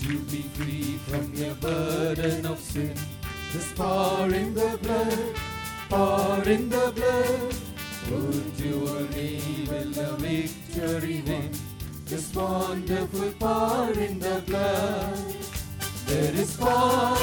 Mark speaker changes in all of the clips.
Speaker 1: you be free from your burden of sin? This power in the blood, power in the blood. Would you enable a victory win? This wonderful power in the blood. There is power,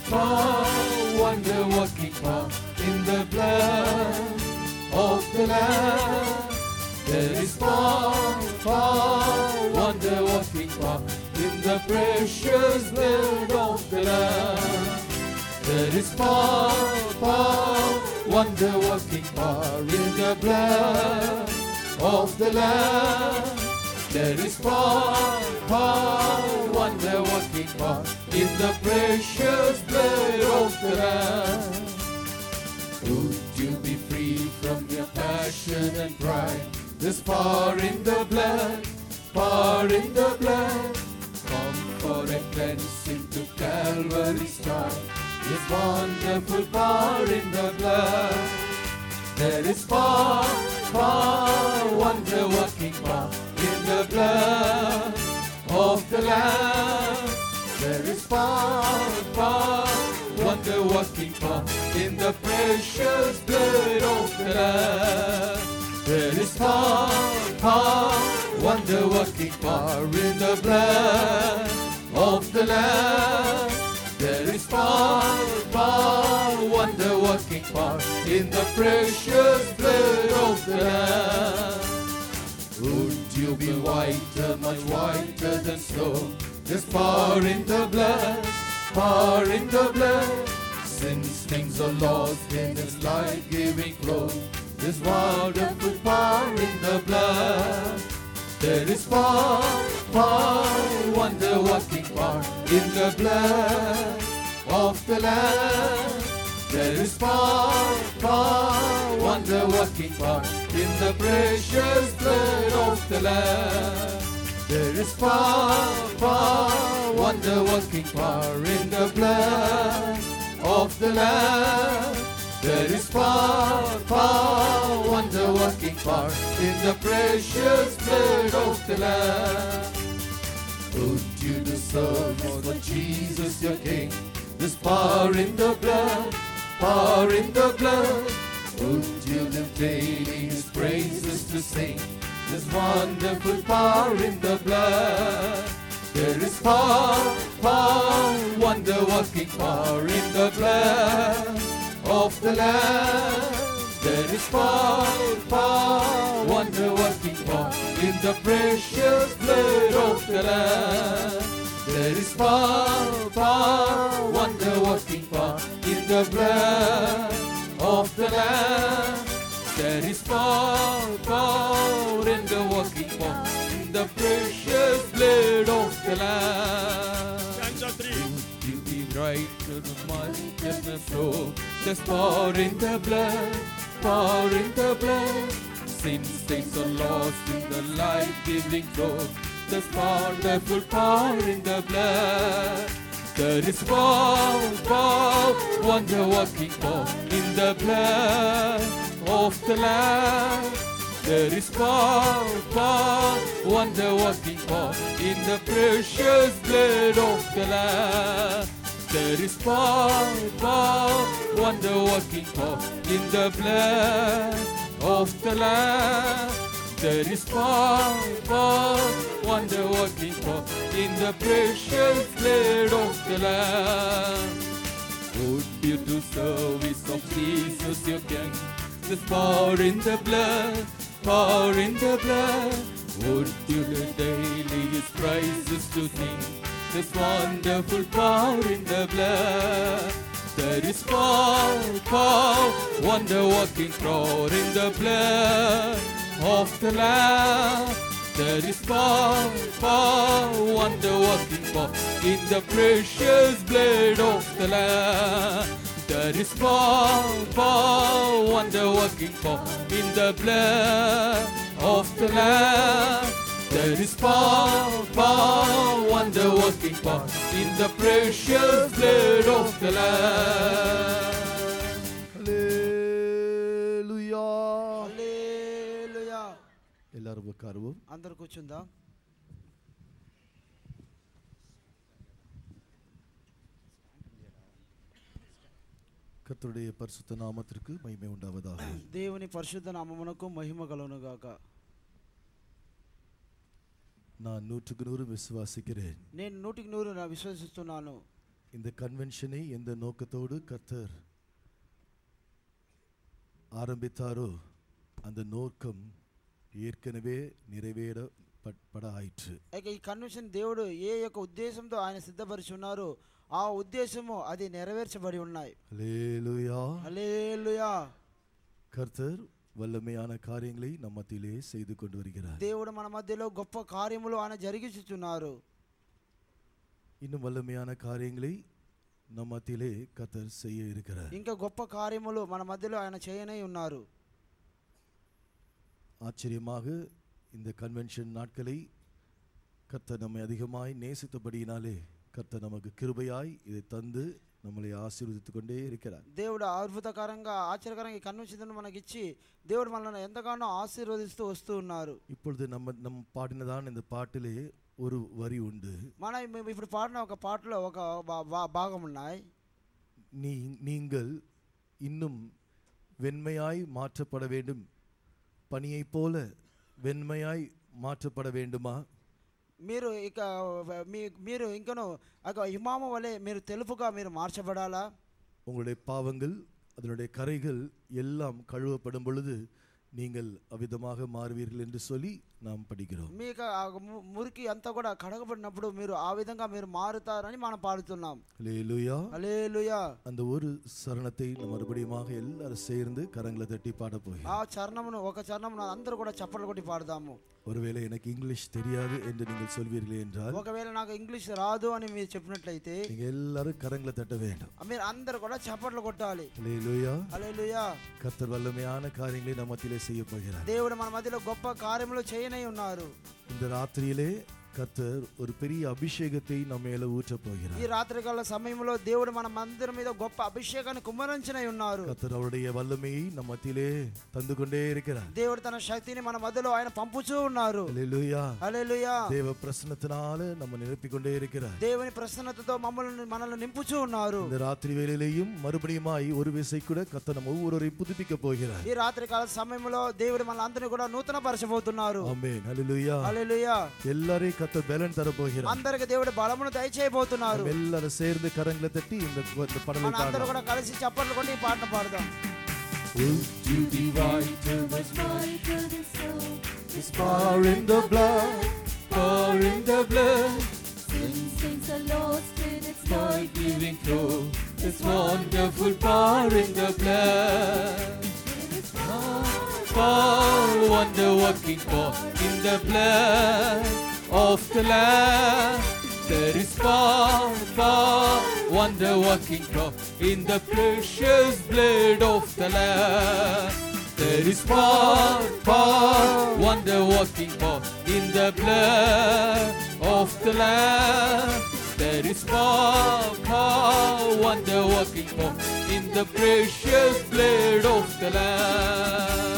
Speaker 1: power, wonder working power in the blood of the Lamb. There is power, power, wonder working power in the precious blood of the Lamb. There is power, power, wonder working power in the blood of the Lamb. There is power, power, wonder working power in the precious blood of the Lamb. Would you be free from your passion and pride? There's power in the blood, power in the blood. Come for a cleansing to Calvary's side. There's wonderful power in the blood. There is power, power, wonder working power in the blood of the Lamb. There is power, power, wonder working power in the precious blood of the Lamb. There is power, power, wonder working power in the blood of the Lamb. There is power, power, wonder working power in the precious blood of the Lamb. Would you be whiter, much whiter than snow? There's power in the blood, power in the blood. Sin stains are lost in its life-giving flow. There's wonderful power in the blood. There is power, power, wonder working power in the blood of the Lamb. There is power, power, wonder working power in the precious blood of the Lamb. There is power, power, wonder working power in the blood of the Lamb. There is power, power, wonder working power in the precious blood of the Lamb. Would you do service for Jesus your King? There's power in the blood, power in the blood. Would you live daily His praises to sing? There's wonderful power in the blood. There is power, power, wonder working power in the blood of the Lamb. There is power, power, wonder working power in the precious blood of the Lamb. There is power, power, wonder working power in the blood of the Lamb. There is power, power in the working power in the precious blood of the Lamb.
Speaker 2: Cancer three.
Speaker 1: You be right to the righteousness flow. There's power in the blood, power in the blood. Sin stains are lost in the life-giving flow. There's wonderful power in the blood. There is power, power, wonder-working power in the blood of the Lamb. There is power, power, wonder-working power in the precious blood of the Lamb. There is power, power, wonder-working power in the blood of the Lamb. There is power, power, wonder-working power in the precious blood of the Lamb. Would you do service of Jesus your King? There's power in the blood, power in the blood. Would you do daily His praises to sing? There's wonderful power in the blood. There is power, power, wonder working power in the blood of the Lamb. There is power, power, wonder working power in the precious blood of the Lamb. There is power, power, wonder working power in the blood of the Lamb. There is power, power, wonder working power in the precious blood of the Lamb.
Speaker 3: హల్లెలూయా
Speaker 4: హల్లెలూయా.
Speaker 3: எல்லாரும் உட்காருவோம்
Speaker 4: అందరు కూర్చుందాం
Speaker 1: கர்த்தருடைய பரிசுத்த நாமத்திற்கு மகிமை உண்டாவதாக
Speaker 4: దేవుని పరిశుద్ధ నామమునకు మహిమ కలుగును గాక
Speaker 1: நான் நூற்றுக்கு நூறு விசுவாசிக்கிறேன்
Speaker 4: నేను నూటికి నూరు నా విశ్వసిస్తున్నాను
Speaker 1: இந்த கன்வென்ஷனை எந்த நோக்கத்தோடு கர்த்தர் ஆரம்பித்தாரோ அந்த நோக்கம் ஏற்கனவே நிறைவேறப்பட ஆயிற்று
Speaker 4: ఇక ఈ కన్వెన్షన్ దేవుడు ఏ యొక్క ఉద్దేశంతో ఆయన సిద్ధపరిచి ఉన్నారు ఆ ఉద్దేశము అది నెరవేర్చబడి ఉన్నాయి
Speaker 1: அல்லேலூயா
Speaker 4: హల్లెలూయా
Speaker 1: கர்த்தர் வல்லமையான காரியங்களை நம் மத்தியிலே செய்து கொண்டு வருகிறார்
Speaker 4: దేవుడు మన మధ్యలో గొప్ప కార్యములు ఆయన జరిగించుచున్నారు
Speaker 1: இன்னும் வல்லமையான காரியங்களை நம் மத்தியிலே கர்த்தர் செய்ய இருக்கிறார்
Speaker 4: ఇంకా గొప్ప కార్యములు మన మధ్యలో ఆయన చేయనై ఉన్నారు
Speaker 1: ஆச்சரியமாக இந்த கன்வென்ஷன் நாட்களை கர்த்தர் நம்மை அதிகமாய் நேசித்தபடியினாலே கர்த்தர் நமக்கு கிருபையாய் இதை தந்து நம்மளை ஆசீர்வதித்துக் கொண்டே இருக்கிறார்
Speaker 4: దేవుడు అద్భుతకరంగా ఆశ్చర్యకరంగా ఈ కన్వెన్షన్ మనకి ఇచ్చి దేవుడు మనల్ని ఎంతగానో ఆశీర్వదిస్తూ వస్తూ ఉన్నారు
Speaker 1: இப்பொழுது நம்ம நம் பாடினதான இந்த பாட்டிலே ஒரு வரி உண்டு
Speaker 4: మన మేము ఇప్పుడు పాడిన ఒక పాటలో ఒక భా- భా- భాగం ఉన్నాయి
Speaker 1: நீ நீங்கள் இன்னும் வெண்மையாய் மாற்றப்பட வேண்டும் பனியைப் போல வெண்மையாய் மாற்றப்பட வேண்டுமா
Speaker 4: మీరు ఇక మీ మీరు ఇంకను ఒక హిమామ వలె మీరు తెలుపుగా మీరు మార్చబడాలా
Speaker 1: உங்களுடைய பாவங்கள் அதனுடைய கரைகள் எல்லாம் கழுவப்படும் பொழுது நீங்கள் அவ்விதமாக மாறுவீர்கள் என்று சொல்லி நாம் படிக்கிறோம்
Speaker 4: మీకు ఆ ము- మురికి అంతా కూడా కడగబడినప్పుడు మీరు ఆ విధంగా మీరు మారుతారని మనం పాడుతున్నాం
Speaker 1: அல்லேலூயா
Speaker 4: అలేలుయా
Speaker 1: அந்த ஒரு சரணத்தை நம்ம மறுபடியுமாக எல்லாரும் சேர்ந்து கரங்களை தட்டி பாட போய்
Speaker 4: ఆ చరణమును ఒక చరణమును అందరూ కూడా చప్పట్లు కొట్టి పాడదాము
Speaker 1: ஒருவேளை எனக்கு இங்கிலீஷ் தெரியாது என்று நீங்கள் சொல்வீர்களே என்றால்
Speaker 4: ఒకవేళ నాకు ఇంగ్లీష్ రాదు అని మీరు చెప్పినట్లయితే
Speaker 1: நீங்க எல்லாரும் கரங்களை தட்ட வேண்டும்
Speaker 4: మీరు అందరు కూడా చప్పట్లు కొట్టాలి
Speaker 1: அல்லேலூயா
Speaker 4: అలేలుయా
Speaker 1: கர்த்தர் வல்லமையான காரியங்களை நம்ம மத்தியிலே செய்ய போகிறார்
Speaker 4: దేవుడు మన మధ్యలో గొప్ప కార్యములు చేయనై ఉన్నారు
Speaker 1: இந்த ராத்திரியிலே கர்த்தர் ஒரு பெரிய அபிஷேகத்தை நம்ம மேல ஊற்றப்
Speaker 4: ఈ
Speaker 1: போகிறார்
Speaker 4: రాత్రికాల సమయంలో దేవుడు మన మందిరం మీద గొప్ప అభిషేకాన్ని కుమ్మరించినై ఉన్నారు
Speaker 1: கர்த்தர் அவருடைய வல்லமையை நம்ம மத்தியிலே தந்து கொண்டே இருக்கிறார்
Speaker 4: దేవుడు తన శక్తిని మన మధ్యలో ఆయన పంపుచూ ఉన్నారు
Speaker 1: அல்லேலூயா
Speaker 4: హల్లెలూయా
Speaker 1: தேவ பிரசன்னத்தினால நம்ம நிரப்பிக் கொண்டே இருக்கிறார்
Speaker 4: దేవుని ప్రసన్నతతో మమ్మల్ని మనల్ని నింపుచూ ఉన్నారు
Speaker 1: இந்த ராத்திரி வேளையிலேயும் மறுபடியுமாய் ஒரு விசை கூட கர்த்தர் நம்ம ஒவ்வொருவரையும் புதுப்பிக்க போகிறார்
Speaker 4: ఈ రాత్రికాల సమయంలో దేవుడు మన అందరినీ కూడా నూతన పరచబోతున్నారు
Speaker 1: ஆமென் அல்லேலூயா
Speaker 4: హల్లెలూయా
Speaker 1: எல்லாரையும் கர்த்தர் பலன் தர போகிறார்
Speaker 4: అందరికి దేవుడు బలమును దయచేయబోతున్నారు
Speaker 1: நம்ம எல்லாரும் சேர்ந்து கரங்களை தட்டி இந்த இந்த பாடலை
Speaker 4: మన అందరూ
Speaker 1: பாடலாம்
Speaker 4: కూడా కలిసి చప్పట్లు కొట్టి ఈ పాటను పాడదాం
Speaker 1: To be vital
Speaker 2: much brighter than snow.
Speaker 1: is power in the blood, power in the blood.
Speaker 2: Sin stains are lost in its
Speaker 1: My
Speaker 2: light
Speaker 1: giving flow, this wonderful power in the blood. Power, wonder working power in the blood of the Lamb. There is power, power, wonder working power in the precious blood of the Lamb. There is power, power, wonder working power in the blood of the Lamb. There is power, power, wonder working power in the precious blood of the Lamb.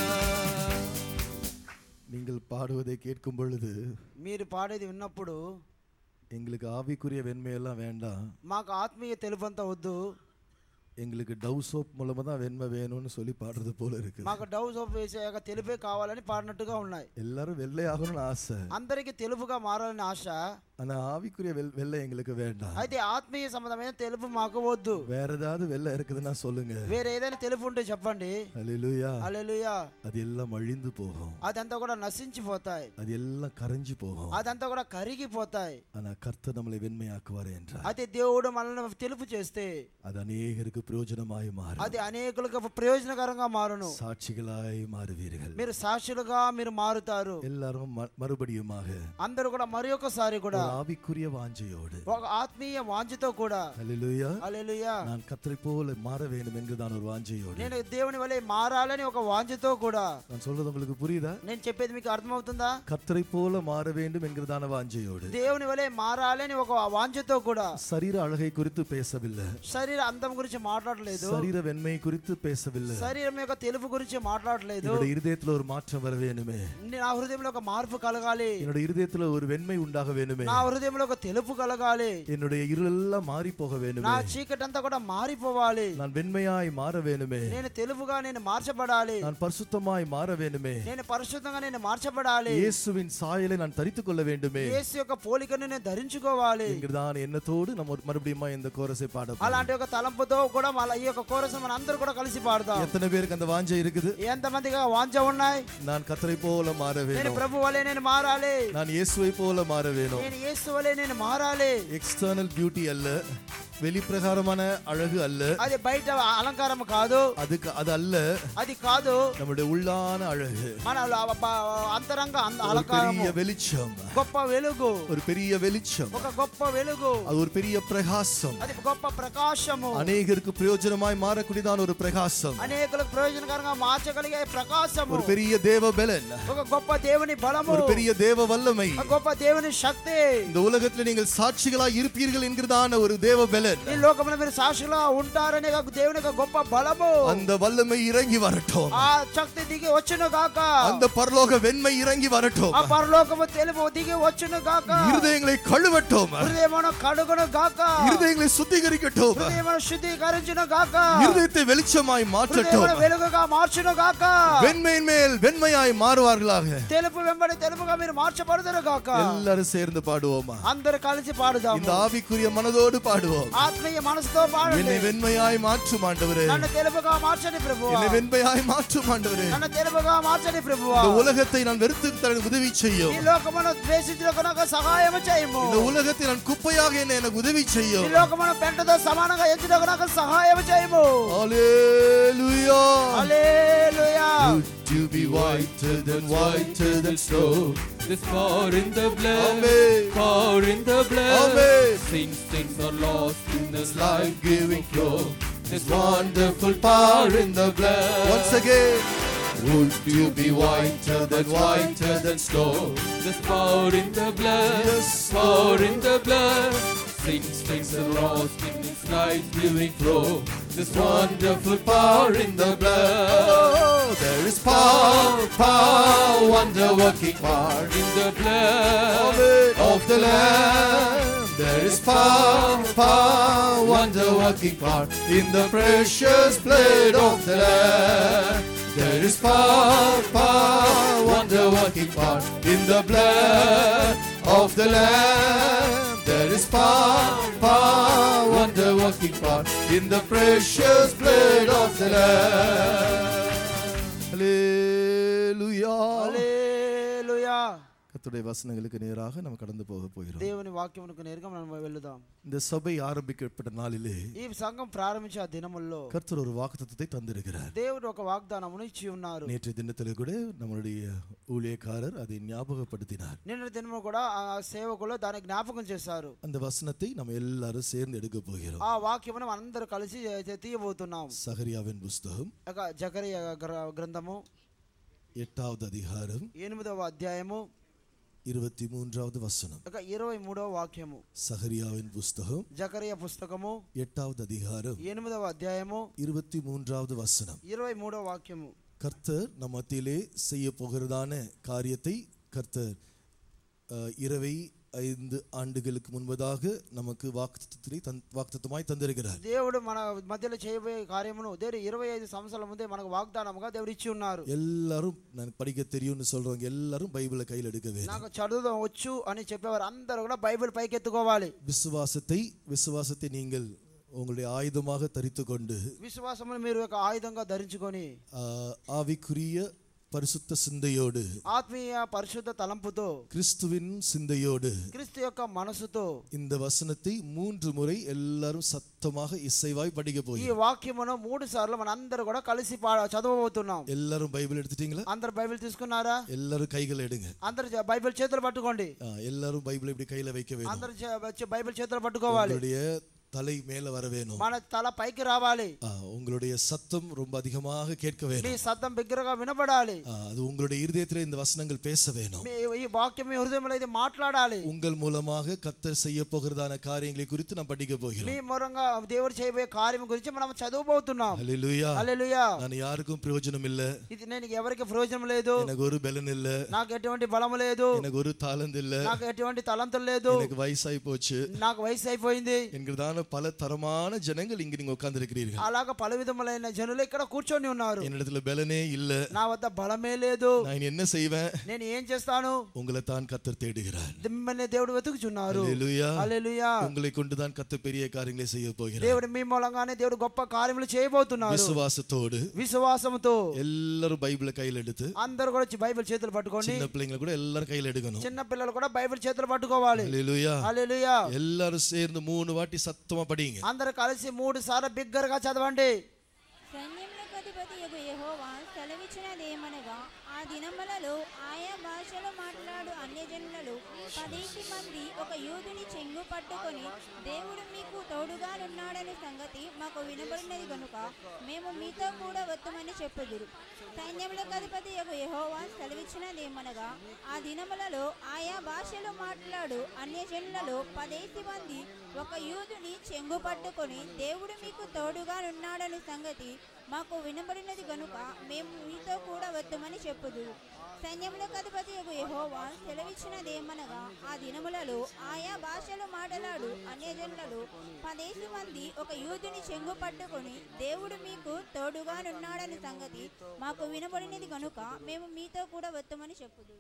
Speaker 1: நீங்கள் பாடுவதை கேட்கும் பொழுது
Speaker 4: మీరు పాడేది విన్నప్పుడు
Speaker 1: எங்களுக்கு ஆவிக்குரிய வெண்மையெல்லாம் வேண்டாம்
Speaker 4: మాకు ఆత్మీయ తెలుపంతా వద్దు
Speaker 1: எங்களுக்கு டவ் சோப் மூலமா தான் வெண்மை வேணும்னு சொல்லி பாடுறது போல இருக்கு
Speaker 4: మాకు డౌ సోప్ వేసాక తెలుపే కావాలని పాడినట్టుగా ఉన్నాయి
Speaker 1: எல்லாரும் வெள்ளையாகணும்னு ஆசை
Speaker 4: అందరికీ తెలుపుగా మారాలని ఆశ
Speaker 1: ஆனா ஆவிக்குரிய வெள் வெள்ளை எங்களுக்கு வேண்டாம்
Speaker 4: అయితే ఆత్మీయ సంబంధమైన తెలుపు మాకు వద్దు
Speaker 1: வேற ஏதாவது வெள்ளை இருக்குதுன்னா சொல்லுங்க
Speaker 4: వేరే ఏదైనా తెలుపు ఉంటే చెప్పండి
Speaker 1: அல்லேலூயா
Speaker 4: అలెలుయా
Speaker 1: அது எல்லாம் அழிந்து போகும்
Speaker 4: అదంతా కూడా నశించిపోతాయి
Speaker 1: அது எல்லாம் கரைஞ்சு போகும்
Speaker 4: అదంతా కూడా కరిగిపోతాయి
Speaker 1: ஆனா கர்த்தர் நம்மளை வெண்மையாக்குவார் என்றார்
Speaker 4: అయితే దేవుడు మనల్ని తెలుపు చేస్తే
Speaker 1: அது அநேகருக்கு பிரயோஜனமாய் மாறும்
Speaker 4: అది అనేకులకు ప్రయోజనకరంగా మారును
Speaker 1: சாட்சிகளாய் மாறுவீர்கள்
Speaker 4: మీరు సాక్షులుగా మీరు మారుతారు
Speaker 1: எல்லாரும் ம- மறுபடியுமாக
Speaker 4: అందరూ కూడా మరి ఒకసారి కూడా
Speaker 1: ஒரு ஆவிக்குரிய வாஞ்சையோடு
Speaker 4: ఒక ఆత్మీయ వాంఛతో కూడా
Speaker 1: அல்லேலூயா
Speaker 4: అలెలుయా
Speaker 1: நான் கத்தரை போல மாற வேண்டும் என்றுதான் ஒரு வாஞ்சையோடு
Speaker 4: నేను దేవుని వలె మారాలని ఒక వాంఛతో కూడా
Speaker 1: நான் சொல்றது உங்களுக்கு புரியுதா
Speaker 4: నేను చెప్పేది మీకు అర్థమవుతుందా
Speaker 1: கத்தரை போல மாற வேண்டும் என்கிறதான வாஞ்சையோடு
Speaker 4: దేవుని వలె మారాలని ఒక వాంఛతో కూడా
Speaker 1: சரீர அழகை குறித்து பேசவில்லை
Speaker 4: శరీర అందం గురించి మాట్లాడలేదు
Speaker 1: சரீர வெண்மை குறித்து பேசவில்லை
Speaker 4: శరీరం యొక్క తెలుపు గురించి మాట్లాడలేదు
Speaker 1: என்னோட இருதயத்துல ஒரு மாற்றம் வர வேணுமே
Speaker 4: నా హృదయంలో ఒక మార్పు కలగాలి
Speaker 1: என்னோட இருதயத்துல ஒரு வெண்மை உண்டாக வேணுமே
Speaker 4: నా హృదయంలో ఒక తెలుపు కలగాలి
Speaker 1: என்னுடைய இருளெல்லாம் மாறி போக
Speaker 4: నా
Speaker 1: வேணுமே
Speaker 4: చీకటి అంతా కూడా మారిపోవాలి
Speaker 1: நான் வெண்மையாய் மாற வேணுமே
Speaker 4: నేను తెలుపుగా నేను మార్చబడాలి
Speaker 1: நான் பரிசுத்தமாய் மாற வேணுமே
Speaker 4: నేను పరిశుద్ధంగా నేను మార్చబడాలి
Speaker 1: இயேசுவின் சாயலை நான் தரித்துக் கொள்ள வேண்டுமே
Speaker 4: యేసు యొక్క పోలికను నేను ధరించుకోవాలి
Speaker 1: என்கிறதான எண்ணத்தோடு நம்ம ஒரு- மறுபடியும் இந்த கோரஸை பாட போறோம்.
Speaker 4: అలాంటి ఒక తలంపుతో కూడా మళ్ళీ ఈ యొక్క కోరస మన అందరూ కూడా కలిసి పాడదాం
Speaker 1: எத்தனை பேருக்கு அந்த வாஞ்சை இருக்குது
Speaker 4: ఎంతమందిగా వాంఛ ఉన్నాయి
Speaker 1: நான் கத்தரை போல மாற
Speaker 4: నేను
Speaker 1: வேணும்
Speaker 4: ప్రభు వలె నేను మారాలి
Speaker 1: நான் இயேசுவை போல மாற வேணும்
Speaker 4: నేను యేసు వలె నేను మారాలి
Speaker 1: எக்ஸ்டர்னல் பியூட்டி அல்ல வெளிப்பிரகாரமான அழகு அல்ல
Speaker 4: అది బయట అలంకారం కాదు
Speaker 1: அதுக்கு அது அல்ல
Speaker 4: అది కాదు
Speaker 1: நம்முடைய உள்ளான அழகு
Speaker 4: మన ల- బ- అంతరంగ అంద-
Speaker 1: ஒரு
Speaker 4: అలంకారము
Speaker 1: பெரிய வெளிச்சம்
Speaker 4: గొప్ప వెలుగు
Speaker 1: ஒரு பெரிய வெளிச்சம்
Speaker 4: ఒక గొప్ప వెలుగు
Speaker 1: அது ஒரு பெரிய பிரகாசம்
Speaker 4: అది గొప్ప ప్రకాశము
Speaker 1: அநேகருக்கு பிரயோஜனமாய் மாறக்கூடியதான ஒரு பிரகாசம்
Speaker 4: అనేకులకు ప్రయోజనకరంగా మార్చగలిగే ప్రకాశము
Speaker 1: ஒரு பெரிய தேவ பலன்
Speaker 4: ఒక గొప్ప దేవుని బలము
Speaker 1: ஒரு பெரிய தேவ வல்லமை
Speaker 4: ఒక గొప్ప దేవుని శక్తి
Speaker 1: இந்த உலகத்தில் நீங்கள் சாட்சிகளாய் இருப்பீர்கள் என்கிறதான ஒரு தேவ பலன்
Speaker 4: ఈ లోకంలో మీరు సాక్షిగా ఉంటారనే ఒక దేవుని యొక్క గొప్ప బలము
Speaker 1: அந்த வல்லமை இறங்கி வரட்டும்
Speaker 4: ఆ శక్తి దిగి వచ్చును గాక
Speaker 1: அந்த பரலோக வெண்மை இறங்கி வரட்டும்
Speaker 4: ఆ పరలోకము తెలుపు దిగి వచ్చును గాక
Speaker 1: இருதயங்களை கழுவட்டும்
Speaker 4: హృదయమును కడుగును గాక
Speaker 1: இருதயங்களை சுத்திகரிக்கட்டும்
Speaker 4: హృదయమును శుద్ధీకరించును గాక
Speaker 1: இருதயத்தை வெளிச்சமாய் மாற்றட்டும்
Speaker 4: హృదయమును వెలుగుగా మార్చును గాక
Speaker 1: வெண்மையின் மேல் வெண்மையாய் மாறுவார்களாக
Speaker 4: తెలుపు వెంబడి తెలుపుగా మీరు మార్చబడుదురు గాక
Speaker 1: எல்லாரும் சேர்ந்து பாடுவோமா
Speaker 4: అందరు కలిసి పాడుదాం
Speaker 1: இந்த ஆவிக்குரிய மனதோடு பாடுவோம்
Speaker 4: ఆత్మీయ మనసుతో పాడండి
Speaker 1: என்னை வெண்மையாய் மாற்றும் ஆண்டவரே
Speaker 4: నన్ను తెలుపుగా మార్చండి ప్రభువా
Speaker 1: என்னை வெண்மையாய் மாற்றும் ஆண்டவரே
Speaker 4: నన్ను తెలుపుగా మార్చండి ప్రభువా
Speaker 1: இந்த உலகத்தை நான் வெறுத்து தர உதவி
Speaker 4: ఈ
Speaker 1: செய்யும்
Speaker 4: లోకమును ద్వేషించుటకు నాకు సహాయం చేయము
Speaker 1: இந்த உலகத்தை நான் குப்பையாக என்னை எனக்கு உதவி
Speaker 4: ఈ
Speaker 1: செய்யும்
Speaker 4: లోకమును పెంటతో సమానంగా ఎంచుటకు నాకు సహాయం చేయము
Speaker 1: Hallelujah.
Speaker 4: Hallelujah
Speaker 1: Good to be whiter than whiter than snow.
Speaker 3: This power in the blood,
Speaker 1: Amen.
Speaker 3: power in the blood.
Speaker 1: Amen.
Speaker 3: Sins, things are lost in this life.
Speaker 1: Life-giving flow.
Speaker 3: This
Speaker 1: Wonderful power in the blood. Once again. Would you be whiter than whiter than snow?
Speaker 3: This power in the blood,
Speaker 1: Yes,
Speaker 3: power in the blood. Sins, things are lost in this life-giving flow. This wonderful power in the blood.
Speaker 1: Oh, there is power, power, wonder-working power
Speaker 3: In the blood
Speaker 1: of the Lamb. There is power, power, wonder-working power in the precious blood of the Lamb. There is power, power, wonder-working power in the blood of the Lamb. There is power, power, wonder-working power in the precious blood of the Lamb. Hallelujah.
Speaker 4: హల్లెలూయా
Speaker 1: கர்த்தருடைய வசனங்களுக்கு நேராக நம்ம கடந்து போக போகிறோம்
Speaker 4: దేవుని వాక్యమునకు నేరుగా మనం వెళ్దాం
Speaker 1: இந்த சபை ஆரம்பிக்கப்பட்ட நாளிலே
Speaker 4: ఈ సంఘం ప్రారంభించే ఆ దినముల్లో
Speaker 1: கர்த்தர் ஒரு வாக்குத்தத்தத்தை தந்திருக்கிறார்
Speaker 4: దేవుడు ఒక వాగ్దానమును ఇచ్చి ఉన్నారు
Speaker 1: நேற்றைய தினத்தில் கூட நம்மளுடைய ஊழியக்காரர் அதை ஞாபகப்படுத்தினார்
Speaker 4: నిన్న దినము కూడా ఆ సేవకులు దాన్ని జ్ఞాపకం చేశారు
Speaker 1: அந்த வசனத்தை நம்ம எல்லாரும் சேர்ந்து எடுக்க போகிறோம்
Speaker 4: ఆ వాక్యమును అందరూ కలిసి తీ- తీయబోతున్నాం
Speaker 1: சகரியாவின் புஸ்தகம்
Speaker 4: ఒక జకరియ గ్ర- గ్రంథము
Speaker 1: எட்டாவது அதிகாரம்
Speaker 4: ఎనిమిదవ అధ్యాయము
Speaker 1: இருபத்தி மூன்றாவது வசனம்
Speaker 4: ఒక ఇరవై మూడవ వాక్యము
Speaker 1: சகரியாவின் புஸ்தகம்
Speaker 4: జకరియ పుస్తకము
Speaker 1: எட்டாவது அதிகாரம்
Speaker 4: ఎనిమిదవ అధ్యాయము
Speaker 1: இருபத்தி மூன்றாவது வசனம்
Speaker 4: ఇరవై మూడవ వాక్యము
Speaker 1: கர்த்தர் நம் மத்தியிலே செய்ய போகிறதான காரியத்தை கர்த்தர் அஹ், இரவை ஐந்து ஆண்டுகளுக்கு முன்பதாக நமக்கு வாக்குத்தத்தை தந் வாக்குத்தமாய் தந்திருக்கிறார்
Speaker 4: దేవుడు మన మధ్యలో చేయబోయే కార్యమును దేవుడు ఇరవై ఐదు సంవత్సరాల ముందే మనకు వాగ్దానముగా దేవుడు ఇచ్చి ఉన్నారు
Speaker 1: எல்லாரும் நான் படிக்க தெரியும்னு சொல்றவங்க எல்லாரும் பைபிளை கையில் எடுக்க வேண்டும்
Speaker 4: నాకు చదువు వచ్చు అని చెప్పేవారు అందరూ కూడా బైబిల్ పైకి ఎత్తుకోవాలి
Speaker 1: விசுவாசத்தை விசுவாசத்தை நீங்கள் உங்களுடைய ஆயுதமாக தரித்து கொண்டு
Speaker 4: విశ్వాసమును మీరు ఒక ఆయుధంగా ధరించుకొని
Speaker 1: ஆஹ், ஆவிக்குரிய பரிசுத்த சிந்தையோடு
Speaker 4: ఆత్మీయ పరిశుద్ధ తలంపుతో
Speaker 1: கிறிஸ்துவின் சிந்தையோடு
Speaker 4: క్రీస్తు యొక్క మనసుతో
Speaker 1: இந்த వசனத்தை மூன்று முறை எல்லாரும் சத்தமாக இசைவாய் படிக்க
Speaker 4: ఈ
Speaker 1: போய்
Speaker 4: వాక్యమును మూడు సార్లు మన అందరూ కూడా కలిసి పా- చదవబోతున్నాం
Speaker 1: எல்லாரும் பைபிள் எடுத்துட்டீங்களா
Speaker 4: అందరు బైబిల్ తీసుకున్నారా
Speaker 1: எல்லாரும் கைகள் எடுங்க
Speaker 4: అందరు జ- బైబిల్ చేతులు పట్టుకోండి
Speaker 1: ஆ, எல்லாரும் பைபிளை இப்படி கையில வைக்க வேண்டும்
Speaker 4: అందరు చే- వచ్చి బైబిల్ చేతులు పట్టుకోవాలి
Speaker 1: உங்களுடைய
Speaker 5: தலை மேல வர வேணும்
Speaker 4: మన తల పైకి రావాలి
Speaker 5: ஆ, உங்களுடைய சத்தம் ரொம்ப அதிகமாக கேட்க
Speaker 4: మీ
Speaker 5: வேணும்
Speaker 4: శబ్దం బిగ్గరగా వినబడాలి
Speaker 5: ஆ, அது உங்களுடைய இருதயத்தில் இந்த வசனங்கள் பேச வேணும்
Speaker 4: మీ ఈ వాక్యం మీ హృదయంలో ఇది మాట్లాడాలి
Speaker 5: உங்கள் மூலமாக கத்தர் செய்ய போகிறதான காரியங்களை குறித்து நாம் படிக்க
Speaker 4: మీ
Speaker 5: போகிறோம்
Speaker 4: మూలంగా దేవుడు చేయబోయే కార్యం గురించి మనం చదువుబోతున్నాం
Speaker 5: ஹalleluya
Speaker 4: హల్లెలూయా
Speaker 5: நான் யாருக்கும் பிரயோஜனம் இல்ல
Speaker 4: ఇది నేను ఎవరికి ప్రయోజనం లేదు
Speaker 5: எனக்கு ஒரு பலன் இல்ல
Speaker 4: నాకు ఎటువంటి బలం లేదు
Speaker 5: எனக்கு ஒரு தாளந்து இல்ல
Speaker 4: నాకు ఎటువంటి తలంతులు లేదు
Speaker 5: எனக்கு వయசாయి పోச்சு
Speaker 4: నాకు వయసు అయిపోయింది
Speaker 5: என்கிறதான பல தரமான ஜனங்கள் இங்க நீங்க உட்கார்ந்து இருக்கிறீர்கள்
Speaker 4: అలాగ పలు విధములైన జనులు ఇక్కడ కూర్చొని ఉన్నారు
Speaker 5: என்னிடத்துல பலனே இல்ல
Speaker 4: నా వద్ద బలమే లేదు
Speaker 5: நான் என்ன செய்வேன்
Speaker 4: నేను ఏం చేస్తాను
Speaker 5: உங்களை தான் கத்தர் தேடுகிறார்
Speaker 4: మిమ్మల్ని దేవుడు వెతుకుచున్నారు
Speaker 5: ஹalleluya
Speaker 4: హల్లెలూయా
Speaker 5: உங்களை கொண்டுதான் கத்தர் பெரிய காரியங்களை செய்ய போகிறார்
Speaker 4: దేవుడు మీ మూలంగానే దేవుడు గొప్ప కార్యములు చేయబోతున్నారు
Speaker 5: விசுவாசத்தோடு
Speaker 4: విశ్వాసముతో
Speaker 5: எல்லாரும் பைபிளை கையில் எடுத்து
Speaker 4: అందరూ కూడా వచ్చి బైబిల్ చేతులు పట్టుకోండి
Speaker 5: சின்ன பிள்ளைங்களை கூட எல்லாரும் கையில் எடுக்கணும்
Speaker 4: చిన్న పిల్లలు కూడా బైబిల్ చేతులు పట్టుకోవాలి
Speaker 5: ஹalleluya
Speaker 4: హల్లెలూయా
Speaker 5: எல்லாரும் சேர்ந்து மூணு வாட்டி சத்தமா படிங்க
Speaker 4: అందరూ కలిసి మూడు సార్లు బిగ్గరగా చదవండి
Speaker 2: సైన్యములకు అధిపతి యగు యెహోవా సెలవిచ్చినదేమనగా ఆ దినములలో ఆయా భాషలు మాట్లాడు అన్యజనులలో పదేసి మంది ఒక యూదుని చెంగు పట్టుకొని దేవుడు మీకు తోడుగానున్నాడని సంగతి మాకు వినబడినది గనుక మేము మీతో కూడా వత్తుమని చెప్పుదురు సైన్యములకు అధిపతి యగు యెహోవా సెలవిచ్చినదేమనగా ఆ దినములలో ఆయా భాషలు మాట్లాడు అన్యజనులలో పదేసి మంది ఒక యూదుని చెంగు పట్టుకొని దేవుడు మీకు తోడుగా ఉన్నాడని సంగతి మాకు వినబడినది గనుక మేము మీతో కూడా వద్దుమని చెప్పుదు సైన్యములకు అధిపతి యగు యెహోవా సెలవిచ్చినదేమనగా ఆ దినములలో ఆయా భాషలు మాట్లాడు అన్యజనులలో పదేసి మంది ఒక యూదుని చెంగు పట్టుకొని దేవుడు మీకు తోడుగానున్నాడని సంగతి మాకు వినబడినది గనుక మేము మీతో కూడా వద్దుమని చెప్పుదు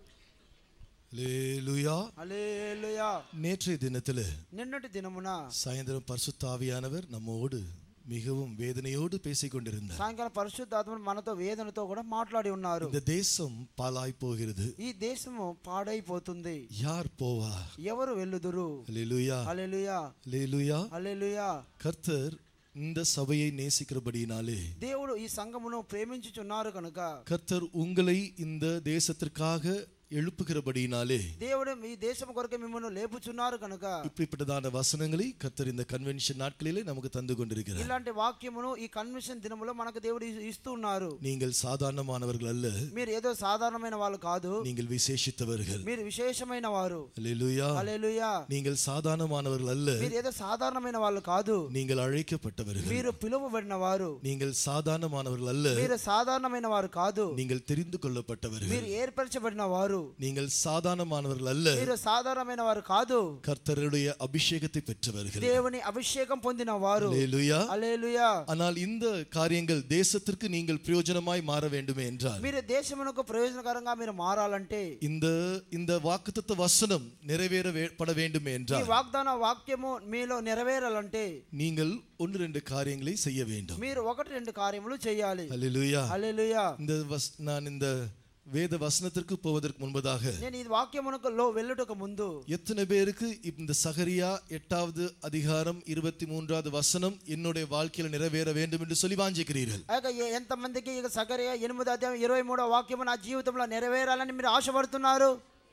Speaker 5: ஹalleluya
Speaker 4: హల్లెలూయా
Speaker 5: நேற்றைய தினத்துல
Speaker 4: నిన్నటి దినమున
Speaker 5: சாயந்தரம் பரிசுத்தாவியானவர் நம்மோடு மிகவும் வேதனையோடு பேசிக் கொண்டிருந்தார்
Speaker 4: సాయంకాలం పరిశుద్ధాత్మను మనతో వేదనతో కూడా మాట్లాడి ఉన్నారు
Speaker 5: இந்த தேசம் பாலாய் போகிறது
Speaker 4: ఈ దేశము పాడైపోతుంది
Speaker 5: யார் போவா
Speaker 4: ఎవరు వెళ్ళుదురు
Speaker 5: ஹalleluya
Speaker 4: హల్లెలూయా
Speaker 5: ஹalleluya
Speaker 4: హల్లెలూయా
Speaker 5: கர்த்தர் இந்த சபையை நேசிக்கிறபடியினாலே
Speaker 4: దేవుడు ఈ సంఘమును ప్రేమించుచున్నారు కనుక
Speaker 5: கர்த்தர் உங்களை இந்த தேசத்திற்காக எழுப்புகிறபடியினாலே
Speaker 4: దేవుడు ఈ దేశం కొరకు మిమ్మల్ని లేపుచున్నారు కనుక
Speaker 5: இப்படிப்பட்டதான வசனங்களை கர்த்தர் இந்த கன்வென்ஷன் நாட்களிலே நமக்கு தந்து கொண்டிருக்கிறார்
Speaker 4: ఇలాంటి వాక్యమును ఈ కన్వెన్షన్ దినములో మనకు దేవుడు ఇ- ఇస్తూ ఉన్నారు
Speaker 5: நீங்கள் சாதாரணமானவர்கள் அல்ல
Speaker 4: మీరు ఏదో సాధారణమైన వాళ్ళు కాదు
Speaker 5: நீங்கள் విశేషిத்தவர்கள்
Speaker 4: మీరు విశేషమైన వారు
Speaker 5: அல்லேலூயா
Speaker 4: హల్లెలూయా
Speaker 5: நீங்கள் சாதாரணமானவர்கள் அல்ல
Speaker 4: మీరు ఏదో సాధారణమైన వాళ్ళు కాదు
Speaker 5: நீங்கள் அழைக்கப்பட்டவர்கள்
Speaker 4: మీరు పిలువబడిన వారు
Speaker 5: நீங்கள் சாதாரணமானவர்கள் அல்ல
Speaker 4: మీరు సాధారణమైన వారు కాదు
Speaker 5: நீங்கள் தெரிந்து கொள்ளப்பட்டவர்கள்
Speaker 4: మీరు ఏర్పరచబడిన వారు
Speaker 5: நீங்கள் சாதாரணமானவர்கள் அல்ல
Speaker 4: మీరు సాధారణమైన వారు కాదు
Speaker 5: கர்த்தருடைய அபிஷேகத்தை பெற்றவர்கள்
Speaker 4: దేవుని అభిషేకం పొందిన వారు
Speaker 5: அல்லேலூயா
Speaker 4: అలేలుయా
Speaker 5: ஆனால் இந்த காரியங்கள் தேசத்திற்கு நீங்கள் பிரயோஜனமாய் மாற வேண்டுமே என்றால்
Speaker 4: మీరు దేశమునకు ప్రయోజనకరంగా మీరు మారాలంటే
Speaker 5: இந்த இந்த வாக்குத்தத்த வசனம் நிறைவேற வே- பட வேண்டுமே
Speaker 4: ఈ
Speaker 5: என்றால்
Speaker 4: వాగ్దాన వాక్యము మీలో నెరవేరాలంటే
Speaker 5: நீங்கள் ஒன்று ரெண்டு காரியங்களை செய்ய வேண்டும்
Speaker 4: మీరు ఒకటి రెండు కార్యములు చేయాలి
Speaker 5: அல்லேலூயா
Speaker 4: హల్లెలూయా
Speaker 5: இந்த வஸ்- நான் இந்த வேத வசனத்திற்கு போவதற்கு முன்பதாக
Speaker 4: నేను ఈ వాక్యమునకు లో వెళ్ళుటకు ముందు
Speaker 5: எத்தனை பேருக்கு இந்த சகரியா எட்டாவது அதிகாரம் இருபத்தி மூன்றாவது வசனம் என்னுடைய வாழ்க்கையில நிறைவேற வேண்டும் என்று சொல்லி வாஞ்சிக்கிறீர்கள்
Speaker 4: ఆ యొక్క ఏ- ఎంతమందికి ఇక సగరియ ఎనిమిది అధ్యాయం ఇరవై మూడో వాక్యము నా జీవితంలో నెరవేరాలని మీరు ఆశపడుతున్నారు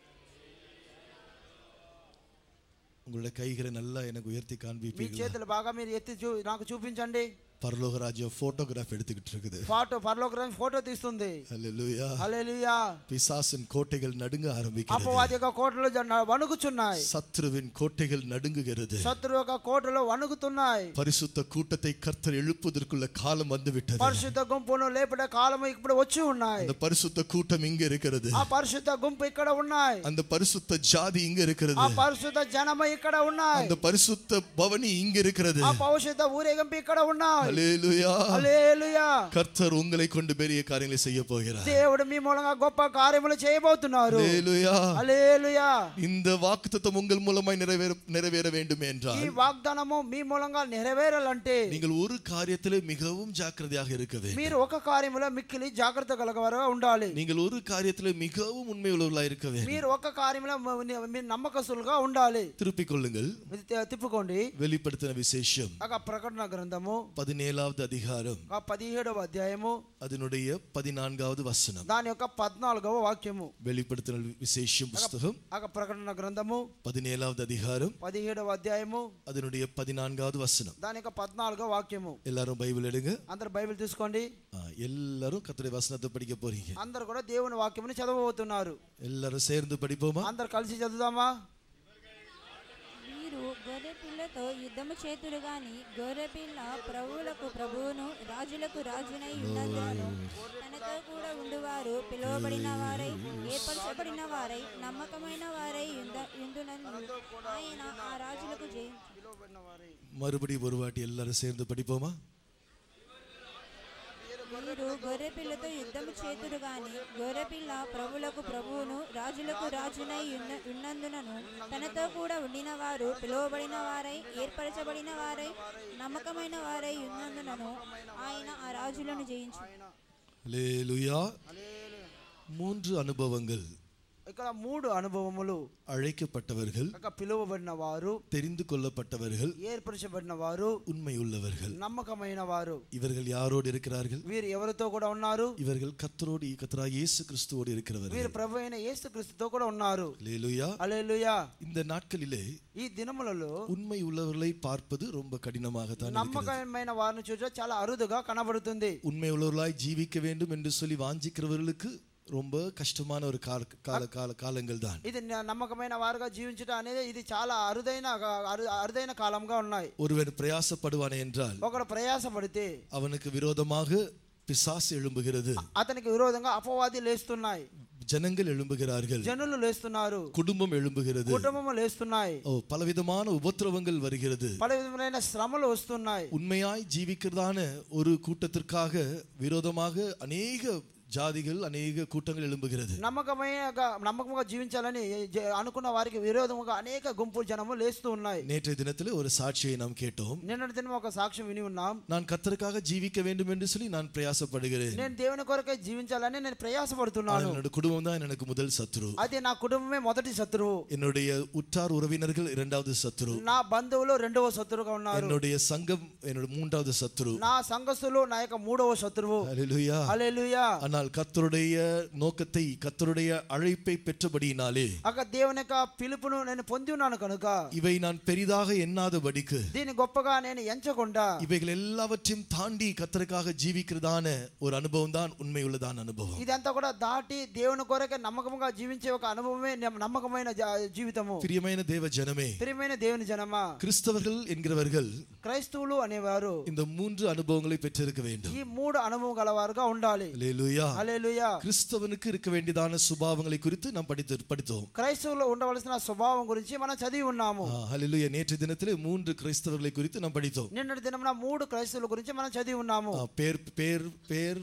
Speaker 5: உங்களுடைய கைகளை நல்லா எனக்கு உயர்த்தி
Speaker 4: మీ
Speaker 5: காண்பிப்பீர்கள்
Speaker 4: చేతులు బాగా మీరు ఎత్తి చూ నాకు చూపించండి
Speaker 5: பரலோக ராஜ்யம் போட்டோகிராஃப் எடுத்துக்கிட்டு இருக்குது
Speaker 4: ఫోటో పరలోకరం ఫోటో తీస్తుంది
Speaker 5: அல்லேலூயா
Speaker 4: హల్లెలూయా
Speaker 5: பிசாசின் கோட்டைகள் நடுங்க ஆரம்பிக்கிறது
Speaker 4: అపవాది యొక్క కోటలు జన- వణుకుచున్నాయి
Speaker 5: சத்ருவின் கோட்டைகள் நடுங்குகிறது
Speaker 4: శత్రు యొక్క కోటలు వణుకుతున్నాయి
Speaker 5: பரிசுத்த கூட்டத்தை கர்த்தர் எழுப்புவதற்குள்ள காலம் வந்து விட்டது
Speaker 4: పరిశుద్ధ గుంపును లేపడే కాలము ఇప్పుడు వచ్చి ఉన్నాయి
Speaker 5: அந்த பரிசுத்த கூட்டம் இங்க இருக்கிறது
Speaker 4: ఆ పరిశుద్ధ గుంపు ఇక్కడ ఉన్నాయి
Speaker 5: அந்த பரிசுத்த ஜாதி இங்க
Speaker 4: ఆ
Speaker 5: இருக்கிறது
Speaker 4: పరిశుద్ధ జనము ఇక్కడ ఉన్నాయి
Speaker 5: அந்த பரிசுத்த பவனி இங்க இருக்கிறது
Speaker 4: ఆ పరిశుద్ధ ఊరేగింపు ఇక్కడ ఉన్నాయి
Speaker 5: அல்லேலூயா
Speaker 4: హల్లెలూయా
Speaker 5: கர்த்தர் உங்களை கொண்டு பெரிய காரியங்களை செய்ய போகிறார்
Speaker 4: దేవుడు మీ మూలంగా గొప్ప కార్యములు చేయబోతున్నారు
Speaker 5: அல்லேலூயா
Speaker 4: హల్లెలూయా
Speaker 5: இந்த வாக்குத்தத்தம் உங்கள் மூலமாய் நிறைவேற நிறைவேற வேண்டும்
Speaker 4: ఈ
Speaker 5: என்றால்
Speaker 4: వాగ్దానము మీ మూలంగా నెరవేరాలంటే
Speaker 5: நீங்கள் ஒரு காரியத்திலே மிகவும் ஜாக்கிரதையாக இருக்க வேண்டும்
Speaker 4: మీరు ఒక కార్యములో మిక్కిలి జాగ్రత్త కలగవరగా ఉండాలి
Speaker 5: நீங்கள் ஒரு காரியத்திலே மிகவும் உண்மை உள்ளவர்களாக இருக்க வேண்டும்
Speaker 4: మీరు ఒక కార్యంలో మ- మీరు నమ్మకస్తులుగా ఉండాలి
Speaker 5: திருப்பிக் கொள்ளுங்கள்
Speaker 4: ఇది తి- తిప్పుకోండి
Speaker 5: வெளிப்படுத்தின விசேஷம்
Speaker 4: ఒక ప్రకటన గ్రంథము
Speaker 5: பதினேழு பதினேழாவது அதிகாரம்
Speaker 4: ఆ పదిహేడవ అధ్యాయము
Speaker 5: அதனுடைய பதினான்காவது வசனம்
Speaker 4: దాని యొక్క పద్నాలుగవ వాక్యము
Speaker 5: வெளிப்படுத்தின விசேஷம் புஸ்தகம்
Speaker 4: ఆ ప్రకటన గ్రంథము
Speaker 5: பதினேழாவது அதிகாரம்
Speaker 4: పదిహేడవ అధ్యాయము
Speaker 5: அதனுடைய பதினான்காவது வசனம்
Speaker 4: దాని యొక్క పద్నాలుగవ వాక్యము
Speaker 5: எல்லாரும் பைபிள் எடுங்க
Speaker 4: అందరు బైబిల్ తీసుకోండి
Speaker 5: ஆ, எல்லாரும் கர்த்தருடைய வசனத்தை படிக்க போறீங்க
Speaker 4: అందరు కూడా దేవుని వాక్యముని చదవబోతున్నారు
Speaker 5: எல்லாரும் சேர்ந்து படிப்போமா
Speaker 4: అందరు కలిసి చదువుదామా
Speaker 2: వీరు గొర్రె పిల్లతో యుద్ధము చేతురు గాని గొర్రె పిల్ల ప్రభువులకు ప్రభువును రాజులకు రాజునై ఉన్నందును తనతో కూడా ఉండువారు పిలువబడిన వారై ఏర్పరచబడిన వారై నమ్మకమైన వారై యుంద- యుందునందు ఆయన ఆ రాజులకు జయించు
Speaker 5: மறுபடியும் ஒரு வாட்டி எல்லாரும் சேர்ந்து படிப்போமா
Speaker 2: వీరు గొర్రె పిల్లతో యుద్ధము చేతురు గాని గొర్రె పిల్ల ప్రభులకు ప్రభువును రాజులకు రాజునై ఉన్న- ఉన్నందునను తనతో కూడా ఉండిన వారు పిలువబడిన వారై ఏర్పరచబడిన వారై నమ్మకమైన వారై ఉన్నందునను ఆయన ఆ రాజులను జయించు
Speaker 5: லேலுயா மூன்று அனுபவங்கள்
Speaker 4: ఇక్కడ మూడు అనుభవములు
Speaker 5: அழைக்கப்பட்டவர்கள்
Speaker 4: ఒక పిలువబడిన వారు
Speaker 5: தெரிந்து கொள்ளப்பட்டவர்கள்
Speaker 4: ఏర్పరచబడిన వారు
Speaker 5: உண்மையுள்ளவர்கள்
Speaker 4: నమ్మకమైన వారు
Speaker 5: இவர்கள் யாரோடு இருக்கிறார்கள்
Speaker 4: వీరు ఎవరితో కూడా ఉన్నారు
Speaker 5: இவர்கள் கத்தரோடு கத்தரா இயேசு கிறிஸ்துவோடு
Speaker 4: వీరు
Speaker 5: இருக்கிறவர்கள்
Speaker 4: ప్రభు అయిన యేసు క్రీస్తుతో కూడా ఉన్నారు
Speaker 5: லேலுயா
Speaker 4: అలెలుయా
Speaker 5: இந்த நாட்களிலே
Speaker 4: ఈ దినములలో
Speaker 5: உண்மை உள்ளவர்களை பார்ப்பது ரொம்ப கடினமாகத்தான் இருக்கிறது
Speaker 4: నమ్మకమైన వారిని చూస చాలా అరుదుగా కనబడుతుంది
Speaker 5: உண்மை உள்ளவர்களாய் ஜீவிக்க வேண்டும் என்று சொல்லி வாஞ்சிக்கிறவர்களுக்கு ரொம்ப கஷ்டமான ஒரு கால கால கால காலங்கள் தான்
Speaker 4: ఇది న- నమ్మకమైన వారుగా జీవించడం అనేది ఇది చాలా అరుదైన అరు- అరుదైన కాలంగా ఉన్నాయి
Speaker 5: ஒருவன் பிரயாசப்படுவானே என்றால்
Speaker 4: ఒకడు ప్రయాసపడితే
Speaker 5: அவனுக்கு விரோதமாக பிசாசு எழும்புகிறது
Speaker 4: అతనికి విరోధంగా అపవాది లేస్తున్నాయి
Speaker 5: ஜனங்கள் எழும்புகிறார்கள்
Speaker 4: జనులు లేస్తున్నారు
Speaker 5: குடும்பம் எழும்புகிறது
Speaker 4: కుటుంబము లేస్తున్నాయి
Speaker 5: ஓ பலவிதமான உபத்திரவங்கள் வருகிறது
Speaker 4: పలు విధములైన శ్రమలు వస్తున్నాయి
Speaker 5: உண்மையாய் ஜீவிக்கிறதான ஒரு கூட்டத்திற்காக விரோதமாக அநேக ஜாதிகள் அநேக கூட்டங்கள் எழும்புகிறது
Speaker 4: నమ్మకమైన నమ్మకంగా జీవించాలని జ- అనుకున్న వారికి విరోధముగా అనేక గుంపులు జనము లేస్తూ ఉన్నాయి
Speaker 5: நேற்றைய தினத்தில் ஒரு சாட்சியை நாம் கேட்டோம்
Speaker 4: నిన్నటి దినం ఒక సాక్ష్యం విని ఉన్నాం
Speaker 5: நான் கத்தருக்காக ஜீவிக்க வேண்டும் என்று சொல்லி நான் பிரயாசப்படுகிறேன்
Speaker 4: నేను దేవుని కొరకే జీవించాలని నేను ప్రయాసపడుతున్నాను
Speaker 5: என்னோட குடும்பம் தான் எனக்கு முதல் சத்ரு
Speaker 4: అది నా కుటుంబమే మొదటి శత్రువు
Speaker 5: என்னுடைய ఉற்றார் உறவினர்கள் இரண்டாவது சத்ரு
Speaker 4: నా బంధువులు రెండవ శత్రువుగా ఉన్నారు
Speaker 5: என்னுடைய சங்கம் என்னோட மூன்றாவது சத்ரு
Speaker 4: నా సంఘస్థులు నా యొక్క మూడవ శత్రువు
Speaker 5: ஹalleluya
Speaker 4: అలెలుయా
Speaker 5: ஆனால் கர்த்தருடைய நோக்கத்தை கர்த்தருடைய அழைப்பை பெற்றபடியினாலே
Speaker 4: అక్క దేవుని యొక్క పిలుపును నేను పొంది ఉన్నాను కనుక
Speaker 5: இவை நான் பெரிதாக எண்ணாதபடிக்கு
Speaker 4: దీన్ని గొప్పగా నేను ఎంచకుండా
Speaker 5: இவைகள் எல்லாவற்றையும் தாண்டி கர்த்தருக்காக ஜீவிக்கிறதான ஒரு அனுபவம் தான் உண்மையுள்ளதான அனுபவம்
Speaker 4: ఇదంతా కూడా దాటి దేవుని కొరకే నమ్మకంగా జీవించే ఒక అనుభవమే నమ్మ- నమ్మకమైన జా- జీవితము
Speaker 5: பிரியమైన தேவ ஜனமே
Speaker 4: ప్రియమైన దేవుని జనమా
Speaker 5: கிறிஸ்தவர்கள் என்கிறவர்கள்
Speaker 4: క్రైస్తవులు అనేవారు
Speaker 5: இந்த மூன்று அனுபவங்களை பெற்றிருக்க வேண்டும்
Speaker 4: ఈ మూడు అనుభవం గలవారుగా ఉండాలి
Speaker 5: ஹalleluya
Speaker 4: హల్లెలూయా
Speaker 5: கிறிஸ்தவனுக்கு இருக்க வேண்டியதான சுபாவங்களை குறித்து நாம் படித்து படித்தோம்
Speaker 4: క్రైస్తవులు ఉండవలసిన స్వభావం గురించి మనం చదివి ఉన్నాము
Speaker 5: ஆ, ஹalleluya நேற்று தினத்திலே மூன்று கிறிஸ்தவர்களை குறித்து நாம் படித்தோம்
Speaker 4: నిన్నటి దినమున మూడు క్రైస్తవుల గురించి మనం చదివి ఉన్నాము
Speaker 5: ஆ, பேர் பேர் பேர்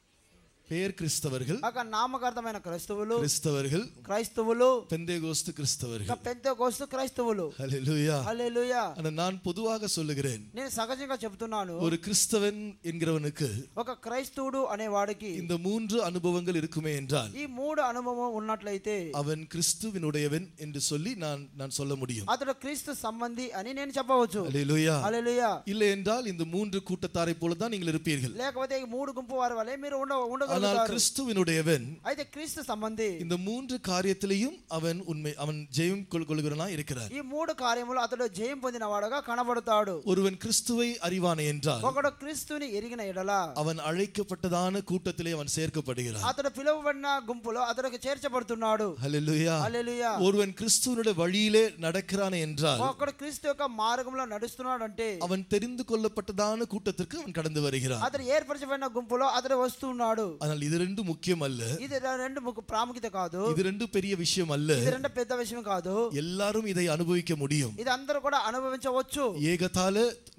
Speaker 5: பேர் கிறிஸ்தவர்கள்
Speaker 4: అక్కడ నామకార్థమైన క్రైస్తవులు
Speaker 5: கிறிஸ்தவர்கள்
Speaker 4: క్రైస్తవులు
Speaker 5: பெந்தேகோஸ்து
Speaker 4: ఇంకా
Speaker 5: கிறிஸ்தவர்கள்
Speaker 4: పెద్ద కోస్తు క్రైస్తవులు
Speaker 5: ஹalleluya
Speaker 4: హల్లెలూయా
Speaker 5: ஆனா நான் பொதுவாக சொல்லுகிறேன்
Speaker 4: నేను సహజంగా చెప్తున్నాను
Speaker 5: ஒரு கிறிஸ்தவன் என்கிறவனுக்கு
Speaker 4: ఒక క్రైస్తవుడు అనేవాడికి
Speaker 5: இந்த மூன்று அனுபவங்கள் இருக்குமே என்றால்
Speaker 4: ఈ మూడు అనుభవం ఉన్నట్లయితే
Speaker 5: அவன் கிறிஸ்துவினுடையவன் என்று சொல்லி நான் நான் சொல்ல முடியும்
Speaker 4: అతడు క్రీస్తు సంబంధి అని నేను చెప్పవచ్చు
Speaker 5: ஹalleluya
Speaker 4: హల్లెలూయా
Speaker 5: இல்லை என்றால் இந்த மூன்று கூட்டத்தாரை போல தான் நீங்கள் இருப்பீர்கள்
Speaker 4: లేకపోతే ఈ మూడు గుంపు వారి వలె మీరు ఉండ
Speaker 5: ஆனால்
Speaker 4: ఉండగలుగుతారు
Speaker 5: கிறிஸ்துவினுடையவன்
Speaker 4: అయితే క్రీస్తు సంబంధి
Speaker 5: இந்த மூன்று காரியத்திலையும் அவன் உண்மை அவன் ஜெயம் கொள் கொள்கிறனா இருக்கிறான்
Speaker 4: ఈ మూడు కార్యములు అతడు జయం పొందిన వాడుగా కనబడతాడు
Speaker 5: ஒருவன் கிறிஸ்துவை அறிவானே என்றால்
Speaker 4: ఒకడు క్రీస్తుని ఎరిగిన ఎడల
Speaker 5: அவன் அழைக்கப்பட்டதான கூட்டத்திலே அவன் சேர்க்கப்படுகிறான்
Speaker 4: అతడు పిలువబడిన గుంపులో అతడికి చేర్చబడుతున్నాడు
Speaker 5: ஹalleluya
Speaker 4: హల్లెలూయా
Speaker 5: ஒருவன் கிறிஸ்துவனுடைய வழியிலே நடக்கிறானே என்றால்
Speaker 4: ఒకడు క్రీస్తు యొక్క మార్గంలో నడుస్తున్నాడంటే
Speaker 5: அவன் தெரிந்து கொள்ளப்பட்டதான கூட்டத்திற்கு அவன் கடந்து வருகிறான்
Speaker 4: అతడు ఏర్పరచబడిన గుంపులో అతడు వస్తున్నాడు
Speaker 5: ஆனால் இது ரெண்டு முக்கியம் அல்ல
Speaker 4: ఇది ర- రెండు ముఖ్య ప్రాముఖ్యత కాదు
Speaker 5: இது ரெண்டு பெரிய விஷயம் அல்ல
Speaker 4: ఇది రెండు పెద్ద విషయం కాదు
Speaker 5: எல்லாரும் இதை அனுபவிக்க முடியும்
Speaker 4: ఇది అందరూ కూడా అనుభవించవచ్చు
Speaker 5: ஏகத்தால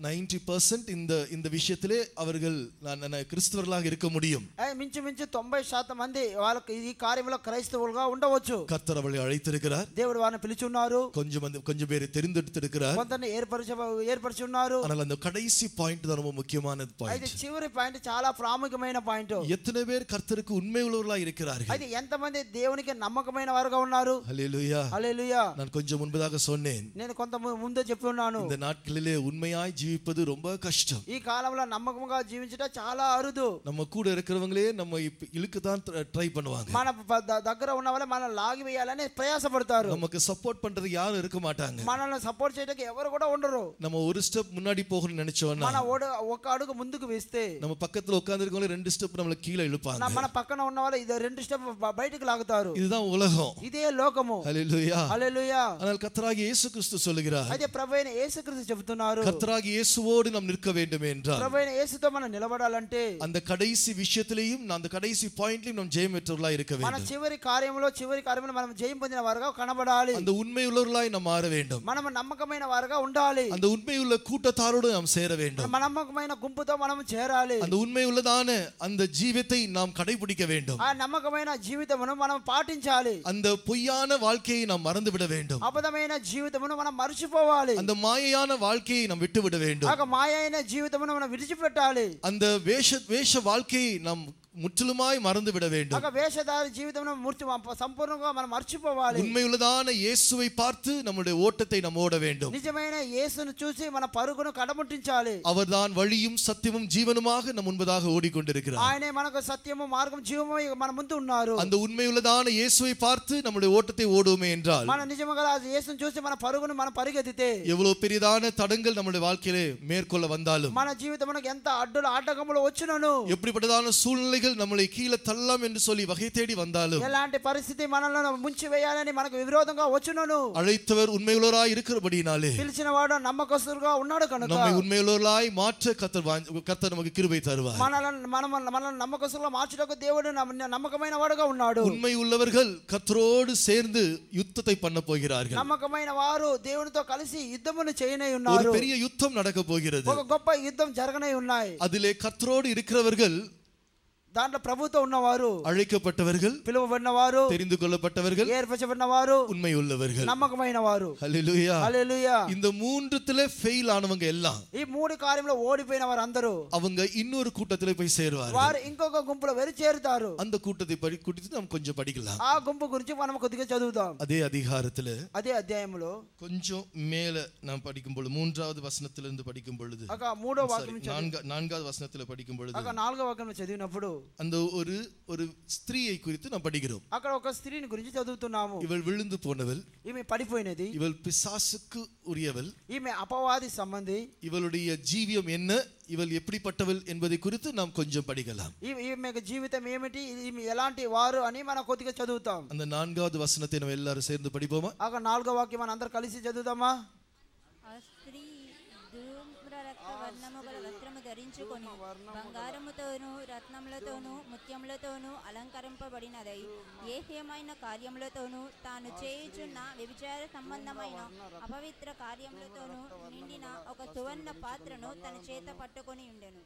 Speaker 5: 90% இந்த இந்த விஷயத்திலே அவர்கள் நான் நான் கிறிஸ்தவர்களாக இருக்க முடியும்
Speaker 4: ఏ, మించుమించు తొంభై శాతం మంది వాళ్ళకి ఈ కార్యంలో క్రైస్తవులుగా ఉండవచ్చు
Speaker 5: கர்த்தர் அவளை அழைத்திருக்கிறார்
Speaker 4: దేవుడు వారిని పిలిచి ఉన్నారు
Speaker 5: கொஞ்சம் வந்து கொஞ்சம் பேரை தெரிந்தெடுத்திருக்கிறார்
Speaker 4: కొందరిని ఏర్పరచ ఏర్పరిచి ఉన్నారు
Speaker 5: ஆனால் அந்த கடைசி பாயிண்ட் தான் ரொம்ப முக்கியமான
Speaker 4: అయితే
Speaker 5: பாயிண்ட்
Speaker 4: చివరి పాయింట్ చాలా ప్రాముఖ్యమైన పాయింట్
Speaker 5: எத்தனை பேர் பேர் கர்த்தருக்கு உண்மை உள்ளவர்களாய் இருக்கிறார்கள்
Speaker 4: అయితే ఎంతమంది దేవునికి నమ్మకమైన వారుగా ఉన్నారు
Speaker 5: ஹalleluya
Speaker 4: హల్లెలూయా
Speaker 5: நான் கொஞ்சம் முன்பதாக சொன்னேன்
Speaker 4: నేను కొంత ము- ముందే చెప్పి ఉన్నాను
Speaker 5: இந்த நாட்களிலே உண்மையாய் ஜீவிப்பது ரொம்ப கஷ்டம்
Speaker 4: ఈ కాలంలో నమ్మకంగా జీవించడం చాలా అరుదు
Speaker 5: நம்ம கூட இருக்கிறவங்களே நம்ம இப்ப இழுக்க தான் ட்ரை பண்ணுவாங்க
Speaker 4: మన ప- ద- దగ్గర ఉన్న వాళ్ళే మనం లాగి వేయాలని ప్రయాసపడతారు
Speaker 5: நமக்கு సపోర్ట్ பண்றதுக்கு யாரும் இருக்க மாட்டாங்க
Speaker 4: మనల్ని సపోర్ట్ చేయడానికి ఎవరు కూడా ఉండరు
Speaker 5: நம்ம ஒரு ஸ்டெப் முன்னாடி போகணும்னு நினைச்சோம்னா
Speaker 4: మన ఓడ ఒక అడుగు ముందుకు వేస్తే
Speaker 5: நம்ம பக்கத்துல உட்கார்ந்து ரெண்டு ஸ்டெப் நம்மள கீழே இழுப்பாங்க
Speaker 4: నా- మన పక్కన ఉన్న వాళ్ళు ఇది రెండు స్టెప్ బయటకు లాగుతారు
Speaker 5: இதுதான் உலகம்
Speaker 4: ఇదే లోకము
Speaker 5: ஹalleluya
Speaker 4: హల్లెలూయా
Speaker 5: ஆனால் கர்த்தராகிய இயேசு கிறிஸ்து சொல்லுகிறார்
Speaker 4: అయితే ప్రభు అయిన యేసుక్రీస్తు చెబుతున్నారు
Speaker 5: கர்த்தராகிய இயேசுவோடு நாம் நிற்க வேண்டும் என்றால்
Speaker 4: ప్రభు అయిన యేసుతో మనం నిలబడాలంటే
Speaker 5: அந்த கடைசி விஷயத்திலேயும் அந்த கடைசி பாயிண்ட்லயும் நாம் ஜெயம் பெற்றவர்களாய் இருக்க
Speaker 4: మన
Speaker 5: வேண்டும்
Speaker 4: చివరి కార్యంలో చివరి కార్యంలో మనం జయం పొందిన వారుగా కనబడాలి
Speaker 5: அந்த உண்மை உள்ளவர்களாய் நாம் மாற வேண்டும்
Speaker 4: మనం నమ్మకమైన వారుగా ఉండాలి
Speaker 5: அந்த உண்மை உள்ள கூட்டத்தாரோடு நாம் சேர வேண்டும்
Speaker 4: మన నమ్మకమైన గుంపుతో మనం చేరాలి
Speaker 5: அந்த உண்மை உள்ளதான அந்த ஜீவத்தை நாம் கடைபிடிக்க வேண்டும்
Speaker 4: ఆ నమ్మకమైన జీవితమును మనం పాటించాలి
Speaker 5: அந்த பொய்யான வாழ்க்கையை நாம் மறந்துவிட வேண்டும்
Speaker 4: అబద్ధమైన జీవితమును మనం మర్చిపోవాలి
Speaker 5: அந்த మాయயான வாழ்க்கையை நாம் விட்டுவிட வேண்டும்
Speaker 4: ఒక మాయ అయిన జీవితమును మనం విడిచిపెట్టాలి
Speaker 5: அந்த வேஷ வேஷ வாழ்க்கையை நாம் முற்றிலுமாய் மறந்து விட வேண்டும்
Speaker 4: ఒక వేషధారి జీవితమును మూర్తి సంపూర్ణంగా మనం మర్చిపోవాలి
Speaker 5: உண்மையுள்ளதான இயேசுவை பார்த்து நம்முடைய ஓட்டத்தை நாம் ஓட வேண்டும்
Speaker 4: నిజమైన యేసును చూసి మన పరుగును కడముట్టించాలి
Speaker 5: அவர்தான் வழியும் சத்தியமும் ஜீவனுமாக நம் முன்பதாக ஓடிக்கொண்டிருக்கிறார்
Speaker 4: ఆయనే మనకు సత్యము మార్గం జీవము మన ముందు ఉన్నారు
Speaker 5: அந்த உண்மையுள்ளதான இயேசுவை பார்த்து நம்முடைய ஓட்டத்தை ஓடுவோமே என்றால்
Speaker 4: మన నిజముగా ఆ యేసును చూసి మన పరుగును మనం పరిగెత్తితే
Speaker 5: எவ்வளவு பெரிதான தடங்கள் நம்முடைய வாழ்க்கையிலே மேற்கொள்ள வந்தாலும்
Speaker 4: మన జీవితమునకు ఎంత అడ్డులు ఆటంకములు వచ్చినను
Speaker 5: எப்படிப்பட்டதான சூழ்நிலைகள் நம்மளை கீழே தள்ளலாம் என்று சொல்லி வகை தேடி வந்தாலும்
Speaker 4: ఎలాంటి పరిస్థితి మనల్ని ముంచి వేయాలని మనకు విరోధంగా వచ్చునను
Speaker 5: அழைத்தவர் உண்மையுள்ளவராய் இருக்கிறபடினாலே
Speaker 4: పిలిచిన వాడు నమ్మకస్తుడుగా ఉన్నాడు కనుక
Speaker 5: நம்மை உண்மையுள்ளவர்களாய் மாற்ற கத்தர் வாஞ்ச- கர்த்தர் நமக்கு கிருபை தருவார்
Speaker 4: మనల్ని మనం మనల్ని నమ్మకస్తులుగా మార్చుటకు దేవుడు నమ్మ- నమ్మకమైన వాడుగా ఉన్నాడు
Speaker 5: உண்மை உள்ளவர்கள் கர்த்தரோடு சேர்ந்து யுத்தத்தை பண்ண போகிறார்கள்
Speaker 4: నమ్మకమైన వారు దేవునితో కలిసి యుద్ధమును చేయనై
Speaker 5: ஒரு
Speaker 4: ఉన్నారు
Speaker 5: பெரிய யுத்தம் நடக்க போகிறது
Speaker 4: ఒక గొప్ప యుద్ధం జరగనై ఉన్నాయి
Speaker 5: அதிலே கர்த்தரோடு இருக்கிறவர்கள்
Speaker 4: దాంట్లో ప్రభుతో ఉన్నవారు
Speaker 5: அழைக்கப்பட்டவர்கள்
Speaker 4: పిలువబడిన వారు
Speaker 5: தெரிந்து கொள்ளப்பட்டவர்கள்
Speaker 4: ఏర్పరచబడిన వారు
Speaker 5: உண்மை உள்ளவர்கள்
Speaker 4: నమ్మకమైన వారు
Speaker 5: ஹalleluya
Speaker 4: హల్లెలూయా
Speaker 5: இந்த மூன்றுத்துல ஃபெயில் ஆனவங்க எல்லாம்
Speaker 4: ఈ మూడు కార్యంలో ఓడిపోయిన వారు అందరూ
Speaker 5: அவங்க இன்னொரு கூட்டத்திலே போய் சேருவார்கள்
Speaker 4: వారు ఇంకొక గుంపులో వెరి చేరుతారు
Speaker 5: அந்த கூட்டத்தை படி குறித்து நாம் கொஞ்சம் படிக்கலாம்
Speaker 4: ఆ గుంపు గురించి మనం కొద్దిగా చదువుతాం
Speaker 5: அதே அதிகாரத்துல
Speaker 4: అదే అధ్యాయంలో
Speaker 5: கொஞ்சம் மேல நாம் படிக்கும் பொழுது மூன்றாவது வசனத்திலிருந்து படிக்கும் பொழுது
Speaker 4: ఒక మూడో
Speaker 5: sorry,
Speaker 4: వాక్యం చదివి-
Speaker 5: நான்கா- நான்காவது வசனத்துல படிக்கும் பொழுது
Speaker 4: ఒక నాలుగో వాక్యం చదివినప్పుడు
Speaker 5: அந்த ஒரு ஒரு ஸ்திரீயை குறித்து நாம் படிக்கிறோம்
Speaker 4: అక్కడ ఒక స్త్రీని గురించి చదువుతున్నాము
Speaker 5: இவள் விழுந்து போனவள்
Speaker 4: ఈమె పడిపోయినది
Speaker 5: இவள் பிசாசுக்கு உரியவள்
Speaker 4: ఈమె అపవాది సంబంధి
Speaker 5: இவளுடைய ஜீவியம் என்ன இவள் எப்படிப்பட்டவள் என்பதை குறித்து நாம் கொஞ்சம் படிக்கலாம்
Speaker 4: ఈ- ఈమె జీవితం ఏమిటి ఈమె ఎలాంటి వారు అని మనం కొద్దిగా చదువుతాం
Speaker 5: அந்த நான்காவது வசனத்தை நம்ம எல்லாரும் சேர்ந்து படிப்போமா
Speaker 4: ఒక నాలుగో వాక్యం మనం అందరు కలిసి చదువుతామా
Speaker 2: ఆ స్త్రీ ధూమ్ర రక్త వర్ణము గల వస్త్రము ధరించుకొని బంగారముతోను రత్నములతోనూ ముత్యములతోనూ అలంకరింపబడినదై ఏహ్యమైన కార్యములతోనూ తాను చేయుచున్న వ్యభిచార సంబంధమైన అపవిత్ర కార్యములతోనూ నిండిన ఒక సువర్ణ పాత్రను తన చేత పట్టుకొని ఉండెను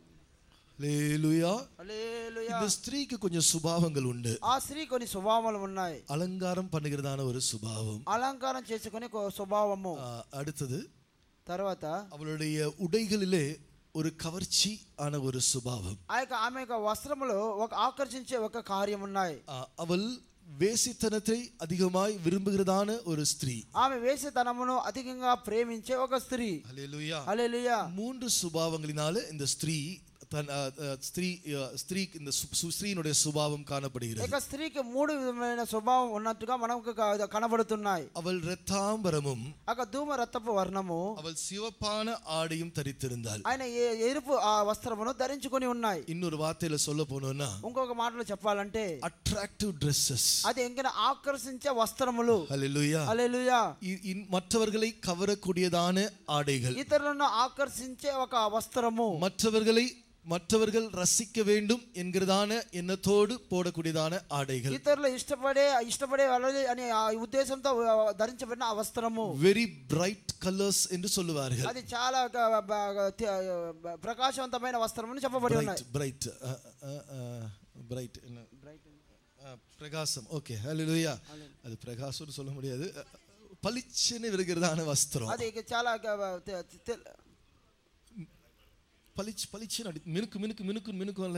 Speaker 5: லேலுயா
Speaker 4: హల్లెలూయా.
Speaker 5: இந்த ஸ்திரீக்கு கொஞ்சம் சுபாவங்கள் உண்டு
Speaker 4: ఆ స్త్రీ కొన్ని స్వభావాలు ఉన్నాయి
Speaker 5: அலங்காரம் பண்ணுகிறதான ஒரு சுபாவம்
Speaker 4: అలంకారం చేసుకునే ఒక స్వభావము
Speaker 5: ஆ, அடுத்தது
Speaker 4: తర్వాత
Speaker 5: அவளுடைய உடைகளிலே ஒரு கவர்ச்சி ஆன ஒரு சுபாவம்
Speaker 4: ఆ యొక్క ఆమె యొక్క వస్త్రములో ఒక ఆకర్షించే ఒక కార్యం ఉన్నాయి
Speaker 5: ஆ, அவள் வேசித்தனத்தை அதிகமாய் விரும்புகிறதான ஒரு ஸ்திரீ
Speaker 4: ఆమె వేసేతనమును అధికంగా ప్రేమించే ఒక స్త్రీ
Speaker 5: ஹalleluya
Speaker 4: హల్లెలూయా
Speaker 5: மூன்று சுபாவங்களினால இந்த ஸ்திரீ தன் அ, அ, ஸ்திரீ அ, ஸ்திரீ இந்த சு- சு- ஸ்திரீனுடைய சுபாவம் காணப்படுகிறது
Speaker 4: ఇక స్త్రీకి మూడు విధమైన స్వభావం ఉన్నట్టుగా మనకు క- కనబడుతున్నాయి
Speaker 5: அவள் இரத்தாம்பரமும்
Speaker 4: ఒక ధూమ రక్తపు వర్ణము
Speaker 5: அவள் சிவப்பான ஆடையும் தரித்திருந்தாள்
Speaker 4: ఆయన ఏ- ఎరుపు ఆ వస్త్రమును ధరించుకొని ఉన్నాయి
Speaker 5: இன்னொரு வார்த்தையில சொல்ல போனோம்னா
Speaker 4: ఇంకొక మాటలో చెప్పాలంటే
Speaker 5: அட்ராக்டிவ் ட்ரெஸ்ஸஸ்
Speaker 4: అది ఎంకిన ఆకర్షించే వస్త్రములు
Speaker 5: ஹalleluya
Speaker 4: హల్లెలూయా
Speaker 5: இ- இன்- மற்றவர்களை கவரக்கூடியதான ஆடைகள்
Speaker 4: ఇతరులను ఆకర్షించే ఒక వస్త్రము
Speaker 5: மற்றவர்களை மற்றவர்கள் ரசிக்க வேண்டும் என்கிறதான எண்ணத்தோடு போடக்கூடியதான ஆடைகள்
Speaker 4: ఇతరులు ఇష్టపడే ఇష్టపడే వాళ్ళని అనే ఆ ఉద్దేశంతో ఆ, ధరించబడిన ఆ వస్త్రము
Speaker 5: வெரி பிரைட் கலர்ஸ் என்று சொல்லுவார்கள்
Speaker 4: అది చాలా గ- బ- త- బ- ప్రకాశవంతమైన వస్త్రముని చెప్పబడి ఉన్నాయి
Speaker 5: பிரைட் பிரைட் பிரைட் என்ன ஆ, பிரகாசம் ஓகே ஹalleluya அது பிரகாசம்னு சொல்ல முடியாது அ, பளிச்சுன்னு இருக்கிறதான வஸ்திரம்
Speaker 4: అది ఇక చాలా గ- తె- తె-
Speaker 5: பளிச்சு பளிச்சுன்னு அடி மினுக்கு மினுக்கு மினுக்கு மினுக்கும்ல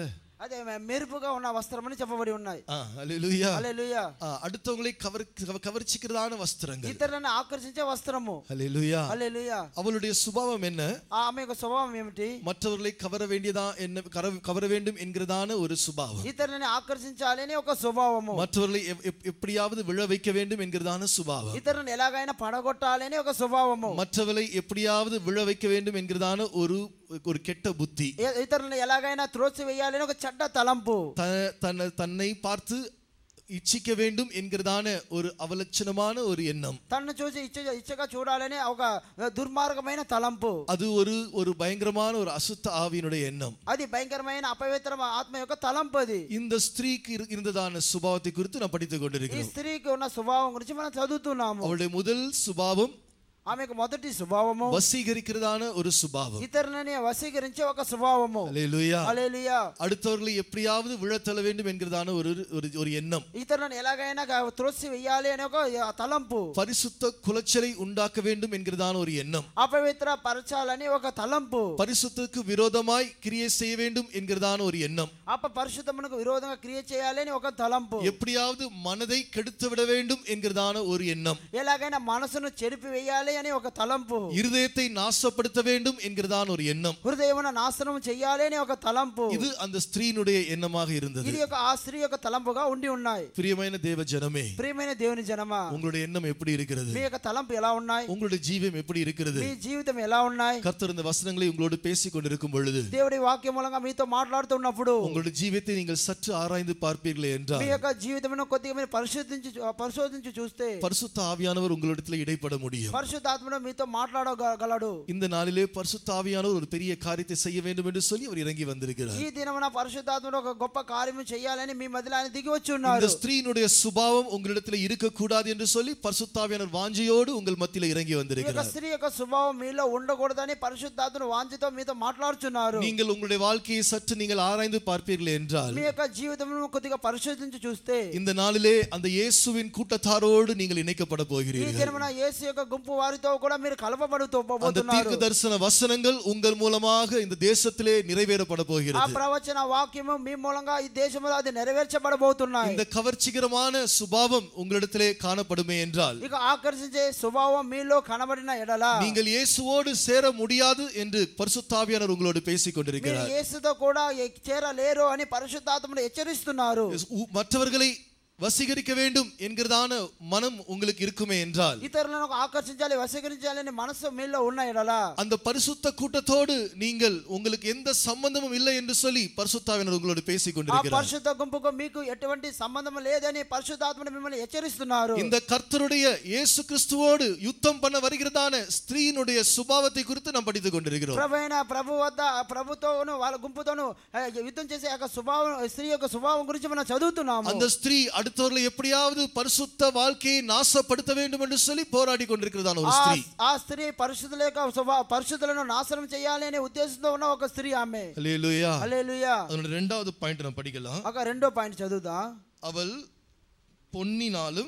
Speaker 4: అదే మె- మెరుపుగా ఉన్న వస్త్రం అని చెప్పబడి ఉన్నాయి
Speaker 5: ஆ, ஹalleluya.
Speaker 4: హల్లెలూయా
Speaker 5: ஆ, அடுத்தவங்களை கவர் கவ- கவர்ச்சிக்கிறதான வஸ்திரங்கள்
Speaker 4: ఇతరులను ఆకర్షించే వస్త్రము
Speaker 5: ஹalleluya.
Speaker 4: హల్లెలూయా
Speaker 5: அவளுடைய சுபாவம் என்ன
Speaker 4: ఆ ఆమె యొక్క స్వభావం ఏమిటి
Speaker 5: மற்றவர்களை கவர வேண்டியதா என்ன கர- கவர வேண்டும் என்கிறதான ஒரு சுபாவம்
Speaker 4: ఇతరులని ఆకర్షించాలి అని ఒక స్వభావము
Speaker 5: மற்றவர்களை எப்- எப்- எப்படியாவது விழ வைக்க வேண்டும் என்கிறதான சுபாவம்
Speaker 4: ఇతరులను ఎలాగైనా పడగొట్టాలి అని ఒక స్వభావము
Speaker 5: மற்றவர்களை எப்படியாவது விழ வைக்க வேண்டும் என்கிறதான ஒரு ஒரு கெட்ட புத்தி
Speaker 4: ఇ- ఇతరులను ఎలాగైనా త్రోసి వేయాలి అని ఒక చెడ్డ తలంపు
Speaker 5: த- தன்னை தன்னை பார்த்து இச்சிக்க வேண்டும் என்கிறதான ஒரு அவலட்சணமான ஒரு எண்ணம்
Speaker 4: తనను చూసి ఇచ్చ ఇచ్చగా చూడాలని ఒక దుర్మార్గమైన తలంపు
Speaker 5: அது ஒரு ஒரு பயங்கரமான ஒரு அசுத்த ஆவியினுடைய எண்ணம்
Speaker 4: అది భయంకరమైన అపవిత్ర ఆత్మ యొక్క తలంపు అది
Speaker 5: இந்த ஸ்திரீக்கு இரு- இருந்ததான சுபாவத்தை குறித்து நான் படித்துக்
Speaker 4: ఈ
Speaker 5: கொண்டிருக்கிறோம்
Speaker 4: స్త్రీకి ఉన్న స్వభావం గురించి మనం చదువుతున్నాము
Speaker 5: அவளுடைய முதல் சுபாவம்
Speaker 4: ఆమెకు మొదటి స్వభావము
Speaker 5: வசீகரிக்கிறதான ஒரு சுபாவம்
Speaker 4: ఇతరులని వశీకరించే ఒక స్వభావము
Speaker 5: அல்லேலூயா
Speaker 4: హల్లెలూయా
Speaker 5: அடுத்தவர்களை எப்படியாவது விழத்தள்ள வேண்டும் என்கிறதான ஒரு ஒரு ஒரு எண்ணம்
Speaker 4: ఇతరులను ఎలాగైనా గా- త్రోసి వెయ్యాలి అనే ఒక తలంపు
Speaker 5: பரிசுத்த குலைச்சலை உண்டாக்க வேண்டும் என்கிறதான ஒரு எண்ணம்
Speaker 4: అపవిత్ర పరచాలని ఒక తలంపు
Speaker 5: பரிசுத்தத்துக்கு விரோதமாய் கிரியை செய்ய வேண்டும் என்கிறதான ஒரு எண்ணம்
Speaker 4: అప పరిశుద్ధమునకు విరోధంగా క్రియ చేయాలి అని ఒక తలంపు
Speaker 5: எப்படியாவது மனதை கெடுத்து விட வேண்டும் என்கிறதான ஒரு எண்ணம்
Speaker 4: ఎలాగైనా మనసును చెరిపి వేయాలి అని ఒక తలంపు
Speaker 5: இருதயத்தை நாசப்படுத்த வேண்டும் என்கிறதான ஒரு எண்ணம்
Speaker 4: హృదయమున నాశనం చెయ్యాలి అని ఒక తలంపు
Speaker 5: இது அந்த ஸ்திரீனுடைய எண்ணமாக இருந்தது
Speaker 4: ఇది ఒక ఆ స్త్రీ యొక్క తలంపుగా ఉండి ఉన్నాయి
Speaker 5: பிரியమైన தேவ ஜனமே
Speaker 4: ప్రియమైన దేవుని జనమా
Speaker 5: உங்களுடைய எண்ணம் எப்படி இருக்கிறது
Speaker 4: మీ యొక్క తలంపు ఎలా ఉన్నాయి
Speaker 5: உங்களுடைய ஜீவம் எப்படி இருக்கிறது
Speaker 4: మీ జీవితం ఎలా ఉన్నాయి
Speaker 5: கர்த்தர் இந்த வசனங்களை உங்களோடு பேசிக் கொண்டிருக்கும் பொழுது
Speaker 4: దేవుడి వాక్యం మూలంగా మీతో మాట్లాడుతున్నప్పుడు
Speaker 5: உங்களுடைய ஜீவத்தை நீங்கள் சற்று ஆராய்ந்து பார்ப்பீர்களே என்றால்
Speaker 4: మీ యొక్క జీవితమును కొద్దిగా మీరు పరిశోధించి పరిశోధించి చూస్తే
Speaker 5: பரிசுத்த ஆவியானவர் உங்களிடத்தில் இடைப்பட முடியும்
Speaker 4: పరిశుద్ధాత్మను మీతో మాట్లాడగలడు
Speaker 5: இந்த நாளிலே பரிசுத்த ஆவியானவர் ஒரு பெரிய காரியத்தை செய்ய வேண்டும் என்று சொல்லி அவர் இறங்கி வந்திருக்கிறார்
Speaker 4: ఈ దినమున పరిశుద్ధాత్మను ఒక గొప్ప కార్యము చేయాలని మీ మధ్యలో ఆయన దిగి వచ్చి
Speaker 5: இந்த
Speaker 4: ఉన్నారు
Speaker 5: ஸ்திரீனுடைய சுபாவம் உங்களிடத்தில் இருக்கக்கூடாது என்று சொல்லி பரிசுத்தாவியானவர் வாஞ்சையோடு உங்கள் மத்தியில் இறங்கி
Speaker 4: ఈ యొక్క
Speaker 5: வந்திருக்கிறார்
Speaker 4: స్త్రీ యొక్క స్వభావం మీలో ఉండకూడదని పరిశుద్ధాత్మను వాంఛతో మీతో మాట్లాడుచున్నారు
Speaker 5: நீங்கள் உங்களுடைய வாழ்க்கையை சற்று நீங்கள் ஆராய்ந்து பார்ப்பீர்கள் என்றால்
Speaker 4: మీ యొక్క జీవితమును కొద్దిగా పరిశోధించి చూస్తే
Speaker 5: இந்த நாளிலே அந்த இயேசுவின் கூட்டத்தாரோடு நீங்கள் இணைக்கப்பட
Speaker 4: ఈ
Speaker 5: போகிறீர்கள்
Speaker 4: దినమున యేసు యొక్క గుంపు వారితో కూడా మీరు కలపబడుతూ
Speaker 5: அந்த
Speaker 4: పోబోతున్నారు
Speaker 5: தீர்க்க தரிசன வசனங்கள் உங்கள் மூலமாக இந்த தேசத்திலே நிறைவேறப்பட
Speaker 4: ఆ
Speaker 5: போகிறது
Speaker 4: ప్రవచన వాక్యము మీ మూలంగా ఈ దేశంలో అది నెరవేర్చబడబోతున్నాయి
Speaker 5: இந்த கவர்ச்சிகரமான சுபாவம் உங்களிடத்திலே காணப்படுமே என்றால்
Speaker 4: ఇక ఆకర్షించే స్వభావం మీలో కనబడిన ఎడల
Speaker 5: நீங்கள் இயேசுவோடு சேர முடியாது என்று பரிசுத்தாவியானவர் உங்களோடு பேசிக்
Speaker 4: మీరు
Speaker 5: கொண்டிருக்கிறார்
Speaker 4: యేసుతో కూడా ఎ- చేరలేరు అని పరిశుద్ధాత్మను హెచ్చరిస్తున్నారు
Speaker 5: உ- மற்றவர்களை வசீகரிக்க வேண்டும் என்கிறதான மனம் உங்களுக்கு இருக்குமே என்றால்
Speaker 4: ఇతరులను ఆకర్షించాలి వశీకరించాలని మనసు మీలో ఉన్న ఎడల
Speaker 5: அந்த பரிசுத்த கூட்டத்தோடு நீங்கள் உங்களுக்கு எந்த சம்பந்தமும் இல்லை என்று சொல்லி பரிசுத்தாவினர் உங்களோடு பேசிக்
Speaker 4: ఆ
Speaker 5: கொண்டிருக்கிறார்
Speaker 4: పరిశుద్ధ గుంపుకు మీకు ఎటువంటి సంబంధం లేదని పరిశుద్ధాత్మను మిమ్మల్ని హెచ్చరిస్తున్నారు
Speaker 5: இந்த கர்த்தருடைய இயேசு கிறிஸ்துவோடு யுத்தம் பண்ண வருகிறதான ஸ்திரீனுடைய சுபாவத்தை குறித்து நாம் படித்துக் கொண்டிருக்கிறோம்
Speaker 4: ప్రభువైన ప్రభు వద్ద ప్రభుతోను వాళ్ళ గుంపుతోను ఆ, యుద్ధం చేసే యొక్క స్వభావం స్త్రీ యొక్క స్వభావం గురించి మనం చదువుతున్నాము
Speaker 5: அந்த ஸ்திரீ அடுத்தவர்களை எப்படியாவது பரிசுத்த வாழ்க்கையை நாசப்படுத்த வேண்டும் என்று சொல்லி போராடி கொண்டிருக்கிறதான ஒரு
Speaker 4: ఆ
Speaker 5: ஸ்திரீ
Speaker 4: ఆ స్త్రీ పరిశుద్ధుల యొక్క స్వభావ పరిశుద్ధులను నాశనం చేయాలి అనే ఉద్దేశంతో ఉన్న ఒక స్త్రీ ఆమె
Speaker 5: அல்லேலூயா
Speaker 4: హల్లెలూయా
Speaker 5: அதனுடைய ரெண்டாவது பாயிண்ட் நம்ம படிக்கலாம்
Speaker 4: ఒక రెండో పాయింట్ చదువుదాం
Speaker 5: அவள் பொன்னினாலும்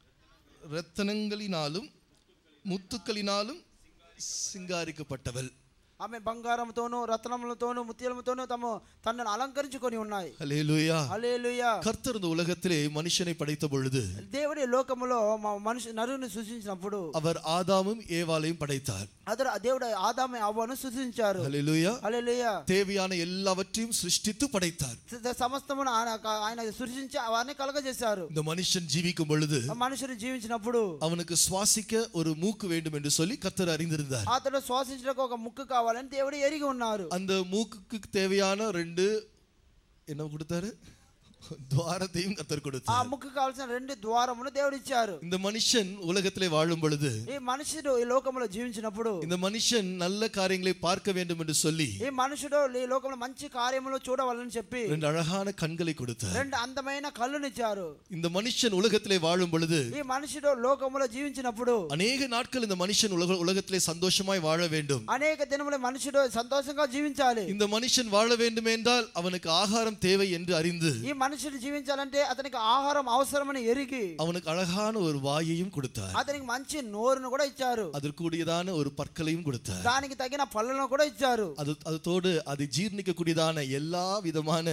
Speaker 5: ரத்தனங்களினாலும் முத்துக்களினாலும் சிங்காரிக்கப்பட்டவள்
Speaker 4: ఆమె బంగారంతోను రత్నములతోను ముత్యములతోను తమ తనను అలంకరించుకొని ఉన్నాయి
Speaker 5: அல்லேலூயா
Speaker 4: హల్లెలూయా
Speaker 5: கர்த்தர் இந்த உலகத்திலே மனுஷனை படைத்த பொழுது
Speaker 4: దేవుడి లోకములో మ- మనిషి నరుని సృష్టించినప్పుడు
Speaker 5: அவர் ஆதாமும் ஏவாளையும் படைத்தார்
Speaker 4: అతడు దేవుడు ఆదాము అవ్వను సృష్టించారు
Speaker 5: அல்லேலூயா
Speaker 4: హల్లెలూయా
Speaker 5: தேவையான எல்லாவற்றையும் சிருஷ்டித்து படைத்தார்
Speaker 4: స- సమస్తమును ఆయన ఆయన సృష్టించి వారిని కలగజేశారు
Speaker 5: இந்த மனுஷன் ஜீவிக்கும் பொழுது
Speaker 4: ఆ మనుషుని జీవించినప్పుడు
Speaker 5: அவனுக்கு சுவாசிக்க ஒரு மூக்கு வேண்டும் என்று சொல்லி கர்த்தர் அறிந்திருந்தார்
Speaker 4: అతడు శ్వాసించడానికి ఒక ముక్కు కావాలని దేవుడు ఎరిగి ఉన్నారు
Speaker 5: அந்த மூக்குக்கு தேவையான ரெண்டு என்ன கொடுத்தாரு துவாரத்தையும் கர்த்தர்
Speaker 4: ఆ
Speaker 5: கொடுத்தார்
Speaker 4: ముక్కు కావాల్సిన రెండు ద్వారమును దేవుడు ఇచ్చారు
Speaker 5: இந்த மனுஷன் உலகத்திலே வாழும் பொழுது
Speaker 4: ఈ మనుషుడు ఈ లోకంలో జీవించినప్పుడు
Speaker 5: இந்த மனுஷன் நல்ல காரியங்களை பார்க்க வேண்டும் என்று சொல்லி
Speaker 4: ఈ మనుషుడు ఈ లోకంలో మంచి కార్యములు చూడవాలని చెప్పి
Speaker 5: ரெண்டு அழகான கண்களை கொடுத்தார்
Speaker 4: రెండు అందమైన కళ్ళునిచ్చారు
Speaker 5: இந்த மனுஷன் உலகத்திலே வாழும் பொழுது
Speaker 4: ఈ మనుషుడు లోకంలో జీవించినప్పుడు
Speaker 5: அநேக நாட்கள் இந்த மனுஷன் உலக உலகத்திலே சந்தோஷமாய் வாழ வேண்டும்
Speaker 4: అనేక దినములు మనుషుడు సంతోషంగా జీవించాలి
Speaker 5: இந்த மனுஷன் வாழ வேண்டும் என்றால் அவனுக்கு ஆகாரம் தேவை என்று அறிந்து
Speaker 4: ఈ మనుషుడు జీవించాలంటే అతనికి ఆహారం అవసరమని ఎరిగి
Speaker 5: அவனுக்கு அழகான ஒரு வாயையும் கொடுத்தார்
Speaker 4: అతనికి మంచి నోరును కూడా ఇచ్చారు
Speaker 5: அதற்குரியதான ஒரு பற்களையும் கொடுத்தார்
Speaker 4: దానికి తగిన పళ్ళను కూడా ఇచ్చారు
Speaker 5: அது அதோடு அதை ஜீர்ணிக்கக்கூடியதான எல்லா விதமான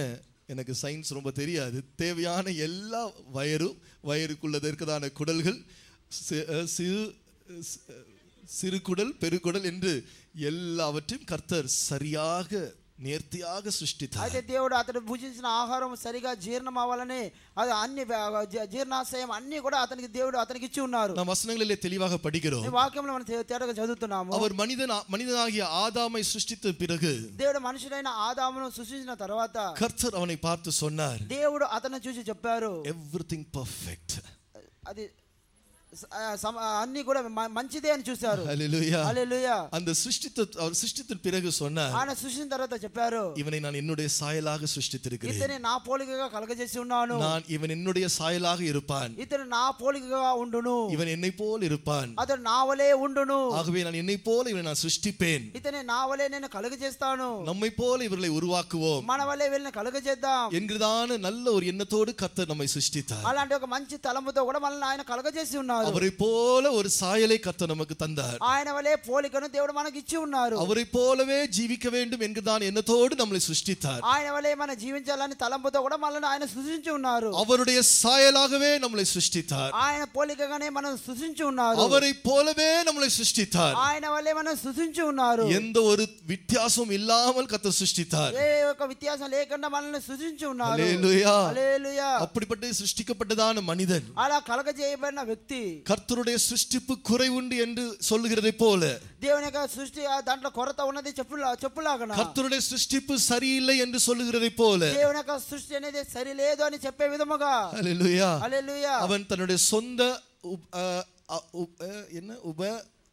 Speaker 5: எனக்கு சயின்ஸ் ரொம்ப தெரியாது தேவையான எல்லா வயரும் வயருக்குள்ளது இருக்கதான குடல்கள் சி- அஹ் சிறு சி- சிறு குடல் பெருக்குடல் என்று எல்லாவற்றையும் கர்த்தர் சரியாக நேர்த்தியாக சிருஷ்டித்தார்
Speaker 4: అయితే దేవుడు అతడు భుజించిన ఆహారం సరిగా జీర్ణం అవ్వాలని అది అన్ని వ్య- జీ- జీర్ణాశయం అన్ని కూడా అతనికి దేవుడు అతనికి ఇచ్చి ఉన్నారు
Speaker 5: நாம் వచనங்களிலே தெளிவாக படிக்கிறோம்
Speaker 4: ఈ వాక్యంలో మనం తే- తేటగా చదువుతున్నాము
Speaker 5: அவர் மனிதன் மனிதனாகிய ஆதாமை சிருஷ்டித்த பிறகு
Speaker 4: దేవుడు మనుషుడైన ఆదామును సృష్టించిన తర్వాత
Speaker 5: கர்த்தர் அவனை பார்த்து சொன்னார்
Speaker 4: దేవుడు అతన్ని చూసి చెప్పారు
Speaker 5: எவ்ரிதிங் பர்ஃபெக்ட்
Speaker 4: అది స- ఆ, సమ- అన్ని కూడా మ- మంచిదే అని చూశారు
Speaker 5: ஹalleluya
Speaker 4: హల్లెలూయా
Speaker 5: அந்த சிருஷ்டித்த அவர் சிருஷ்டித்த பிறகு சொன்னார்
Speaker 4: ఆయన సృష్టించిన తర్వాత చెప్పారు
Speaker 5: இவனை நான் என்னுடைய சாயலாக சிருஷ்டித்திருக்கிறேன்
Speaker 4: ఇతని నా పోలికగా కలగజేసి ఉన్నాను
Speaker 5: நான் இவன் என்னுடைய சாயலாக இருப்பான்
Speaker 4: ఇతను నా పోలికగా ఉండును
Speaker 5: இவன் என்னை போல் இருப்பான்
Speaker 4: అతడు నా వలే ఉండును
Speaker 5: ஆகவே நான் என்னை போல இவனை நான் சிருஷ்டிப்பேன்
Speaker 4: ఇతని నా వలే నేను కలుగజేస్తాను
Speaker 5: நம்மை போல ఇవர்களை உருவாக்குவோம்
Speaker 4: మన వలే వీళ్ళని కలుగజేద్దాం
Speaker 5: என்கிறதான நல்ல ஒரு எண்ணத்தோடு கர்த்தர் நம்மை சிருஷ்டித்தார்
Speaker 4: అలాంటి ఒక మంచి తలంపుతో కూడా మనల్ని ఆయన కలుగజేసి ఉన్నారు
Speaker 5: அவரை போல ஒரு சாயலை கர்த்தர் நமக்கு தந்தார்
Speaker 4: ఆయన వలే పోలికను దేవుడు మనకి ఇచ్చి ఉన్నారు
Speaker 5: அவரை போலவே ஜீவிக்க வேண்டும் என்கிறதான எண்ணத்தோடு நம்மளை சிருஷ்டித்தார்
Speaker 4: ఆయన వలే మనం జీవించాలని తలంపుతో కూడా మనల్ని ఆయన సృష్టించి ఉన్నారు
Speaker 5: அவருடைய சாயலாகவே நம்மளை சிருஷ்டித்தார்
Speaker 4: ఆయన పోలికగానే మనం సృష్టించి ఉన్నారు
Speaker 5: அவரை போலவே நம்மளை சிருஷ்டித்தார்
Speaker 4: ఆయన వల్లే మనం సృష్టించి ఉన్నారు
Speaker 5: எந்த ஒரு வித்தியாசம் இல்லாமல் கர்த்தர் சிருஷ்டித்தார்
Speaker 4: ఏ ఒక్క వ్యత్యాసం లేకుండా మనల్ని సృష్టించి ఉన్నారు
Speaker 5: ஹalleluya.
Speaker 4: హల్లెలూయా.
Speaker 5: அப்படிப்பட்ட சிருஷ்டிக்கப்பட்டதான மனிதன்
Speaker 4: అలా కలగజేయబడిన వ్యక్తి
Speaker 5: கர்த்தருடைய சிருஷ்டிப்பு குறைவுண்டு என்று சொல்லுகிறதை போல
Speaker 4: దేవుని యొక్క సృష్టి ఆ దాంట్లో కొరత ఉన్నది చెప్పులా చెప్పులాగన
Speaker 5: கர்த்தருடைய சிருஷ்டிப்பு சரியில்லை என்று சொல்லுகிறதை போல
Speaker 4: దేవుని యొక్క సృష్టి అనేది సరిలేదు అని చెప్పే విధముగా
Speaker 5: ஹalleluya.
Speaker 4: హల్లెలూయా
Speaker 5: அவன் தன்னுடைய சொந்த உப்- அஹ், அ- உப்- அஹ், என்ன உப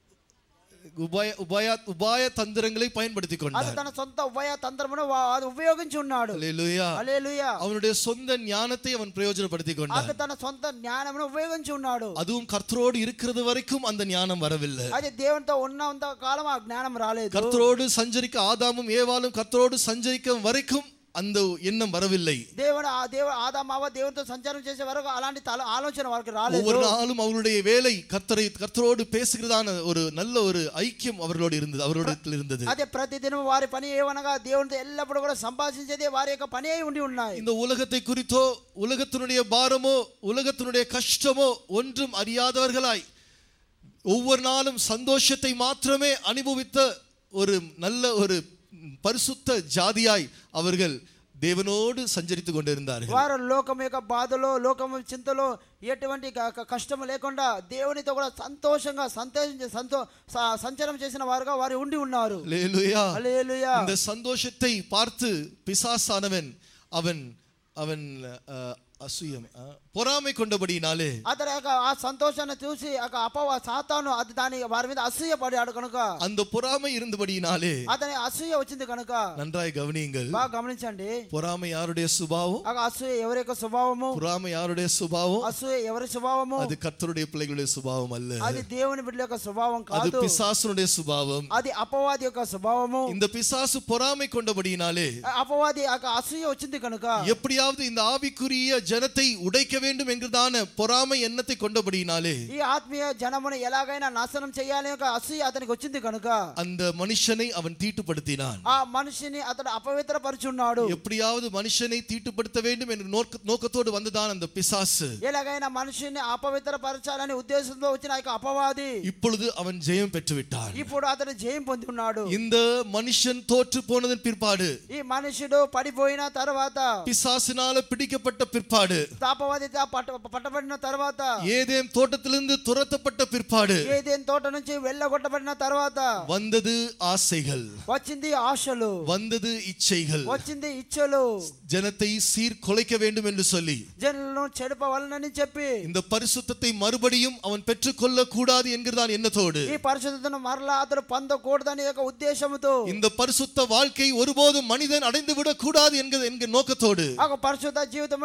Speaker 5: உபாய உபாய உபாய தந்திரங்களை பயன்படுத்தி
Speaker 4: అది
Speaker 5: கொண்டான்
Speaker 4: తన సొంత ఉభయ తంత్రమును వా- అది ఉపయోగించి ఉన్నాడు
Speaker 5: ஹalleluya.
Speaker 4: హల్లెలూయా
Speaker 5: அவனுடைய சொந்த ஞானத்தை அவன் பிரயோஜனப்படுத்தி கொண்டான்
Speaker 4: అతను తన సొంత జ్ఞానమును ఉపయోగించి ఉన్నాడు
Speaker 5: அதுவும் கர்த்தரோடு இருக்கிறது வரைக்கும் அந்த ஞானம் வரவில்லை
Speaker 4: అది దేవునితో ఉన్నంత కాలం ఆ జ్ఞానం రాలేదు
Speaker 5: கர்த்தரோடு சஞ்சரிக்க ஆதாமும் ஏவாளும் கர்த்தரோடு சஞ்சரிக்கும் வரைக்கும் அந்த எண்ணம் வரவில்லை
Speaker 4: దేవుడు ఆ దేవు ఆదామావ దేవునితో సంచారం చేసే వరకు అలాంటి తల ఆలోచన వారికి రాలేదు
Speaker 5: ஒவ்வொரு நாளும் அவருடைய வேலை கர்த்தரை கர்த்தரோடு பேசுகிறதான ஒரு நல்ல ஒரு ஐக்கியம் அவர்களோடு இருந்தது அவரோடத்தில் இருந்தது
Speaker 4: అదే ప్రతిదినం వారి పని ఏమనగా దేవునితో ఎల్లప్పుడూ కూడా సంభాషించేదే వారి యొక్క పని అయి ఉండి ఉన్నాయి
Speaker 5: இந்த உலகத்தை குறித்தோ உலகத்தினுடைய பாரமோ உலகத்தினுடைய கஷ்டமோ ஒன்றும் அறியாதவர்களாய் ஒவ்வொரு நாளும் சந்தோஷத்தை மாத்திரமே அனுபவித்த ஒரு நல்ல ஒரு பரிசுத்த ஜாதியாய் அவர்கள் தேவனோடு சஞ்சரித்து கொண்டிருந்தார்கள்
Speaker 4: వారు లోకం యొక్క బాధలో లోకం చింతలో ఎటువంటి క- క- కష్టము లేకుండా దేవునితో కూడా సంతోషంగా సంతోషించి సంతో స- సంచారం చేసిన వారుగా వారు ఉండి ఉన్నారు
Speaker 5: அல்லேலூயா.
Speaker 4: హల్లెలూయా.
Speaker 5: இந்த சந்தோஷத்தை பார்த்து பிசாசானவன் அவன் அவன் அஹ், அசூயம் அஹ், பொறாமை கொண்டபடியினாலே
Speaker 4: అతని యొక్క ఆ సంతోషాన్ని చూసి ఆ అపవ సాతాను అది దాని వారి మీద అసూయ పడాడు కనుక
Speaker 5: அந்த பொறாமை இருந்தபடியினாலே
Speaker 4: అతని అసూయ వచ్చింది కనుక
Speaker 5: நன்றாய் கவனியுங்கள்
Speaker 4: బాగా గమనించండి
Speaker 5: பொறாமை யாருடைய சுபாவம்
Speaker 4: ఆ అసూయ ఎవరి యొక్క స్వభావము
Speaker 5: பொறாமை யாருடைய சுபாவம்
Speaker 4: అసూయ ఎవరి స్వభావము
Speaker 5: அது கர்த்தருடைய பிள்ளைகளுடைய சுபாவம் அல்ல
Speaker 4: అది దేవుని బిడ్డల యొక్క స్వభావం
Speaker 5: அது
Speaker 4: కాదు
Speaker 5: பிசாசுனுடைய சுபாவம்
Speaker 4: అది అపవాది యొక్క స్వభావము
Speaker 5: இந்த பிசாசு பொறாமை கொண்டபடியினாலே
Speaker 4: ఆ అపవాది ఆ యొక్క అసూయ వచ్చింది కనుక
Speaker 5: எப்படியாவது இந்த ஆவிக்குரிய ஜனத்தை உடைக்க வேண்டும் என்கிறதான பொறாமை எண்ணத்தை கொண்டபடியினாலே
Speaker 4: ఈ ఆత్మీయ జనమును ఎలాగైనా నాశనం చేయాలి ఒక అసూయ అతనికి వచ్చింది కనుక
Speaker 5: அந்த మనిషனை அவன் தீட்டுப்படுத்தினான்
Speaker 4: ఆ మనిషిని అతడు అపవిత్రపరుచున్నాడు
Speaker 5: எப்படியாவது மனுஷனை தீட்டுப்படுத்த வேண்டும் என்ற நோக்க நோக்கத்தோடு வந்ததான் அந்த பிசாசு
Speaker 4: ఎలాగైనా మనిషిని అపవిత్రపరచాలని ఉద్దేశంతో వచ్చిన ఆ యొక్క అపవాది
Speaker 5: இப்பொழுது அவன் ஜெயம் பெற்று விட்டான்
Speaker 4: ఇప్పుడు అతడు జయం పొంది ఉన్నాడు
Speaker 5: இந்த மனுஷன் தோற்று போனதன் பிற்பாடு
Speaker 4: ఈ మనుషుడు పడిపోయిన తర్వాత
Speaker 5: பிசாசினால பிடிக்கப்பட்ட பிற்பாடு
Speaker 4: అపవాది పట్ట పట్టబడిన తర్వాత
Speaker 5: ஏதேம் தோட்டத்திலிருந்து துரத்தப்பட்ட பிற்பாடு
Speaker 4: ఏదేం తోట నుంచి వెళ్ళగొట్టబడిన తర్వాత
Speaker 5: வந்தது ஆசைகள்
Speaker 4: వచ్చింది ఆశలు
Speaker 5: வந்தது இச்சைகள்
Speaker 4: వచ్చింది ఇచ్చలు
Speaker 5: ஜனத்தை சீர்குலைக்க வேண்டும் என்று சொல்லி
Speaker 4: జనులను చెడపవలనని చెప్పి
Speaker 5: இந்த பரிசுத்தத்தை மறுபடியும் அவன் பெற்றுக்கொள்ள கூடாது என்கிறதான் எண்ணத்தோடு
Speaker 4: ఈ పరిశుద్ధతను మరలా అతడు పొందకూడదని యొక్క ఉద్దేశంతో
Speaker 5: இந்த பரிசுத்த வாழ்க்கை ஒருபோதும் மனிதன் அடைந்து விடக் கூடாது என்கிற என்கிற நோக்கத்தோடு
Speaker 4: ఆ యొక్క పరిశుద్ధ జీవితమును ఎప్పుడు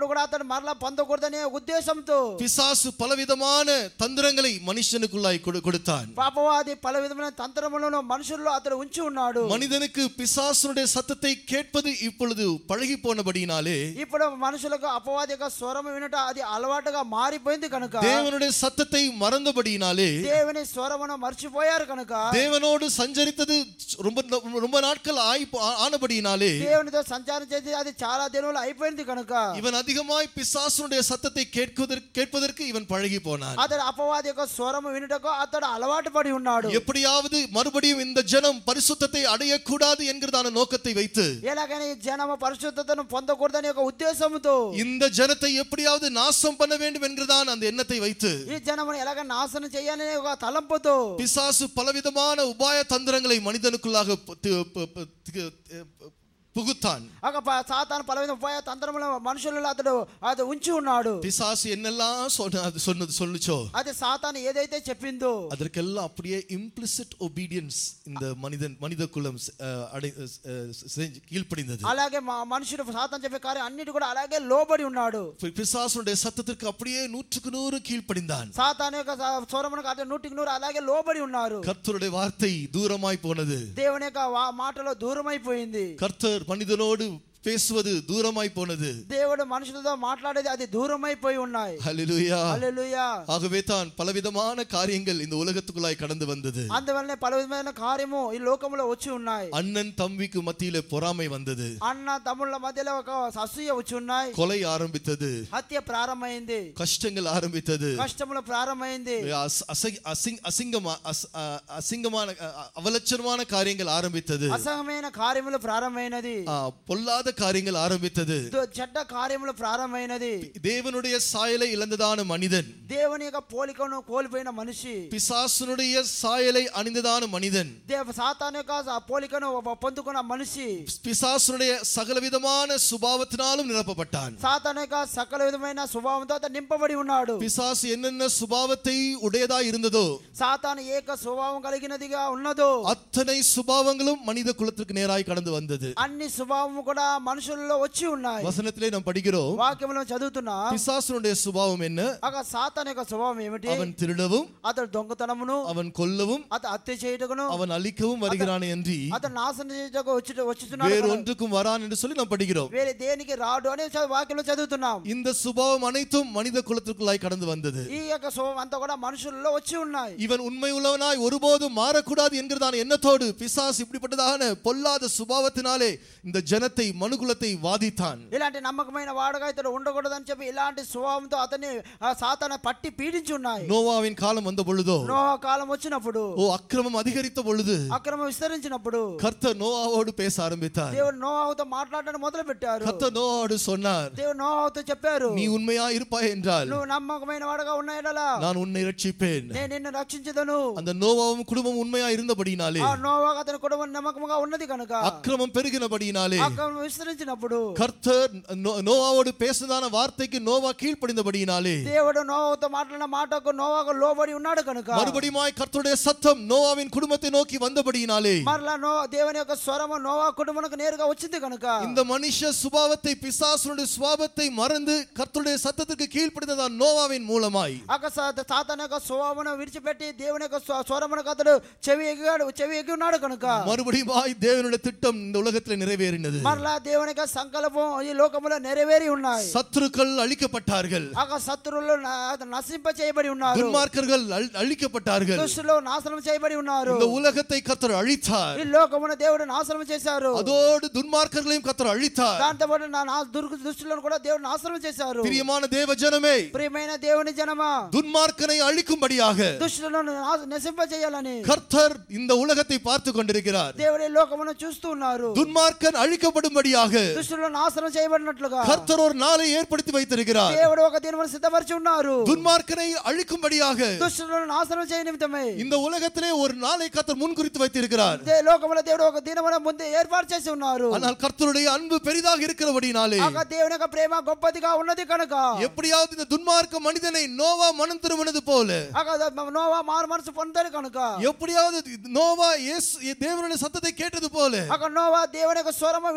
Speaker 4: కూడా అతను మరలా పొందకూడదనే ఉద్దేశంతో
Speaker 5: பிசாசு பலவிதமான தந்திரங்களை மனுஷனுக்குள்ளாய் கொடு- கொடுத்தான்
Speaker 4: పాపవాది పలు విధమైన తంత్రములను మనుషుల్లో అతడు ఉంచి ఉన్నాడు
Speaker 5: மனிதனுக்கு பிசாசுனுடைய சத்தத்தை கேட்பது இப்பொழுது பழகி போனபடியினாலே
Speaker 4: ఇప్పుడు మనుషులకు అపవాది యొక్క స్వరం వినట అది అలవాటుగా మారిపోయింది కనుక
Speaker 5: தேவனுடைய சத்தத்தை மறந்தபடியினாலே
Speaker 4: దేవుని స్వరమును మర్చిపోయారు కనుక
Speaker 5: தேவனோடு சஞ்சரித்தது ரொம்ப ரொம்ப நாட்கள் ஆயி ஆனபடியினாலே
Speaker 4: దేవునితో సంచారం చేసి అది చాలా దినములు అయిపోయింది కనుక
Speaker 5: இவன் அதிகமாய் பிசாசுனுடைய சத்தத்தை கேட்பதற்கு கேட்பதற்கு இவன் பழகி போனான்
Speaker 4: అతడు అపవాది యొక్క స్వరము వినుటకు అతడు అలవాటు పడి ఉన్నాడు
Speaker 5: எப்படியாவது மறுபடியும் இந்த ஜனம் பரிசுத்தத்தை அடையக்கூடாது என்கிறதான நோக்கத்தை வைத்து
Speaker 4: ఎలాగైనా ఈ జనము పరిశుద్ధతను పొందకూడదని ఒక ఉద్దేశంతో
Speaker 5: இந்த ஜனத்தை எப்படியாவது நாசம் பண்ண வேண்டும் என்கிறதான் அந்த எண்ணத்தை வைத்து
Speaker 4: ఈ జనమును ఎలాగ నాశనం చేయాలనే ఒక తలంపుతో
Speaker 5: பிசாசு பலவிதமான உபாய தந்திரங்களை மனிதனுக்குள்ளாக பு- தி- பு- பு- தி- புகுத்தான்
Speaker 4: ఒక ప- సాతాను పలవిధ ఉపాయ తంత్రముల మనుషులలో అతడు అది ఉంచి ఉన్నాడు
Speaker 5: பிசாசு என்னெல்லாம் சொன்ன அது சொன்னது சொல்லுச்சோ
Speaker 4: అది సాతాను ఏదైతే చెప్పిందో
Speaker 5: அதற்கெல்லாம் அப்படியே இம்ப்ளிசிட் ஒபீடியன்ஸ் இந்த மனிதன் மனித குலம் அஹ், அடை அஹ், செஞ்சு கீழ்ப்படிந்தது
Speaker 4: అలాగే మా మనుషుడు సాతాను చెప్పే కార్యం అన్నిటి కూడా అలాగే లోబడి ఉన్నాడు
Speaker 5: பி- பிசாசுனுடைய சத்தத்திற்கு அப்படியே நூற்றுக்கு நூறு கீழ்ப்படிந்தான்
Speaker 4: సాతాను యొక్క స- స్వరమునకు అతను నూటికి నూరు అలాగే లోబడి ఉన్నారు
Speaker 5: கர்த்தருடைய வார்த்தை தூரமாய் போனது
Speaker 4: దేవుని యొక్క వా- మాటలో దూరమైపోయింది
Speaker 5: கர்த்தர் மனிதனோடு பேசுவது தூரமாய் போனது
Speaker 4: దేవుడు మనుషులతో మాట్లాడేది అది దూరమైపోయి ఉన్నాయి
Speaker 5: ஹalleluya
Speaker 4: హల్లెలూయా
Speaker 5: ஆகவே தான் பலவிதமான காரியங்கள் இந்த உலகத்துக்குள்ளாய் கடந்து வந்தது
Speaker 4: అందువల్లనే పలు విధమైన కార్యము ఈ లోకంలో వచ్చి ఉన్నాయి
Speaker 5: அண்ணன் தம்பிக்கு மத்தியில பொறாமை வந்தது
Speaker 4: అన్న తమ్ముళ్ళ మధ్యలో ఒక అసూయ వచ్చి ఉన్నాయి
Speaker 5: கொலை ஆரம்பித்தது
Speaker 4: హత్య ప్రారంభమైంది
Speaker 5: கஷ்டங்கள் ஆரம்பித்தது
Speaker 4: కష్టములు ప్రారంభమైంది
Speaker 5: அஸ்- அசை- அசிங்- அசிங்கமா அஸ்- அ- அசிங்கமான அ- அ- அவலட்சணமான காரியங்கள் ஆரம்பித்தது
Speaker 4: అసహమైన కార్యములు ప్రారంభమైనది
Speaker 5: ஆ, பொல்லாத காரியங்கள் ஆரம்பித்தது
Speaker 4: దు- చెడ్డ కార్యములు ప్రారంభమైనది
Speaker 5: தேவனுடைய சாயலை இழந்ததான மனிதன்
Speaker 4: దేవుని యొక్క పోలికను కోల్పోయిన మనిషి
Speaker 5: பிசாசுனுடைய சாயலை அணிந்ததான மனிதன்
Speaker 4: దేవ సాతాను యొక్క స- పోలికను ప- పొందుకున్న మనిషి
Speaker 5: பிசாசுனுடைய சகலவிதமான சுபாவத்தினாலும் நிரப்பப்பட்டான்
Speaker 4: సాతాను యొక్క సకల విధమైన స్వభావంతో అతను నింపబడి ఉన్నాడు
Speaker 5: பிசாசு என்னென்ன சுபாவத்தை உடையதா இருந்ததோ
Speaker 4: సాతాను ఏక స్వభావం కలిగినదిగా ఉన్నదో
Speaker 5: அத்தனை சுபாவங்களும் மனித குலத்திற்கு நேராய் கடந்து வந்தது
Speaker 4: అన్ని స్వభావము కూడా మనుషుల్లో వచ్చి ఉన్నాయి
Speaker 5: வசனத்திலே நாம் படிக்கிறோம்
Speaker 4: వాక్యములను చదువుతున్నా
Speaker 5: பிசாசுனுடைய சுபாவம் என்ன
Speaker 4: అక సాతాను యొక్క స్వభావం ఏమిటి
Speaker 5: அவன் திருடவும்
Speaker 4: అతడు దొంగతనమును
Speaker 5: அவன் கொல்லவும்
Speaker 4: అతడు హత్య చేయుటకును
Speaker 5: அவன் அழிக்கவும் வருகிறானே என்று
Speaker 4: అతను నాశనం చేయుటకు వచ్చి వచ్చుతున్నాడు
Speaker 5: வேறு
Speaker 4: కదా.
Speaker 5: ஒன்றுக்கும் வரான் என்று சொல்லி நாம் படிக்கிறோம்
Speaker 4: వేరే దేనికి రాడు అని చ- వాక్యంలో చదువుతున్నాం
Speaker 5: இந்த சுபாவம் அனைத்தும் மனித குலத்திற்குள்ளாய் கடந்து வந்தது
Speaker 4: ఈ యొక్క స్వభావం అంతా కూడా మనుషుల్లో వచ్చి ఉన్నాయి
Speaker 5: இவன் உண்மை உள்ளவனாய் ஒருபோதும் மாறக்கூடாது என்கிறதான எண்ணத்தோடு பிசாசு இப்படிப்பட்டதான பொல்லாத சுபாவத்தினாலே இந்த ஜனத்தை மனுகுலத்தை வாதித்தான்
Speaker 4: ఇలాంటి నమ్మకమైన వాడుగా ఇతడు ఉండకూడదని చెప్పి ఇలాంటి స్వభావంతో అతన్ని ఆ సాతాన పట్టి పీడించి ఉన్నాయి
Speaker 5: நோவாவின் காலம் வந்த பொழுதோ
Speaker 4: నోవా కాలం వచ్చినప్పుడు
Speaker 5: ஓ அக்கிரமம் அதிகரித்த பொழுது
Speaker 4: అక్రమం విస్తరించినప్పుడు
Speaker 5: கர்த்தர் நோவாவோடு பேச ஆரம்பித்தார்
Speaker 4: దేవుడు నోవాతో మాట్లాడడం మొదలు పెట్టారు
Speaker 5: கர்த்தர் நோவாவோடு சொன்னார்
Speaker 4: దేవుడు నోవాతో చెప్పారు
Speaker 5: நீ உண்மையா இருப்பாய் என்றால்
Speaker 4: నువ్వు నమ్మకమైన వాడుగా ఉన్నాయడలా
Speaker 5: நான் உன்னை ரட்சிப்பேன்
Speaker 4: నేను నిన్ను రక్షించదను
Speaker 5: அந்த நோவாவும் குடும்பம் உண்மையா இருந்தபடினாலே
Speaker 4: ఆ నోవా అతని కుటుంబం నమ్మకంగా ఉన్నది కనుక
Speaker 5: அக்கிரமம் பெருகினபடினாலே
Speaker 4: అక్రమం విస్తరించినప్పుడు
Speaker 5: கர்த்தர் நோ- நோவாவோடு பேசுனதான வார்த்தைக்கு நோவா கீழ்ப்படிந்தபடினாலே
Speaker 4: దేవుడు నోవాతో మాట్లాడిన మాటకు నోవాకు లోబడి ఉన్నాడు కనుక
Speaker 5: மறுபடியுமாய் கர்த்தருடைய சத்தம் நோவாவின் குடும்பத்தை நோக்கி வந்தபடியினாலே
Speaker 4: మరలా నో దేవుని యొక్క స్వరము నోవా కుటుంబానికి నేరుగా వచ్చింది కనుక
Speaker 5: இந்த மனுஷ சுபாவத்தை பிசாசுனுடைய சுபாவத்தை மறந்து கர்த்தருடைய சத்தத்துக்கு கீழ்ப்படிந்ததான் நோவாவின் மூலமாய்
Speaker 4: అక్క సాతాన్ యొక్క స్వభావమును విడిచిపెట్టి దేవుని యొక్క స్వ- స్వరమునకు అతడు చెవి ఎగిగాడు చెవి ఎగి ఉన్నాడు కనుక
Speaker 5: மறுபடியுமாய் தேவனுடைய திட்டம் இந்த உலகத்தில் நிறைவேறினது
Speaker 4: మరలా దేవుని యొక్క సంకల్పం ఈ లోకములో నెరవేరి ఉన్నాయి
Speaker 5: சத்துருக்கள் அழிக்கப்பட்டார்கள்
Speaker 4: అక్క శత్రువులు న- నశింప చేయబడి ఉన్నారు
Speaker 5: துன்மார்க்கர்கள் அழ்- அழிக்கப்பட்டார்கள்
Speaker 4: దుష్టులు నాశనం చేయబడి ఉన్నారు
Speaker 5: இந்த உலகத்தை கர்த்தர் அழித்தார்
Speaker 4: ఈ లోకమును దేవుడు నాశనం చేశారు
Speaker 5: அதோடு துன்மார்க்கர்களையும் கர்த்தர் அழித்தார்
Speaker 4: దాంతో పాటు నా నా దుర్గు దుష్టులను కూడా దేవుడు నాశనం చేశారు
Speaker 5: பிரியமான தேவ ஜனமே
Speaker 4: ప్రియమైన దేవుని జనమా
Speaker 5: துன்மார்க்கனை அழிக்கும்படியாக
Speaker 4: దుష్టులను నా- నశింప చేయాలని
Speaker 5: கர்த்தர் இந்த உலகத்தை பார்த்து கொண்டிருக்கிறார்
Speaker 4: దేవుడి లోకమును చూస్తూ ఉన్నారు
Speaker 5: துன்மார்க்கன் அழிக்கப்படும்படியாக
Speaker 4: దుష్టులు నాశనం చేయబడినట్లుగా
Speaker 5: கர்த்தர் ஒரு நாளை ஏற்படுத்தி வைத்திருக்கிறார்
Speaker 4: దేవుడు ఒక దినమును సిద్ధపరిచి ఉన్నారు
Speaker 5: துன்மார்க்கனை அழிக்கும்படியாக
Speaker 4: దుష్టులను నాశనం చేయ నిమిత్తమై
Speaker 5: இந்த உலகத்திலே ஒரு நாளை கர்த்தர் முன்குறித்து வைத்திருக்கிறார்
Speaker 4: దే- లోకములో దేవుడు ఒక దినమున ముందే ఏర్పాటు చేసి ఉన్నారు
Speaker 5: ஆனால் கர்த்தருடைய அன்பு பெரிதாக இருக்கிறபடினாலே
Speaker 4: ఆ దేవుని యొక్క ప్రేమ గొప్పదిగా ఉన్నది కనుక
Speaker 5: எப்படியாவது இந்த துன்மார்க்க மனிதனை நோவா மனம் திரும்பினது போல
Speaker 4: ఆ నోవా మారు మనసు పొందాడు కనుక
Speaker 5: எப்படியாவது நோவா இயேசு தேவனுடைய சத்தத்தை கேட்டது போல
Speaker 4: అక్కడ నోవా దేవుని యొక్క స్వరము విన్నట్టుగా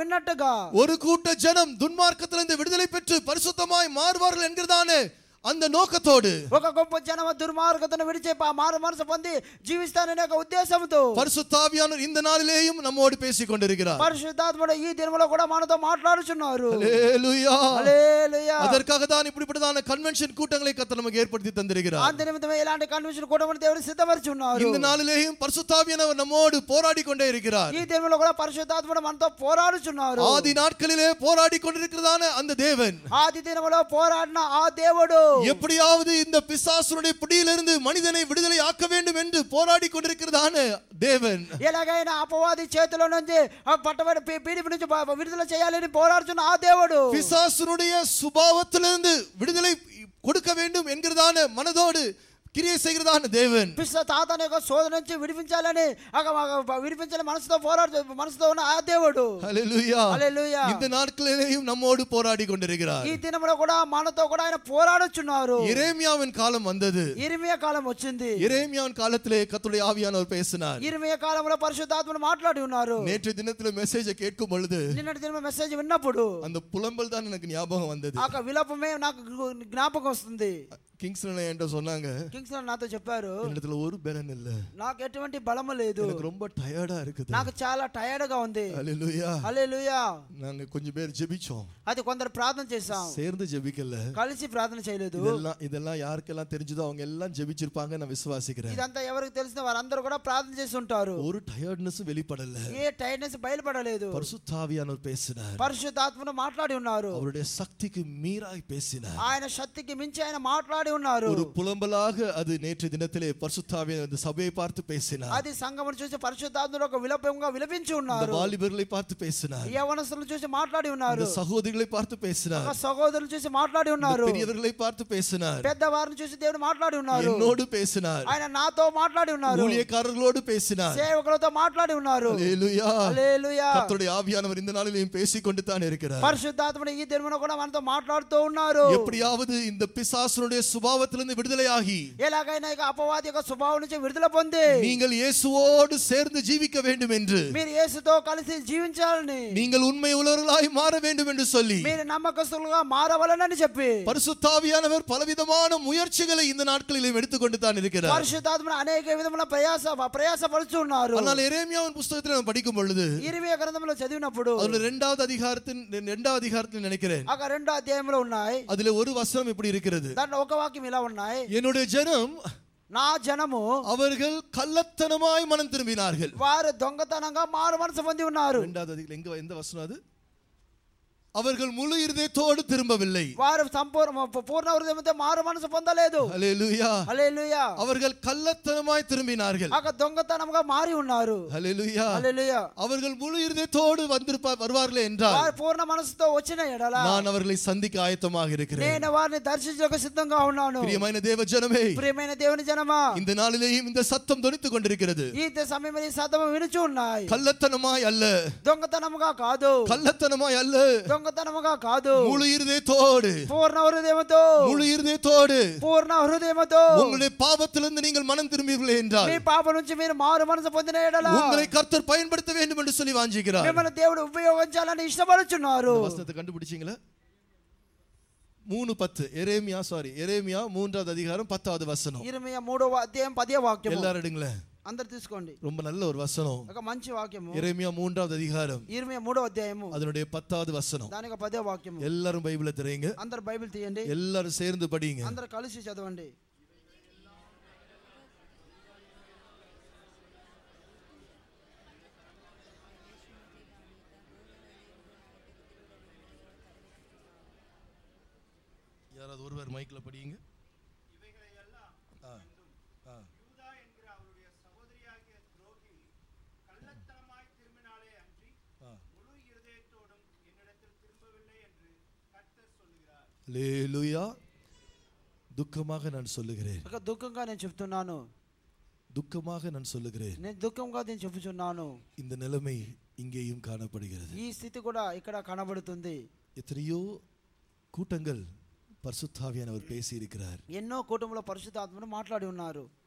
Speaker 5: ஒரு கூட்ட ஜனம் துன்மார்க்கத்திலிருந்து விடுதலை பெற்று பரிசுத்தமாய் மாறுவார்கள் என்கிறதான அந்த நோக்கத்தோடு
Speaker 4: ఒక గొప్ప జనం దుర్మార్గతను విడిచి పా- మారు మనసు పొంది జీవిస్తాననే ఒక ఉద్దేశంతో
Speaker 5: பரிசுத்தாவியானவர் இந்த நாளிலேயும் நம்மோடு பேசிக் கொண்டிருக்கிறார்
Speaker 4: పరిశుద్ధాత్ముడు ఈ దినములో కూడా మనతో మాట్లాడుచున్నారు
Speaker 5: ஹல்லேலூயா.
Speaker 4: హల్లెలూయా.
Speaker 5: அதற்காக தான் இப்படிப்பட்டதான கன்வென்ஷன் கூட்டங்களை கத்த நமக்கு ஏற்படுத்தி தந்திருக்கிறார்
Speaker 4: అందు నిమిత్తమే ఇలాంటి కన్వెన్షన్ కూటమిని దేవుడు సిద్ధపరిచి ఉన్నారు
Speaker 5: இந்த நாளிலேயும் பரிசுத்தாவியானவர் நம்மோடு போராடி கொண்டே இருக்கிறார்
Speaker 4: ఈ దినములో కూడా పరిశుద్ధాత్ముడు మనతో పోరాడుచున్నారు
Speaker 5: ஆதி நாட்களிலே போராடி கொண்டிருக்கிறதான அந்த தேவன்
Speaker 4: ఆది దినములో పోరాడిన ఆ దేవుడు
Speaker 5: எப்படியாவது இந்த பிசாசுனுடைய பிடியிலிருந்து மனிதனை விடுதலை ஆக்க வேண்டும் என்று போராடி கொண்டிருக்கிறதான தேவன்
Speaker 4: ఎలాగైనా అపవాది చేతిలో నుంచి ఆ పట్టబడి పీ- పీడిపి నుంచి బ- విడుదల చేయాలని పోరాడుచున్న ఆ దేవుడు
Speaker 5: பிசாசுனுடைய சுபாவத்திலிருந்து விடுதலை கொடுக்க வேண்டும் என்கிறதான மனதோடு கிரியை செய்கிறதான தேவன்
Speaker 4: పిస్త తాతని యొక్క శోధ నుంచి విడిపించాలని అక- అక- విడిపించాలని మనసుతో పోరాడు మనసుతో ఉన్న ఆ దేవుడు
Speaker 5: ஹalleluya
Speaker 4: హల్లెలూయా.
Speaker 5: இந்த நாட்களிலேயும் நம்மோடு போராடி கொண்டிருக்கிறார்
Speaker 4: ఈ దినములో కూడా మనతో కూడా ఆయన పోరాడుచున్నారు
Speaker 5: எரேமியாவின் காலம் வந்தது
Speaker 4: ఇరిమియ కాలం వచ్చింది
Speaker 5: எரேமியாவின் காலத்திலே கர்த்தருடைய ஆவியானவர் பேசினார்
Speaker 4: ఇరిమియ కాలంలో పరిశుద్ధాత్మను మాట్లాడి ఉన్నారు
Speaker 5: நேற்று தினத்துல மெசேஜை கேட்கும் பொழுது
Speaker 4: నిన్నటి దిన మెసేజ్ విన్నప్పుడు
Speaker 5: அந்த புலம்பல் தான் எனக்கு ஞாபகம் வந்தது
Speaker 4: ఆ యొక్క విలపమే నాకు గు- జ్ఞాపకం వస్తుంది
Speaker 5: கிங்ஸ்டன் என்கிட்ட சொன்னாங்க
Speaker 4: కింగ్స్ నాతో చెప్పారు
Speaker 5: என்னிடத்துல ஒரு பலன் இல்ல
Speaker 4: నాకు ఎటువంటి బలము లేదు
Speaker 5: எனக்கு ரொம்ப டயர்டா இருக்குது
Speaker 4: నాకు చాలా టైర్డ్ గా ఉంది
Speaker 5: ஹalleluya
Speaker 4: హల్లెలూయా
Speaker 5: நாங்க கொஞ்சம் பேர் ஜெபிச்சோம்
Speaker 4: అది కొందరు ప్రార్థన చేశాం
Speaker 5: சேர்ந்து ஜெபிக்கல
Speaker 4: కలిసి ప్రార్థన చేయలేదు
Speaker 5: இதெல்லாம் இதெல்லாம் யாருக்கெல்லாம் தெரிஞ்சதோ அவங்க எல்லாம் ஜெபிச்சிருப்பாங்க நான் விசுவாசிக்கிறேன்
Speaker 4: ఇదంతా ఎవరికి తెలిసిన వారందరూ కూడా ప్రార్థన చేసి ఉంటారు
Speaker 5: ஒரு டயர்ட்னஸ் வெளிப்படல
Speaker 4: ఏ టైర్డ్నెస్ బయలుపడలేదు
Speaker 5: பரிசுத்தாவியானவர் பேசினார்
Speaker 4: పరిశుద్ధాత్మను మాట్లాడి ఉన్నారు
Speaker 5: அவருடைய சக்திக்கு மீறாய் பேசினார்
Speaker 4: ఆయన శక్తికి మించి ఆయన మాట్లాడి ఉన్నారు
Speaker 5: ஒரு புலம்பலாக அது நேற்று தினத்திலே பரிசுத்தாவியான அந்த சபையை பார்த்து பேசினார்
Speaker 4: అది సంగమను చూసి పరిశుద్ధాత్మను ఒక విలపంగా విలపించి
Speaker 5: அந்த
Speaker 4: ఉన్నారు
Speaker 5: வாலிபர்களை பார்த்து பேசினார்
Speaker 4: యవనస్తులను చూసి మాట్లాడి ఉన్నారు
Speaker 5: அந்த సహోదరిகளை பார்த்து
Speaker 4: ఒక
Speaker 5: பேசினார்
Speaker 4: సహోదరులు చూసి మాట్లాడి
Speaker 5: அந்த
Speaker 4: ఉన్నారు
Speaker 5: பெரியவர்களை பார்த்து பேசினார்
Speaker 4: పెద్దవారిని చూసి దేవుడు మాట్లాడి ఉన్నారు
Speaker 5: என்னோடு பேசினார்
Speaker 4: ఆయన నాతో మాట్లాడి ఉన్నారు
Speaker 5: ஊழியக்காரர்களோடு பேசினார்
Speaker 4: సేవకులతో మాట్లాడి ఉన్నారు
Speaker 5: ஹalleluya
Speaker 4: హల్లెలూయా.
Speaker 5: கர்த்தருடைய ஆவியானவர் இந்த நாளிலேயும் பேசிக்கொண்டு தான் இருக்கிறார்
Speaker 4: పరిశుద్ధాత్మను ఈ దినమున కూడా మనతో మాట్లాడుతూ ఉన్నారు
Speaker 5: எப்படியாவது இந்த பிசாசுனுடைய சுபாவத்திலிருந்து விடுதலையாகி
Speaker 4: ఎలాగైనా ఇక అపవాది యొక్క స్వభావం నుంచి విడుదల పొంది
Speaker 5: நீங்கள் இயேசுவோடு சேர்ந்து ஜீவிக்க வேண்டும் என்று
Speaker 4: మీరు యేసుతో కలిసి జీవించాలని
Speaker 5: நீங்கள் உண்மை உலர்களாய் மாற வேண்டும் என்று சொல்லி
Speaker 4: మీరు నమ్మకస్తులుగా మారవలనని చెప్పి
Speaker 5: பரிசுத்தாவியானவர் பலவிதமான முயற்சிகளை இந்த நாட்களிலும் எடுத்துக்கொண்டு தான் இருக்கிறார்
Speaker 4: పరిశుద్ధాత్మను అనేక విధముల ప్రయాస ప్రయాసపరుచున్నారు
Speaker 5: ஆனால் எரேமியாவின் புஸ்தகத்தில் நம்ம படிக்கும் பொழுது
Speaker 4: ఇరవై గ్రంథంలో చదివినప్పుడు
Speaker 5: அதுல ரெண்டாவது அதிகாரத்தின் ரெண்டாவது அதிகாரத்தில் நினைக்கிறேன்
Speaker 4: అక్కడ రెండో అధ్యాయంలో ఉన్నాయి
Speaker 5: அதுல ஒரு வசனம் இப்படி இருக்கிறது
Speaker 4: దాంట్లో ఒక వాక్యం ఇలా ఉన్నాయి
Speaker 5: என்னுடைய ஜனம்
Speaker 4: నా జనము
Speaker 5: அவர்கள் கள்ளத்தனமாய் மனம் திரும்பினார்கள்
Speaker 4: వారు దొంగతనంగా మారు మనసు పొంది ఉన్నారు
Speaker 5: ரெண்டாவது அதிகாரம் எங்க எந்த வசனம் அது அவர்கள் முழு இருதயத்தோடு திரும்பவில்லை
Speaker 4: వారు సంపూర్ణ పూర్ణ హృదయంతో మారు మనసు పొందలేదు
Speaker 5: ஹalleluya
Speaker 4: హల్లెలూయా
Speaker 5: அவர்கள் கள்ளத்தனமாய் திரும்பினார்கள்
Speaker 4: అక్కడ దొంగతనంగా మారి ఉన్నారు
Speaker 5: ஹalleluya
Speaker 4: హల్లెలూయా
Speaker 5: அவர்கள் முழு இருதயத்தோடு வந்திருப்பா வருவார்களே என்றால்
Speaker 4: వారు పూర్ణ మనసుతో వచ్చిన ఎడల
Speaker 5: நான் அவர்களை சந்திக்க ஆயத்தமாக இருக்கிறேன்
Speaker 4: నేను వారిని దర్శించక సిద్ధంగా ఉన్నాను
Speaker 5: பிரியமான தேவ ஜனமே
Speaker 4: ప్రియమైన దేవుని జనమా
Speaker 5: இந்த நாளிலேயும் இந்த சத்தம் தொனித்துக் கொண்டிருக்கிறது
Speaker 4: ఈ సమయం ఈ సదము వినుచు ఉన్నాయి
Speaker 5: கள்ளத்தனமாய் அல்ல
Speaker 4: దొంగతనముగా కాదు
Speaker 5: கள்ளத்தனமாய் அல்ல
Speaker 4: దొంగతనముగా కాదు
Speaker 5: முழு இருதயத்தோடு
Speaker 4: పూర్ణ హృదయముతో
Speaker 5: முழு இருதயத்தோடு
Speaker 4: పూర్ణ హృదయముతో
Speaker 5: உங்களுடைய பாவத்திலிருந்து நீங்கள் மனம் திரும்பீர்களே என்றால்
Speaker 4: మీ పాప నుంచి మీరు మారు మనసు పొందిన ఎడల
Speaker 5: உங்களை கர்த்தர் பயன்படுத்த வேண்டும் என்று சொல்லி வாஞ்சிக்கிறார்
Speaker 4: మిమ్మల్ని దేవుడు ఉపయోగించాలని ఇష్టపడుచున్నారు
Speaker 5: இந்த వசனத்தை కண்டுபிடிச்சீங்களா மூணு பத்து எரேமியா சாரி எரேமியா மூன்றாவது அதிகாரம் பத்தாவது வசனம்
Speaker 4: ఇరవై మూడవ అధ్యాయం పదే వాక్యం
Speaker 5: எல்லாரும் எடுங்களேன்
Speaker 4: అందరు తీసుకోండి
Speaker 5: ரொம்ப நல்ல ஒரு வசனம்
Speaker 4: ఒక మంచి వాక్యము
Speaker 5: எரேமியா மூன்றாவது அதிகாரம்
Speaker 4: ఇరవై మూడవ అధ్యాయము
Speaker 5: அதனுடைய பத்தாவது வசனம்
Speaker 4: దానికి పదే వాక్యము
Speaker 5: எல்லாரும் பைபிளை திரையுங்க
Speaker 4: అందరు బైబిల్ తీయండి
Speaker 5: எல்லாரும் சேர்ந்து படிங்க
Speaker 4: అందరు కలిసి చదవండి
Speaker 5: யாராவது ஒருவர் மைக்ல படிங்க ஆ, ஆ. ஆ. அல்லேலூயா துக்கமாக நான் சொல்லுகிறேன்
Speaker 4: ఒక దుఃఖంగా నేను చెప్తున్నాను
Speaker 5: துக்கமாக நான் சொல்லுகிறேன்
Speaker 4: నేను దుఃఖంగా నేను చెప్పుచున్నాను
Speaker 5: இந்த நிலைமை இங்கேயும் காணப்படுகிறது
Speaker 4: ఈ స్థితి కూడా ఇక్కడ కనబడుతుంది
Speaker 5: எத்தனையோ கூட்டங்கள் பரிசுத்தாவியானவர் பேசி இருக்கிறார்
Speaker 4: ఎన్నో కుటుంబంలో పరిశుద్ధాత్మను మాట్లాడి ఉన్నారు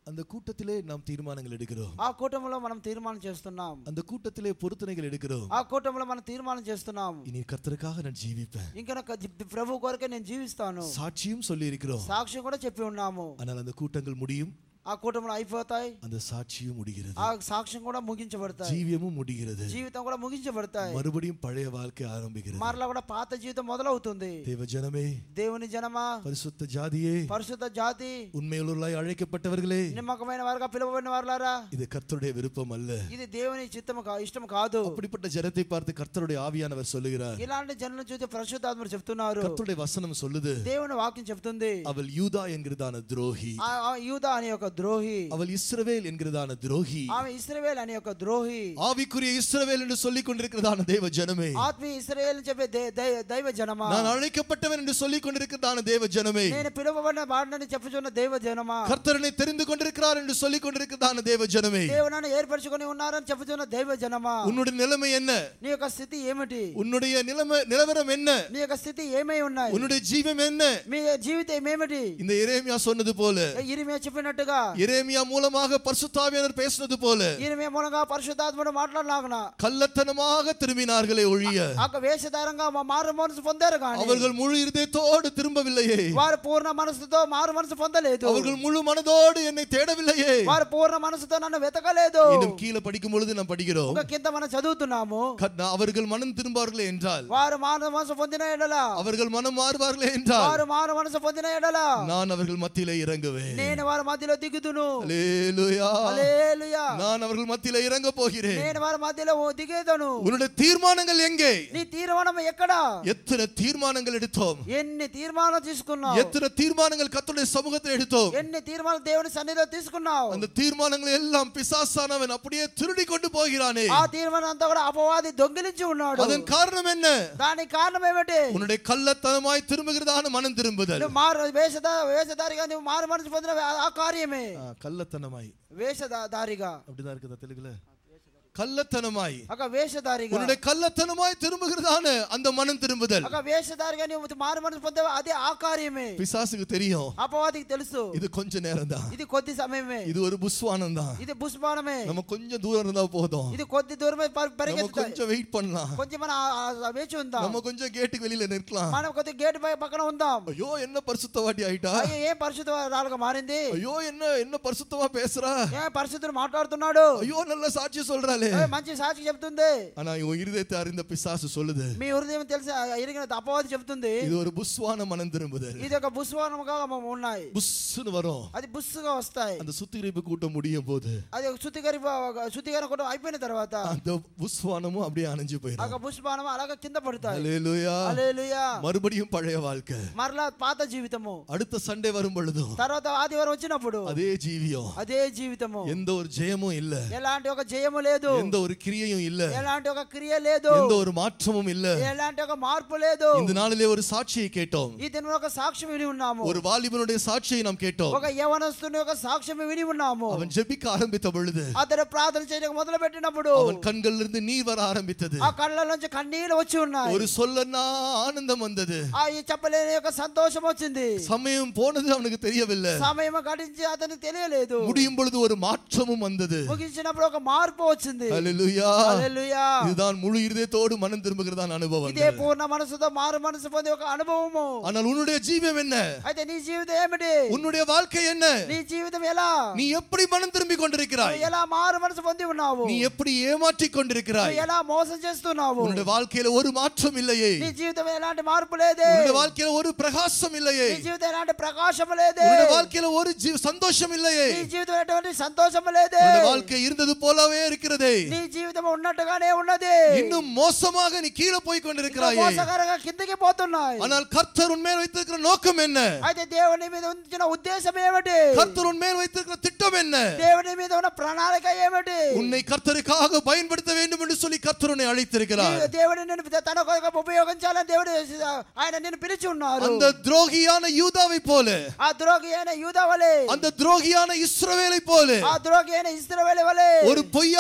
Speaker 5: அந்த கூட்டத்திலே நாம் தீர்மானங்கள் எடுக்கிறோம்
Speaker 4: ఆ కూటమిలో మనం తీర్మానం చేస్తున్నాం
Speaker 5: அந்த கூட்டத்திலே பொருத்தனைகள் எடுக்கிறோம்
Speaker 4: ఆ కూటమిలో మనం తీర్మానం చేస్తున్నాం
Speaker 5: இனி கர்த்தருக்காக நான் ஜீவிப்பேன்
Speaker 4: ఇంకా నాకు జి- ప్రభు కొరకే నేను జీవిస్తాను
Speaker 5: சாட்சியும் சொல்லி இருக்கிறோம்
Speaker 4: సాక్ష్యం కూడా చెప్పి ఉన్నాము
Speaker 5: ஆனால் அந்த கூட்டங்கள் முடியும்
Speaker 4: ఆ కూటమిలో అయిపోతాయి
Speaker 5: அந்த சாட்சியும் முடிகிறது
Speaker 4: ఆ సాక్ష్యం కూడా ముగించబడతాయి
Speaker 5: ஜீவியமும் முடிகிறது
Speaker 4: జీవితం కూడా ముగించబడతాయి
Speaker 5: மறுபடியும் பழைய வாழ்க்கை ஆரம்பிக்கிறது
Speaker 4: మరలా కూడా పాత జీవితం మొదలవుతుంది
Speaker 5: தேவ ஜனமே
Speaker 4: దేవుని జనమా
Speaker 5: பரிசுத்த ஜாதியே
Speaker 4: పరిశుద్ధ జాతి
Speaker 5: உண்மையுள்ளவர்களாய் அழைக்கப்பட்டவர்களே
Speaker 4: నిమ్మకమైన వారుగా పిలువబడిన వారులారా
Speaker 5: இது கர்த்தருடைய விருப்பம் அல்ல
Speaker 4: ఇది దేవుని చిత్తము కా- ఇష్టం కాదు
Speaker 5: அப்படிப்பட்ட ஜனத்தை பார்த்து கர்த்தருடைய ஆவியானவர் சொல்லுகிறார்
Speaker 4: ఇలాంటి జనులను చూసి పరిశుద్ధాత్మరు చెప్తున్నారు
Speaker 5: கர்த்தருடைய வசனம் சொல்லுது
Speaker 4: దేవుని వాక్యం చెప్తుంది
Speaker 5: அவள் யூதா என்கிறதான துரோகி
Speaker 4: ఆ- ఆ యూదా అనే ఒక ద్రోహి
Speaker 5: அவள் இஸ்ரவேல் என்கிறதான துரோகி
Speaker 4: ఆమె ఇస్రాయేల్ అనే ఒక ద్రోహి
Speaker 5: ஆவிக்குரிய இஸ்ரவேல் என்று சொல்லிக் கொண்டிருக்கிறதான தேவ ஜனமே
Speaker 4: ఆత్మీయ ఇస్రాయేల్ అని చెప్పే దే- దై- దైవ జనమా
Speaker 5: நான் அழைக்கப்பட்டவன் என்று சொல்லிக் கொண்டிருக்கிறதான தேவ ஜனமே
Speaker 4: నేను పిలువబడిన వాడిని చెప్పుచున్న దైవ జనమా
Speaker 5: கர்த்தரனை தெரிந்து கொண்டிருக்கிறார் என்று சொல்லிக் கொண்டிருக்கிறதான தேவ ஜனமே
Speaker 4: దేవుని ఏర్పరచుకొని ఉన్నారని చెప్పుచున్న దైవ జనమా
Speaker 5: உன்னுடைய நிலைமை என்ன
Speaker 4: నీ యొక్క స్థితి ఏమిటి
Speaker 5: உன்னுடைய நிலைமை நிலவரம் என்ன
Speaker 4: నీ యొక్క స్థితి ఏమై ఉన్నాయి
Speaker 5: உன்னுடைய ஜீவம் என்ன
Speaker 4: మీ జీవితం ఏమిటి
Speaker 5: இந்த எரேமியா சொன்னது போல
Speaker 4: ఇరిమే చెప్పినట్టుగా
Speaker 5: எரேமியா மூலமாக பரிசுத்தாவியானவர் பேசினது போல
Speaker 4: ఇరిమే మూలంగా పరిశుద్ధాత్ముడు మాట్లాడలాగన
Speaker 5: கள்ளத்தனமாக திரும்பினார்களே ஒழிய
Speaker 4: ఒక వేషధారంగా మా మారు మనసు పొందారు కానీ
Speaker 5: அவர்கள் முழு இருதயத்தோடு திரும்பவில்லையே
Speaker 4: వారు పూర్ణ మనసుతో మారు మనసు పొందలేదు
Speaker 5: அவர்கள் முழு மனதோடு என்னை தேடவில்லையே
Speaker 4: వారు పూర్ణ మనసుతో నన్ను వెతకలేదు
Speaker 5: இன்னும் கீழே படிக்கும் பொழுது நாம் படிக்கிறோம்
Speaker 4: ఒక కింద మనం చదువుతున్నాము
Speaker 5: கத்- அவர்கள் மனம் திரும்பார்களே என்றால்
Speaker 4: వారు మారు మనసు పొందిన ఎడల
Speaker 5: அவர்கள் மனம் மாறுவார்களே என்றால்
Speaker 4: వారు మారు మనసు పొందిన ఎడల
Speaker 5: நான் அவர்கள் மத்தியிலே இறங்குவேன்
Speaker 4: నేను వారి మధ్యలో దిగుదును
Speaker 5: அல்லேலூயா.
Speaker 4: హల్లెలూయా.
Speaker 5: நான் அவர்கள் மத்தியிலே இறங்க போகிறேன்
Speaker 4: నేను వారి మధ్యలో ఓ దిగేదను
Speaker 5: உன்னுடைய தீர்மானங்கள் எங்கே
Speaker 4: నీ తీర్మానం ఎక్కడా
Speaker 5: எத்தனை தீர்மானங்கள் எடுத்தோம்
Speaker 4: ఎన్ని తీర్మానాలు తీసుకున్నావు
Speaker 5: எத்தனை தீர்மானங்கள் கர்த்தருடைய சமூகத்தில் எடுத்தோம்
Speaker 4: ఎన్ని తీర్మానాలు దేవుని సన్నిధిలో తీసుకున్నావు
Speaker 5: அந்த தீர்மானங்களை எல்லாம் பிசாசானவன் அப்படியே திருடி கொண்டு போகிறானே
Speaker 4: ఆ తీర్మానం అంతా కూడా అపవాది దొంగిలించి ఉన్నాడు
Speaker 5: அதன் காரணம் என்ன
Speaker 4: దానికి కారణం ఏమిటి
Speaker 5: உன்னுடைய கள்ளத்தனமாய் திரும்புகிறதான மனம் திரும்புதல்
Speaker 4: నువ్వు మారు వేషధా వేషధారిగా నువ్వు మారు మనసు పొందిన ఆ- ఆ కార్యమే
Speaker 5: ஆ, கள்ளத்தனமாய்
Speaker 4: వేషధారిగా
Speaker 5: அப்படிதான் இருக்குதா தெலுங்குல கள்ளத்தனமாய்
Speaker 4: ఒక వేషధారిగా
Speaker 5: உன்னுடைய கள்ளத்தனமாய் திரும்புகிறதான அந்த மனம் திரும்புதல்
Speaker 4: ఒక వేషధారిగా నువ్వు మారు మనసు పొందే అదే ఆ కార్యమే
Speaker 5: பிசாசுக்கு தெரியும்
Speaker 4: అపవాదికి తెలుసు
Speaker 5: இது கொஞ்ச நேரம் தான்
Speaker 4: ఇది కొద్ది సమయమే
Speaker 5: இது ஒரு புஸ்வானம் தான்
Speaker 4: ఇది పుష్పానమే
Speaker 5: நம்ம கொஞ்சம் தூரம் இருந்தா போதும்
Speaker 4: ఇది కొద్ది దూరమే పరి-
Speaker 5: நம்ம
Speaker 4: పరిగెత్తుతాయి
Speaker 5: கொஞ்சம் வெயிட் பண்ணலாம்
Speaker 4: కొంచెం మనం ఆ- ఆ వేచి ఉందాం
Speaker 5: நம்ம கொஞ்சம் கேட்டுக்கு வெளியில நிற்கலாம்
Speaker 4: మనం కొద్ది గేట్ పై పక్కన ఉందాం
Speaker 5: ஐயோ என்ன பரிசுத்தவாட்டி ஆயிட்டா
Speaker 4: అయ్యో ఏం పరిశుద్ధ రాలుగా మారింది
Speaker 5: ஐயோ என்ன என்ன பரிசுத்தமா பேசுறா
Speaker 4: ఏ పరిశుద్ధుడు మాట్లాడుతున్నాడు
Speaker 5: ஐயో நல்ல சாட்சி சொல்றாளே
Speaker 4: ఏ, మంచి సాక్షి చెప్తుంది
Speaker 5: ஆனா உன் இருதயத்தை அறிந்த பிசாசு சொல்லுது
Speaker 4: మీ హృదయం తెలిసి ఎరిగిన అపవాది చెప్తుంది
Speaker 5: இது ஒரு புஸ்வான மனம் திரும்புதல்
Speaker 4: ఇది ఒక బుస్వానముగా ఉన్నాయి
Speaker 5: புஸ்ன்னு வரும்
Speaker 4: అది బుస్సుగా వస్తాయి
Speaker 5: அந்த சுத்திகரிப்பு கூட்டம் முடியும் போது
Speaker 4: అది ఒక శుద్ధికరి శుద్ధికరణ కూడా అయిపోయిన తర్వాత
Speaker 5: அந்த புஸ்வானமும் அப்படியே அணைஞ்சு
Speaker 4: ఒక
Speaker 5: போயிடும்
Speaker 4: బుస్పానం అలాగే కింద పడతాయి
Speaker 5: அல்லேலூயா.
Speaker 4: హల్లెలూయా.
Speaker 5: மறுபடியும் பழைய வாழ்க்கை
Speaker 4: మరలా పాత జీవితము
Speaker 5: அடுத்த சண்டே வரும் பொழுதும்
Speaker 4: తర్వాత ఆదివారం వచ్చినప్పుడు
Speaker 5: அதே ஜீவியம்
Speaker 4: అదే జీవితము
Speaker 5: எந்த ஒரு ஜெயமும் இல்ல
Speaker 4: ఎలాంటి ఒక జయము లేదు
Speaker 5: எந்த ஒரு கிரியையும் இல்ல
Speaker 4: ఎలాంటి ఒక క్రియ లేదు
Speaker 5: எந்த ஒரு மாற்றமும் இல்ல
Speaker 4: ఎలాంటి ఒక మార్పు లేదు
Speaker 5: இந்த நாளிலே ஒரு சாட்சியை கேட்டோம்
Speaker 4: ఈ దిన ఒక సాక్ష్యం విని ఉన్నాము
Speaker 5: ஒரு வாலிபனுடைய சாட்சியை நாம் கேட்டோம்
Speaker 4: ఒక యవనస్తుని ఒక సాక్ష్యం విని ఉన్నాము
Speaker 5: அவன் ஜெபிக்க ஆரம்பித்த பொழுது
Speaker 4: అతను ప్రార్థన చేయడం మొదలు పెట్టినప్పుడు
Speaker 5: அவன் கண்கள்ல இருந்து நீர் வர ஆரம்பித்தது
Speaker 4: ఆ కళ్ళ నుంచి కన్నీళ్ళు వచ్చి ఉన్నాయి
Speaker 5: ஒரு சொல்லனா ஆனந்தம் வந்தது
Speaker 4: ఆ ఈ చెప్పలేని యొక్క సంతోషం వచ్చింది
Speaker 5: சமயம் போனது அவனுக்கு தெரியவில்லை
Speaker 4: సమయం గడించి అతనికి తెలియలేదు
Speaker 5: முடியும் பொழுது ஒரு மாற்றமும் வந்தது
Speaker 4: ముగించినప్పుడు ఒక మార్పు వచ్చింది
Speaker 5: ஹalleluya.
Speaker 4: హల్లెలూయా.
Speaker 5: இதுதான் முழு இருதயத்தோடு மனம் திரும்புகிறதான
Speaker 4: ఇదే
Speaker 5: அனுபவம்
Speaker 4: పూర్ణ మనసుతో మారు మనసు పొంది ఒక అనుభవము
Speaker 5: ஆனால் உன்னுடைய ஜீவம் என்ன
Speaker 4: అయితే నీ జీవితం ఏమిటి
Speaker 5: உன்னுடைய வாழ்க்கை என்ன
Speaker 4: నీ జీవితం ఎలా
Speaker 5: நீ எப்படி மனம் திரும்பி கொண்டிருக்கிறாய்
Speaker 4: నువ్వు ఎలా మారు మనసు పొంది ఉన్నావు
Speaker 5: நீ எப்படி ஏமாற்றிக் கொண்டிருக்கிறாய்
Speaker 4: నువ్వు ఎలా మోసం చేస్తున్నావు
Speaker 5: உன்னுடைய வாழ்க்கையில ஒரு மாற்றம் இல்லையே
Speaker 4: నీ జీవితం ఎలాంటి మార్పు లేదే
Speaker 5: உன்னுடைய வாழ்க்கையில ஒரு பிரகாசம் இல்லையே
Speaker 4: నీ జీవితం ఎలాంటి ప్రకాశం లేదే
Speaker 5: உன்னுடைய வாழ்க்கையில ஒரு ஜீ- சந்தோஷம் இல்லையே
Speaker 4: నీ జీవితం ఎటువంటి సంతోషం లేదే
Speaker 5: உன்னுடைய வாழ்க்கை இருந்தது போலவே இருக்கிறதே
Speaker 4: నీ జీవితం ఉన్నట్టుగానే ఉన్నది
Speaker 5: இன்னும் மோசமாக நீ கீழே போய்
Speaker 4: ఇంకా
Speaker 5: கொண்டிருக்கிறாயே
Speaker 4: మోసకరంగా కిందకి పోతున్నాయి
Speaker 5: ஆனால் கர்த்தர் உன்மேல் வைத்திருக்கிற நோக்கம் என்ன
Speaker 4: అయితే దేవుని మీద ఉంచిన ఉద్దేశం ఏమిటి
Speaker 5: கர்த்தர் உன்மேல் வைத்திருக்கிற திட்டம் என்ன
Speaker 4: దేవుని మీద ఉన్న ప్రణాళిక ఏమిటి
Speaker 5: உன்னை கர்த்தருக்காக பயன்படுத்த வேண்டும் என்று சொல்லி கர்த்தர் உன்னை அழைத்திருக்கிறார்
Speaker 4: నీ- దేవుడు నిన్ను తన కొరకు ఉపయోగించాలని దేవుడు ఆయన నిన్ను పిలిచి ఉన్నారు
Speaker 5: அந்த துரோகியான யூதாவை போல
Speaker 4: ఆ ద్రోగి అయిన యూదా వలె
Speaker 5: அந்த துரோகியான இஸ்ரவேலை போல
Speaker 4: ఆ ద్రోగి అయిన ఇస్రాయేలు వలె
Speaker 5: ஒரு பொய்யான மனம்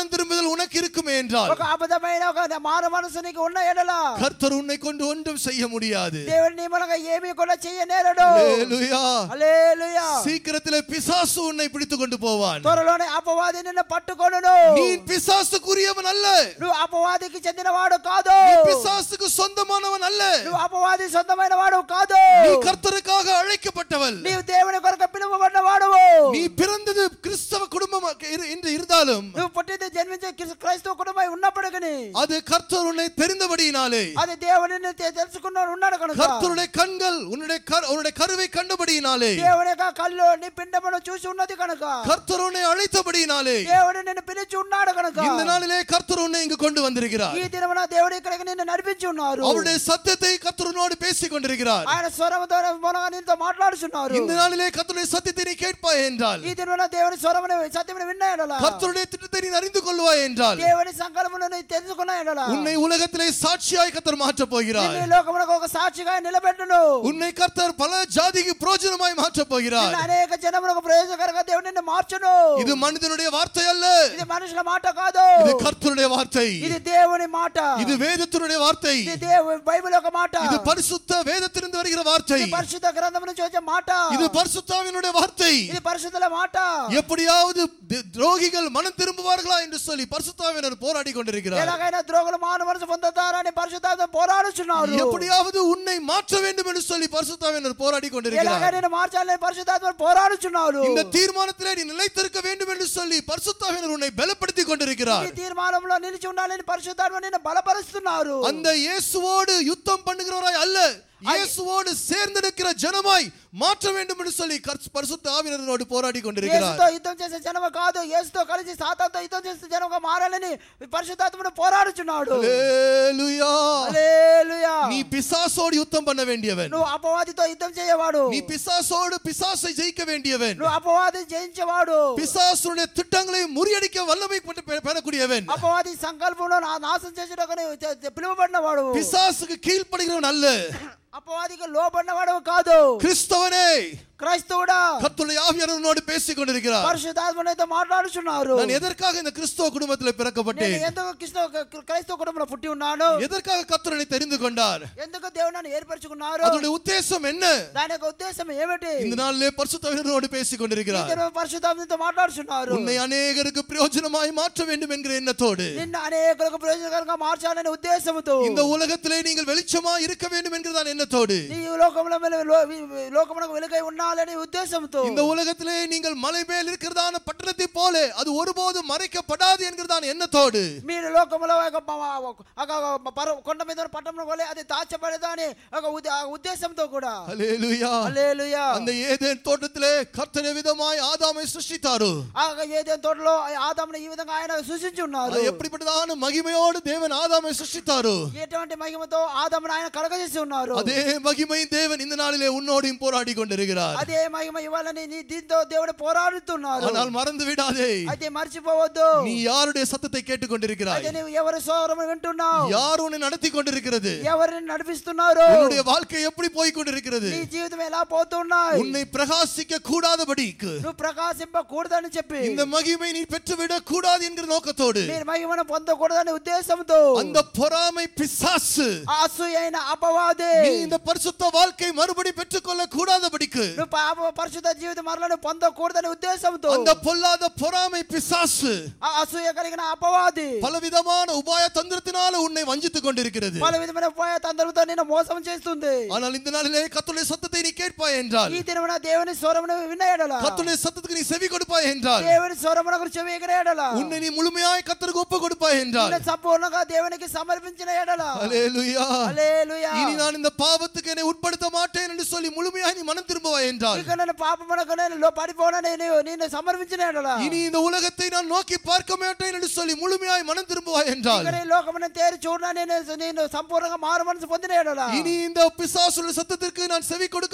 Speaker 5: மனம் திரும்புதல் உனக்கு இருக்குமே என்றால்
Speaker 4: ఒక అబద్ధమైన ఒక మారు మనసు నీకు ఉన్న ఎడల
Speaker 5: கர்த்தர் உன்னை கொண்டு ஒன்றும் செய்ய முடியாது
Speaker 4: దేవుడు నీ మూలంగా ఏమీ కూడా చెయ్యనేరడు
Speaker 5: ஹalleluya.
Speaker 4: హల్లెలూయా
Speaker 5: சீக்கிரத்திலே பிசாசு உன்னை பிடித்து கொண்டு போவான்
Speaker 4: త్వరలోనే అపవాది నిన్ను పట్టుకొనును
Speaker 5: நீ பிசாசுக்குரியவன் அல்ல
Speaker 4: నువ్వు అపవాదికి చెందినవాడు కాదు
Speaker 5: நீ பிசாசுக்கு சொந்தமானவன் அல்ல
Speaker 4: నువ్వు అపవాది సొంతమైన వాడు కాదు
Speaker 5: நீ கர்த்தருக்காக அழைக்கப்பட்டவள்
Speaker 4: నీవు దేవుని కొరకు పిలువబడిన వాడువు
Speaker 5: நீ பிறந்தது கிறிஸ்தவ குடும்பம் என்று இருந்தாலும்
Speaker 4: నువ్వు పుట్టింది జన్మించే క్రిస్- క్రైస్తవ కుటుంబం ఉన్నప్పటికీ
Speaker 5: அது கர்த்தர் உன்னை தெரிந்தபடியினாலே
Speaker 4: అది దేవుడిని తె- తెలుసుకున్నాడు ఉన్నాడు కనుక
Speaker 5: கர்த்தருடைய கண்கள் உன்னுடைய கரு- உன்னுடைய கருவை கண்டபடியினாலே
Speaker 4: దేవుని యొక్క కళ్ళు నీ పిండమును చూసి ఉన్నది కనుక
Speaker 5: கர்த்தர் உன்னை அழைத்தபடியினாலே
Speaker 4: దేవుడు నిన్ను పిలిచి ఉన్నాడు కనుక
Speaker 5: இந்த நாளிலே கர்த்தர் உன்னை இங்கு கொண்டு வந்திருக்கிறார்
Speaker 4: ఈ దినమున దేవుడు ఇక్కడికి నిన్ను నడిపించి ఉన్నారు
Speaker 5: அவருடைய சத்தத்தை கர்த்தருனோடு பேசிக் கொண்டிருக்கிறார்
Speaker 4: ఆయన స్వరముతో మూలంగా నీతో మాట్లాడుచున్నారు
Speaker 5: இந்த நாளிலே கர்த்தருடைய சத்தியத்தை நீ கேட்பாய் என்றால்
Speaker 4: ఈ దినమున దేవుని స్వరమును సత్యమును విన్నాయడలా
Speaker 5: கர்த்தருடைய திட்டத்தை நீ அறிந்து கொள்வாய் என்றால்
Speaker 4: దేవుని సంకల్పమును నీ తెలుసుకున్నాయడలా
Speaker 5: உன்னை உலகத்திலே சாட்சியாய் கர்த்தர் மாற்றப் போகிறார்
Speaker 4: నిన్ను ఈ లోకమునకు ఒక సాక్షిగా నిలబెట్టును
Speaker 5: உன்னை கர்த்தர் பல ஜாதிக்கு பிரோஜனமாய் மாற்றப் போகிறார்
Speaker 4: నిన్ను అనేక జనములకు ప్రయోజనకరంగా దేవుడు నిన్ను మార్చును
Speaker 5: இது మనిషిனுடைய వార్த்தை அல்ல
Speaker 4: ఇది మనుషుల మాట కాదు
Speaker 5: இது கர்த்தருடைய வார்த்தை
Speaker 4: ఇది దేవుని మాట
Speaker 5: இது வேதத்தினுடைய வார்த்தை
Speaker 4: ఇది దేవు బైబిల్ ఒక మాట
Speaker 5: இது பரிசுத்த வேதத்திலிருந்து வருகிற வார்த்தை
Speaker 4: ఇది పరిశుద్ధ గ్రంథం నుంచి వచ్చే మాట
Speaker 5: இது பரிசுத்தாவினுடைய வார்த்தை
Speaker 4: ఇది పరిశుద్ధుల మాట
Speaker 5: எப்படியாவது தி- துரோகிகள் மனம் திரும்புவார்களா என்று சொல்லி பரிசுத்தாவினர் போராடி கொண்டிருக்கிறார்
Speaker 4: ఎలాగైనా ద్రోగులు మానవ మనసు పొందుతారని పరిశుద్ధాత్మ పోరాడుచున్నారు
Speaker 5: எப்படியாவது உன்னை மாற்ற வேண்டும் என்று சொல்லி பரிசுத்தாவினர் போராடி
Speaker 4: ఎలాగ
Speaker 5: கொண்டிருக்கிறார்
Speaker 4: నేను మార్చాలని పరిశుద్ధాత్మ పోరాడుచున్నారు
Speaker 5: இந்த தீர்மானத்திலே நீ நிலைத்திருக்க வேண்டும் என்று சொல்லி பரிசுத்தாவினர் உன்னை பலப்படுத்தி கொண்டிருக்கிறார்
Speaker 4: ఈ తీర్మానంలో నిలిచి ఉండాలని పరిశుద్ధాత్మ నిన్ను బలపరుస్తున్నారు
Speaker 5: அந்த இயேசுவோடு யுத்தம் பண்ணுகிறவராய் அல்ல இயேசுவோடு சேர்ந்திருக்கிற ஜனமாய் மாற்ற வேண்டும் என்று சொல்லி கர்ஸ்- பரிசுத்த ஆவினரோடு போராடி கொண்டிருக்கிறார்
Speaker 4: యేసుతో యుద్ధం చేసే జనమ కాదు యేసుతో కలిసి సాతాతో యుద్ధం చేసే జనముగా మారాలని పరిశుద్ధాత్మను పోరాడుచున్నాడు
Speaker 5: ஹalleluya.
Speaker 4: హల్లెలూయా.
Speaker 5: நீ பிசாசோடு யுத்தம் பண்ண வேண்டியவன்
Speaker 4: నువ్వు అపవాదితో యుద్ధం చేయవాడు
Speaker 5: நீ பிசாசோடு பிசாசை ஜெயிக்க வேண்டியவன்
Speaker 4: నువ్వు అపవాది జయించేవాడు
Speaker 5: பிசாசுடைய திட்டங்களை முறியடிக்க வல்லமை பெற்று- பெ- பெறக்கூடியவன்
Speaker 4: అపవాది సంకల్పంలో నా- నాశనం చేసేటకు పిలువబడిన వాడు
Speaker 5: பிசாசுக்கு கீழ்ப்படுகிறவன் அல்ல
Speaker 4: అపవాదికి లోబడిన వాడు కాదు
Speaker 5: கிறிஸ்தவனே
Speaker 4: క్రైస్తవుడా
Speaker 5: கர்த்தருடைய ஆவியானவரோடு பேசிக் கொண்டிருக்கிறார்
Speaker 4: పరిశుద్ధాత్మనైతే మాట్లాడుచున్నారు
Speaker 5: நான் எதற்காக இந்த கிறிஸ்தவ குடும்பத்தில்
Speaker 4: నేను
Speaker 5: பிறக்கப்பட்டேன்
Speaker 4: ఎందుకు క్రిస్త- క్రైస్తవ కుటుంబంలో పుట్టి ఉన్నాను
Speaker 5: எதற்காக கர்த்தரனை தெரிந்து கொண்டார்
Speaker 4: ఎందుకు దేవుడు నన్ను ఏర్పరచుకున్నారు
Speaker 5: அதனுடைய உத்தேசம் என்ன
Speaker 4: దాని యొక్క ఉద్దేశం ఏమిటి
Speaker 5: இந்த நாளிலே பரிசுத்தவனோடு பேசிக் கொண்டிருக்கிறார்
Speaker 4: పరిశుద్ధాత్మతో మాట్లాడుచున్నారు
Speaker 5: உன்னை அநேகருக்கு பிரயோஜனமாய் மாற்ற வேண்டும் என்கிற எண்ணத்தோடு
Speaker 4: నిన్ను అనేకులకు ప్రయోజనకరంగా మార్చాలనే ఉద్దేశంతో
Speaker 5: இந்த உலகத்திலே நீங்கள் வெளிச்சமாய் இருக்க வேண்டும் என்கிறதான் எண்ணத்தோடு
Speaker 4: నీ లోకంలో వెలు- లో- వి- లోకమునకు వెలుగై ఉండాలనే ఉద్దేశంతో
Speaker 5: இந்த உலகத்திலே நீங்கள் மலை மேல் இருக்கிறதான பட்டணத்தை போல அது ஒருபோதும் மறைக்கப்படாது என்கிறதான எண்ணத்தோடு
Speaker 4: మీరు లోకములో ఒక ప- ఒక పర్వ- కొండ మీద ఉన్న పట్టణంలో పోలే అది దాచబడేదని ఒక ఉద్ద- ఆ ఉద్దేశంతో కూడా
Speaker 5: ஹalleluya.
Speaker 4: హల్లెలూయా.
Speaker 5: அந்த ஏதேன் தோட்டத்திலே கர்த்தர் விதமாய் ஆதாமை சிருஷ்டித்தாரோ
Speaker 4: ఆ ఏదైనా తోటలో ఆదామును ఈ విధంగా ఆయన సూచించి ఉన్నారు
Speaker 5: அது எப்படிப்பட்டதான மகிமையோடு தேவன் ஆதாமை சிருஷ்டித்தாரோ
Speaker 4: ఎటువంటి మహిమతో ఆదామును ఆయన కలగజేసి ఉన్నారు
Speaker 5: அதே மகிமை தேவன் இந்த நாளிலே உன்னோடையும் போராடி கொண்டிருக்கிறார்
Speaker 4: అదే మహిమ ఇవ్వాలని నీ దీంతో దేవుడు పోరాడుతున్నారు
Speaker 5: ஆனால் மறந்து விடாதே
Speaker 4: అయితే మర్చిపోవద్దు
Speaker 5: நீ யாருடைய சத்தத்தை கேட்டுக் கொண்டிருக்கிறாய்
Speaker 4: అయితే నువ్వు ఎవరి స్వరము వింటున్నావు
Speaker 5: யார் உன்னை நடத்தி கொண்டிருக்கிறது
Speaker 4: ఎవరిని నడిపిస్తున్నారు
Speaker 5: உன்னுடைய வாழ்க்கை எப்படி போய் கொண்டிருக்கிறது
Speaker 4: నీ జీవితం ఎలా పోతున్నాయి
Speaker 5: உன்னை பிரகாசிக்க கூடாதபடிக்கு
Speaker 4: నువ్వు ప్రకాశింపకూడదని చెప్పి
Speaker 5: இந்த மகிமை நீ பெற்றுவிடக் கூடாது என்கிற நோக்கத்தோடு
Speaker 4: మీరు మహిమను పొందకూడదని ఉద్దేశంతో
Speaker 5: அந்த பொறாமை பிசாசு
Speaker 4: ఆ అసూయ అయిన అపవాది
Speaker 5: நீ இந்த பரிசுத்த வாழ்க்கை மறுபடி பெற்றுக்கொள்ள கூடாதபடிக்கு
Speaker 4: నువ్వు పాప పరిశుద్ధ జీవితం మరలను పొందకూడదని ఉద్దేశంతో
Speaker 5: அந்த பொல்லாத பொறாமை பிசாசு
Speaker 4: ఆ అసూయ కలిగిన అపవాది
Speaker 5: பலவிதமான உபாய தந்திரத்தினால உன்னை வஞ்சித்துக் கொண்டிருக்கிறது
Speaker 4: పలు విధమైన ఉపాయ తంత్రంతో నిన్ను మోసం చేస్తుంది
Speaker 5: ஆனால் இந்த நாளிலே கத்துடைய சத்தத்தை நீ கேட்பாய் என்றால்
Speaker 4: ఈ దినమున దేవుని స్వరమును వినయడల
Speaker 5: கத்துடைய சத்தத்துக்கு நீ செவி கொடுப்பாய் என்றால்
Speaker 4: దేవుని స్వరమునకు చెవి ఎగరేయడల
Speaker 5: உன்னை நீ முழுமையாய் கத்தருக்கு ஒப்பு கொடுப்பாய் என்றால்
Speaker 4: నిన్ను సంపూర్ణంగా దేవునికి సమర్పించిన ఎడల
Speaker 5: ஹalleluya.
Speaker 4: హల్లెలూయా.
Speaker 5: இனி நான் இந்த பாவத்துக்கு என்னை உட்படுத்த மாட்டேன் என்று சொல்லி முழுமையாய் நீ மனம் திரும்புவாய் என்றால்
Speaker 4: ఇక నన్ను పాపమునకు నేను లో- పడిపోనని నేను నిన్ను సమర్పించిన ఎడల
Speaker 5: இனி இந்த உலகத்தை நான் நோக்கி பார்க்க மாட்டேன் என்று சொல்லி முழுமையாய் மனம் திரும்புவாய் என்றால்
Speaker 4: ఇక నీ లోకమును తేరి చూడనని నేను నేను సంపూర్ణంగా మారు మనసు పొందిన ఎడల
Speaker 5: இனி இந்த பிசாசுடைய சத்தத்திற்கு நான் செவி கொடுக்க மாட்டேன் என்று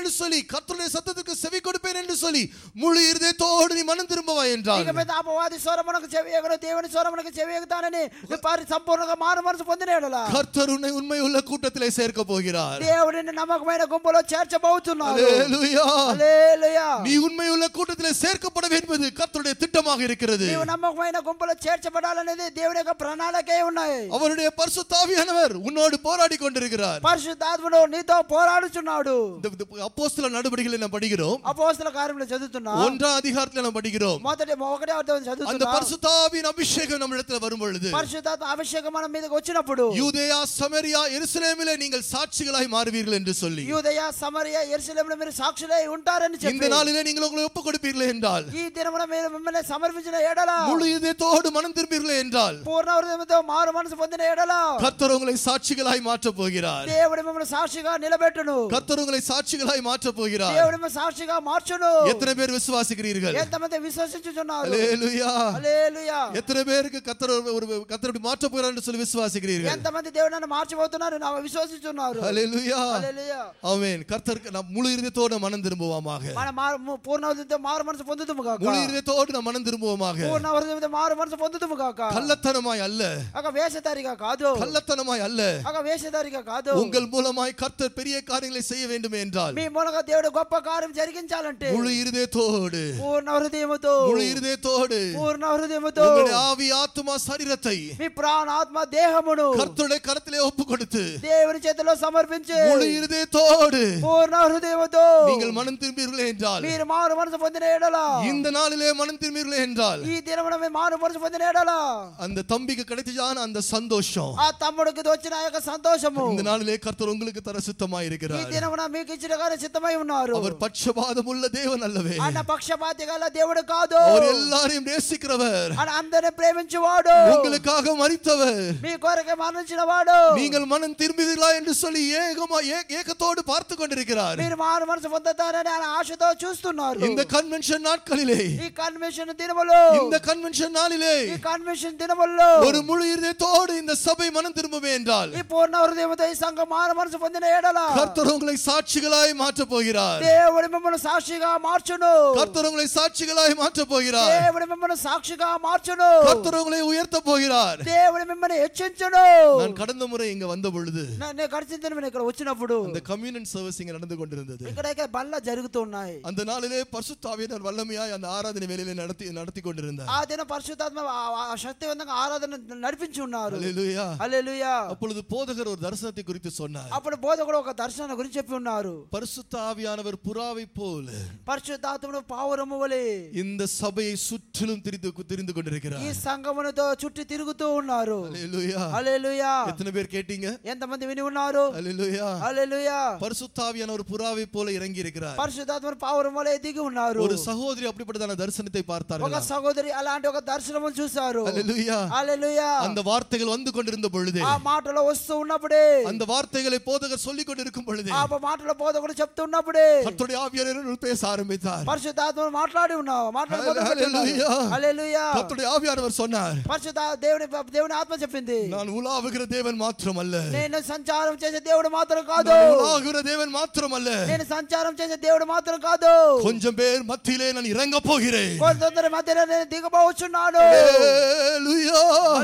Speaker 5: என்று சொல்லி கர்த்தருடைய சத்தத்துக்கு செவி கொடுப்பேன் என்று சொல்லி முழு இருதயத்தோடு நீ மனம் திரும்பவா என்றால்
Speaker 4: ఇక మీద అపవాది స్వరమునకు చెవి ఎగడు దేవుని స్వరమునకు చెవి ఎగుతానని నువ్వు పరి సంపూర్ణంగా మారు మనసు పొందినేడలా
Speaker 5: கர்த்தர் உன்னை உண்மையுள்ள கூட்டத்திலே சேர்க்க போகிறார்
Speaker 4: దేవుడిని నమ్మకమైన గుంపులో చేర్చబోతున్నారు
Speaker 5: அல்லேலூயா.
Speaker 4: హల్లెలూయా.
Speaker 5: நீ உண்மையுள்ள கூட்டத்திலே சேர்க்கப்பட என்பது கர்த்தருடைய திட்டமாக இருக்கிறது
Speaker 4: నీవు నమ్మకమైన గుంపులో చేర్చబడాలనేది దేవుని యొక్క ప్రణాళికే ఉన్నాయి
Speaker 5: அவருடைய பரிசுத்தாவியானவர் உன்னோடு போராடி கொண்டிருக்கிறார்
Speaker 4: పరిశుద్ధాత్ముడు నీతో పోరాడుచున్నాడు
Speaker 5: இந்த இந்த அப்போஸ்தல நடவடிக்கைகளை நாம் படிக்கிறோம்
Speaker 4: అపోస్తల కార్యంలో చదువుతున్నా
Speaker 5: ஒன்றாம் அதிகாரத்தில் நாம் படிக்கிறோம்
Speaker 4: మొదటి ఒకటే అర్థం
Speaker 5: அந்த
Speaker 4: చదువుతున్నా
Speaker 5: பரிசுத்தாவின் அபிஷேகம் நம்ம இடத்துல வரும் பொழுது
Speaker 4: పరిశుద్ధాత్మ అభిషేకం మన మీదకి వచ్చినప్పుడు
Speaker 5: யூதேயா சமரியா எருசலேமிலே நீங்கள் சாட்சிகளாய் மாறுவீர்கள் என்று சொல்லி
Speaker 4: యూదయ సమరయ ఎరుసలేములో మీరు సాక్షులై ఉంటారని
Speaker 5: இந்த
Speaker 4: చెప్పి
Speaker 5: நாளிலே நீங்கள் உங்களை ஒப்புக் கொடுப்பீர்கள் என்றால்
Speaker 4: ఈ దినమున మీరు మిమ్మల్ని సమర్పించిన ఎడల
Speaker 5: முழு இதயத்தோடு மனம் திரும்பீர்கள் என்றால்
Speaker 4: పూర్ణ హృదయంతో మారు మనసు పొందిన ఎడల
Speaker 5: கர்த்தர் உங்களை சாட்சிகளாய் மாற்றப் போகிறார்
Speaker 4: దేవుడు మిమ్మల్ని సాక్షిగా నిలబెట్టును
Speaker 5: கர்த்தர் உங்களை சாட்சிகளாய் மாற்றப் போகிறார்
Speaker 4: దేవుడు మిమ్మల్ని సాక్షిగా మార్చును
Speaker 5: எத்தனை பேர் விசுவாசிக்கிறீர்கள்
Speaker 4: ఎంతమంది విశ్వసించుచున్నారు
Speaker 5: அல்லேலூயா.
Speaker 4: హల్లెలూయా.
Speaker 5: எத்தனை பேருக்கு கர்த்தர் ஒரு- ஒரு கர்த்தர் இப்படி மாற்றப் போகிறார் என்று சொல்லி விசுவாசிக்கிறீர்கள்
Speaker 4: ఎంతమంది దేవుడు నన్ను మార్చబోతున్నారు నా విశ్వసించున్నారు
Speaker 5: அல்லேலூயா.
Speaker 4: హల్లెలూయా.
Speaker 5: ஆமென் கர்த்தருக்கு நாம் முழு இதயத்தோடு மனம் திரும்புவோமாக
Speaker 4: మన మారు ము- పూర్ణ హృదయంతో మారు మనసు పొందుతుము కాక
Speaker 5: முழு இதயத்தோடு நாம் மனம் திரும்புவோமாக
Speaker 4: పూర్ణ హృదయంతో మారు మనసు పొందుతుము కాక
Speaker 5: கள்ளத்தனமாய் அல்ல
Speaker 4: ఒక వేషధారిగా కాదు
Speaker 5: கள்ளத்தனமாய் அல்ல
Speaker 4: ఒక వేషధారిగా కాదు
Speaker 5: உங்கள் மூலமாய் கர்த்தர் பெரிய காரியங்களை செய்ய வேண்டுமே என்றால்
Speaker 4: మీ మూలంగా దేవుడు గొప్ప కార్యం జరిగించాలంటే
Speaker 5: முழு இருதயத்தோடு
Speaker 4: పూర్ణ హృదయముతో
Speaker 5: முழு இருதயத்தோடு
Speaker 4: పూర్ణ హృదయముతో
Speaker 5: உங்களுடைய ஆவி ஆத்துமா சரீரத்தை
Speaker 4: మీ ప్రాణాత్మ దేహమును
Speaker 5: கர்த்தருடைய கரத்திலே ஒப்பு கொடுத்து
Speaker 4: దేవుని చేతిలో సమర్పించి
Speaker 5: முழு இருதயத்தோடு
Speaker 4: పూర్ణ హృదయముతో
Speaker 5: நீங்கள் மனம் திரும்பீர்களே என்றால்
Speaker 4: మీరు మారు మనసు పొందిన ఎడల
Speaker 5: இந்த நாளிலே மனம் திரும்பீர்களே என்றால்
Speaker 4: ఈ దినమున మీరు మారు మనసు పొందిన ఎడల
Speaker 5: அந்த தம்பிக்கு கிடைச்சதான அந்த சந்தோஷம்
Speaker 4: ఆ తమ్ముడికి వచ్చిన ఆ యొక్క సంతోషము
Speaker 5: இந்த நாளிலே கர்த்தர் உங்களுக்கு தர சுத்தமாய்
Speaker 4: ఈ
Speaker 5: இருக்கிறார்
Speaker 4: దినమున మీకు ఇచ్చిన కానీ సిద్ధమై ఉన్నారు
Speaker 5: அவர் பட்சபாதம் உள்ள தேவன் அல்லவே
Speaker 4: ఆయన పక్షపాతి గల దేవుడు కాదు
Speaker 5: அவர் எல்லாரையும் நேசிக்கிறவர்
Speaker 4: ఆయన అందరిని ప్రేమించేవాడు
Speaker 5: உங்களுக்காக மறித்தவர்
Speaker 4: మీ కొరకే మరణించిన వాడు
Speaker 5: நீங்கள் மனம் திரும்புவீர்களா என்று சொல்லி ஏகமா ஏ- ஏக்கத்தோடு பார்த்து கொண்டிருக்கிறார்
Speaker 4: మీరు మారు మనసు పొందుతారని ఆయన ఆశతో చూస్తున్నారు
Speaker 5: இந்த கன்வென்ஷன் நாட்களிலே
Speaker 4: ఈ కన్వెన్షన్ దినములో
Speaker 5: இந்த కన్వెన్షన్ నాளிலே
Speaker 4: ఈ కన్వెన్షన్ దినముల్లో
Speaker 5: ஒரு முழு இதயத்தோடு இந்த சபை மனம் திரும்பவே என்றால்
Speaker 4: ఈ పూర్ణ హృదయంతో ఈ సంఘం మారు మనసు పొందిన ఎడల
Speaker 5: கர்த்தர் உங்களை சாட்சிகளாய் மாற்றப் போகிறார்
Speaker 4: దేవుడు మిమ్మల్ని సాక్షిగా మార్చును
Speaker 5: கர்த்தர் உங்களை சாட்சிகளாய் மாற்றப் போகிறார்
Speaker 4: దేవుడు మిమ్మల్ని సాక్షిగా మార్చును
Speaker 5: கர்த்தர் உங்களை உயர்த்த போகிறார்
Speaker 4: దేవుడు మిమ్మల్ని హెచ్చించును
Speaker 5: நான் கடந்த முறை இங்க వந்த பொழுது
Speaker 4: నే- నేను గడిచిన దినం నేను ఇక్కడ వచ్చినప్పుడు
Speaker 5: அந்த கம்யூனியன் సర్వీஸ் ఇங்க நடந்து கொண்டிருந்தது
Speaker 4: ఇక్కడ ఇక్కడ బల్ల జరుగుతున్నాయి
Speaker 5: அந்த நாளிலே பரிசுத்தாவியனர் வல்லமையாய் அந்த ஆராதனை வேலையிலே நடத்தி நடத்தி கொண்டிருந்தார்
Speaker 4: ఆ దిన పరిశుద్ధాత్మ ఆ- ఆ శక్తివంతంగా ఆరాధన నడిపించి ఉన్నారు
Speaker 5: அல்லேலூயா.
Speaker 4: హల్లెలూయా
Speaker 5: அப்பொழுது போதகர் ஒரு தரிசனத்தை குறித்து சொன்னார்
Speaker 4: అప్పుడు బోధకుడు ఒక దర్శనం గురించి చెప్పి ఉన్నారు
Speaker 5: பரிசுத்த ஆவியானவர் புறாவை போல
Speaker 4: పరిశుద్ధాత్ముడు పావురము వలె
Speaker 5: இந்த சபையை சுற்றிலும் திரிந்து திரிந்து
Speaker 4: ఈ
Speaker 5: கொண்டிருக்கிறார்
Speaker 4: సంగమునితో చుట్టి తిరుగుతూ ఉన్నారు
Speaker 5: அல்லேலூயா.
Speaker 4: హల్లెలూయా
Speaker 5: எத்தனை பேர் கேட்டீங்க
Speaker 4: ఎంతమంది విని ఉన్నారు
Speaker 5: அல்லேலூயா.
Speaker 4: హల్లెలూయా
Speaker 5: பரிசுத்தாவியானவர் புறாவை போல இறங்கி இருக்கிறார்
Speaker 4: పరిశుద్ధాత్ముడు పావురం వలె దిగి ఉన్నారు
Speaker 5: ஒரு சகோதரி அப்படிப்பட்டதான தரிசனத்தை
Speaker 4: ఒక
Speaker 5: பார்த்தார்கள்
Speaker 4: సహోదరి అలాంటి ఒక దర్శనము చూశారు
Speaker 5: அல்லேலூயா.
Speaker 4: హల్లెలూయా
Speaker 5: அந்த வார்த்தைகள் வந்து கொண்டிருந்த பொழுதே
Speaker 4: ఆ మాటలో వస్తూ ఉన్నప్పుడే
Speaker 5: அந்த வார்த்தைகளை போதகர் சொல்லிக் கொண்டிருக்கும் பொழுதே
Speaker 4: ఆ మాటలో బోధకుడు చెప్తున్నప్పుడే
Speaker 5: கர்த்தருடைய ஆவியானவர் பேச ஆரம்பித்தார்
Speaker 4: పరిశుద్ధాత్మ మాట్లాడి ఉన్నావు
Speaker 5: హల్లెలూయా.
Speaker 4: మాట్లాడుతున్నా
Speaker 5: கர்த்தருடைய ஆவியானவர் சொன்னார்
Speaker 4: పరిశుద్ధ దేవుని దేవుని ఆత్మ చెప్పింది
Speaker 5: நான் உலாவுகிற தேவன் மாத்திரம் அல்ல
Speaker 4: నేను సంచారం చేసే దేవుడు మాత్రం కాదు
Speaker 5: நான் உலாவுகிற தேவன் மாத்திரம் அல்ல
Speaker 4: నేను సంచారం చేసే దేవుడు మాత్రం కాదు
Speaker 5: கொஞ்சம் பேர் மத்தியிலே நான் இறங்க போகிறேன்
Speaker 4: కొంతమంది మధ్యలో నేను దిగబోచున్నాను
Speaker 5: ஹல்லேலூயா.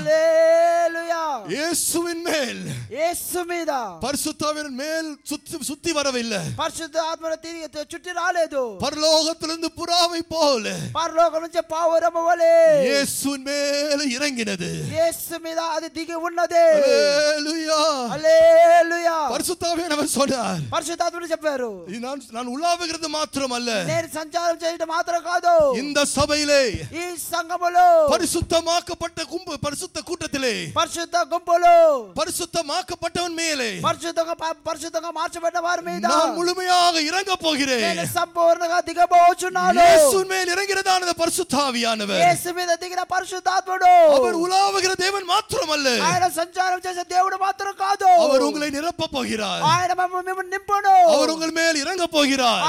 Speaker 4: హల్లెలూయా.
Speaker 5: இயேசுவின் மேல்
Speaker 4: యేసు మీద
Speaker 5: பரிசுத்தாவின் மேல் சுத்தி சுத்தி வரவில்லை
Speaker 4: పరిశుద్ధ ఆత్మ తిరిగి చుట్టి రాలేదు
Speaker 5: பரலோகத்திலிருந்து புறாவை போல
Speaker 4: పరలోకం నుంచి పావురము వలె
Speaker 5: இயேசுவின் மேல இறங்கினது
Speaker 4: యేసు మీద అది దిగి ఉన్నది
Speaker 5: ஹல்லேலூயா.
Speaker 4: హల్లెలూయా.
Speaker 5: பரிசுத்தாவியானவர் சொன்னார்
Speaker 4: పరిశుద్ధాత్ముడు చెప్పారు
Speaker 5: நான் நான் உலாவுகிறது மாத்திரம் அல்ல
Speaker 4: నేను సంచారం చేయడం మాత్రం కాదు
Speaker 5: இந்த సభையிலே
Speaker 4: ఈ సంఘములో
Speaker 5: பரிசுத்தமாக்கப்பட்ட கும்பு பரிசுத்த கூட்டத்திலே
Speaker 4: పరిశుద్ధ గుంపులు
Speaker 5: பரிசுத்தமாக்கப்பட்டவன் மேலே
Speaker 4: పరిశుద్ధంగా ప- పరిశుద్ధంగా మార్చబడిన వారి మీద
Speaker 5: நான் முழுமையாக இறங்க
Speaker 4: నేను
Speaker 5: போகிறேன்
Speaker 4: సంపూర్ణంగా దిగబోచున్నాను
Speaker 5: இயேசுவின் மேல் இறங்கிறதான இந்த பரிசுத்தாவியானவர்
Speaker 4: యేసు మీద దిగిన పరిశుద్ధాత్ముడు
Speaker 5: அவர் உலாவுகிற தேவன் மாத்திரமல்ல
Speaker 4: ఆయన సంచారం చేసే దేవుడు మాత్రం కాదు
Speaker 5: அவர் உங்களை நிரப்ப போகிறார்
Speaker 4: ఆయన మిమ్మల్ని మిమ్మల్ని నింపును
Speaker 5: அவர் உங்கள் மேல் இறங்க போகிறார்
Speaker 4: ఆయన మీ మీద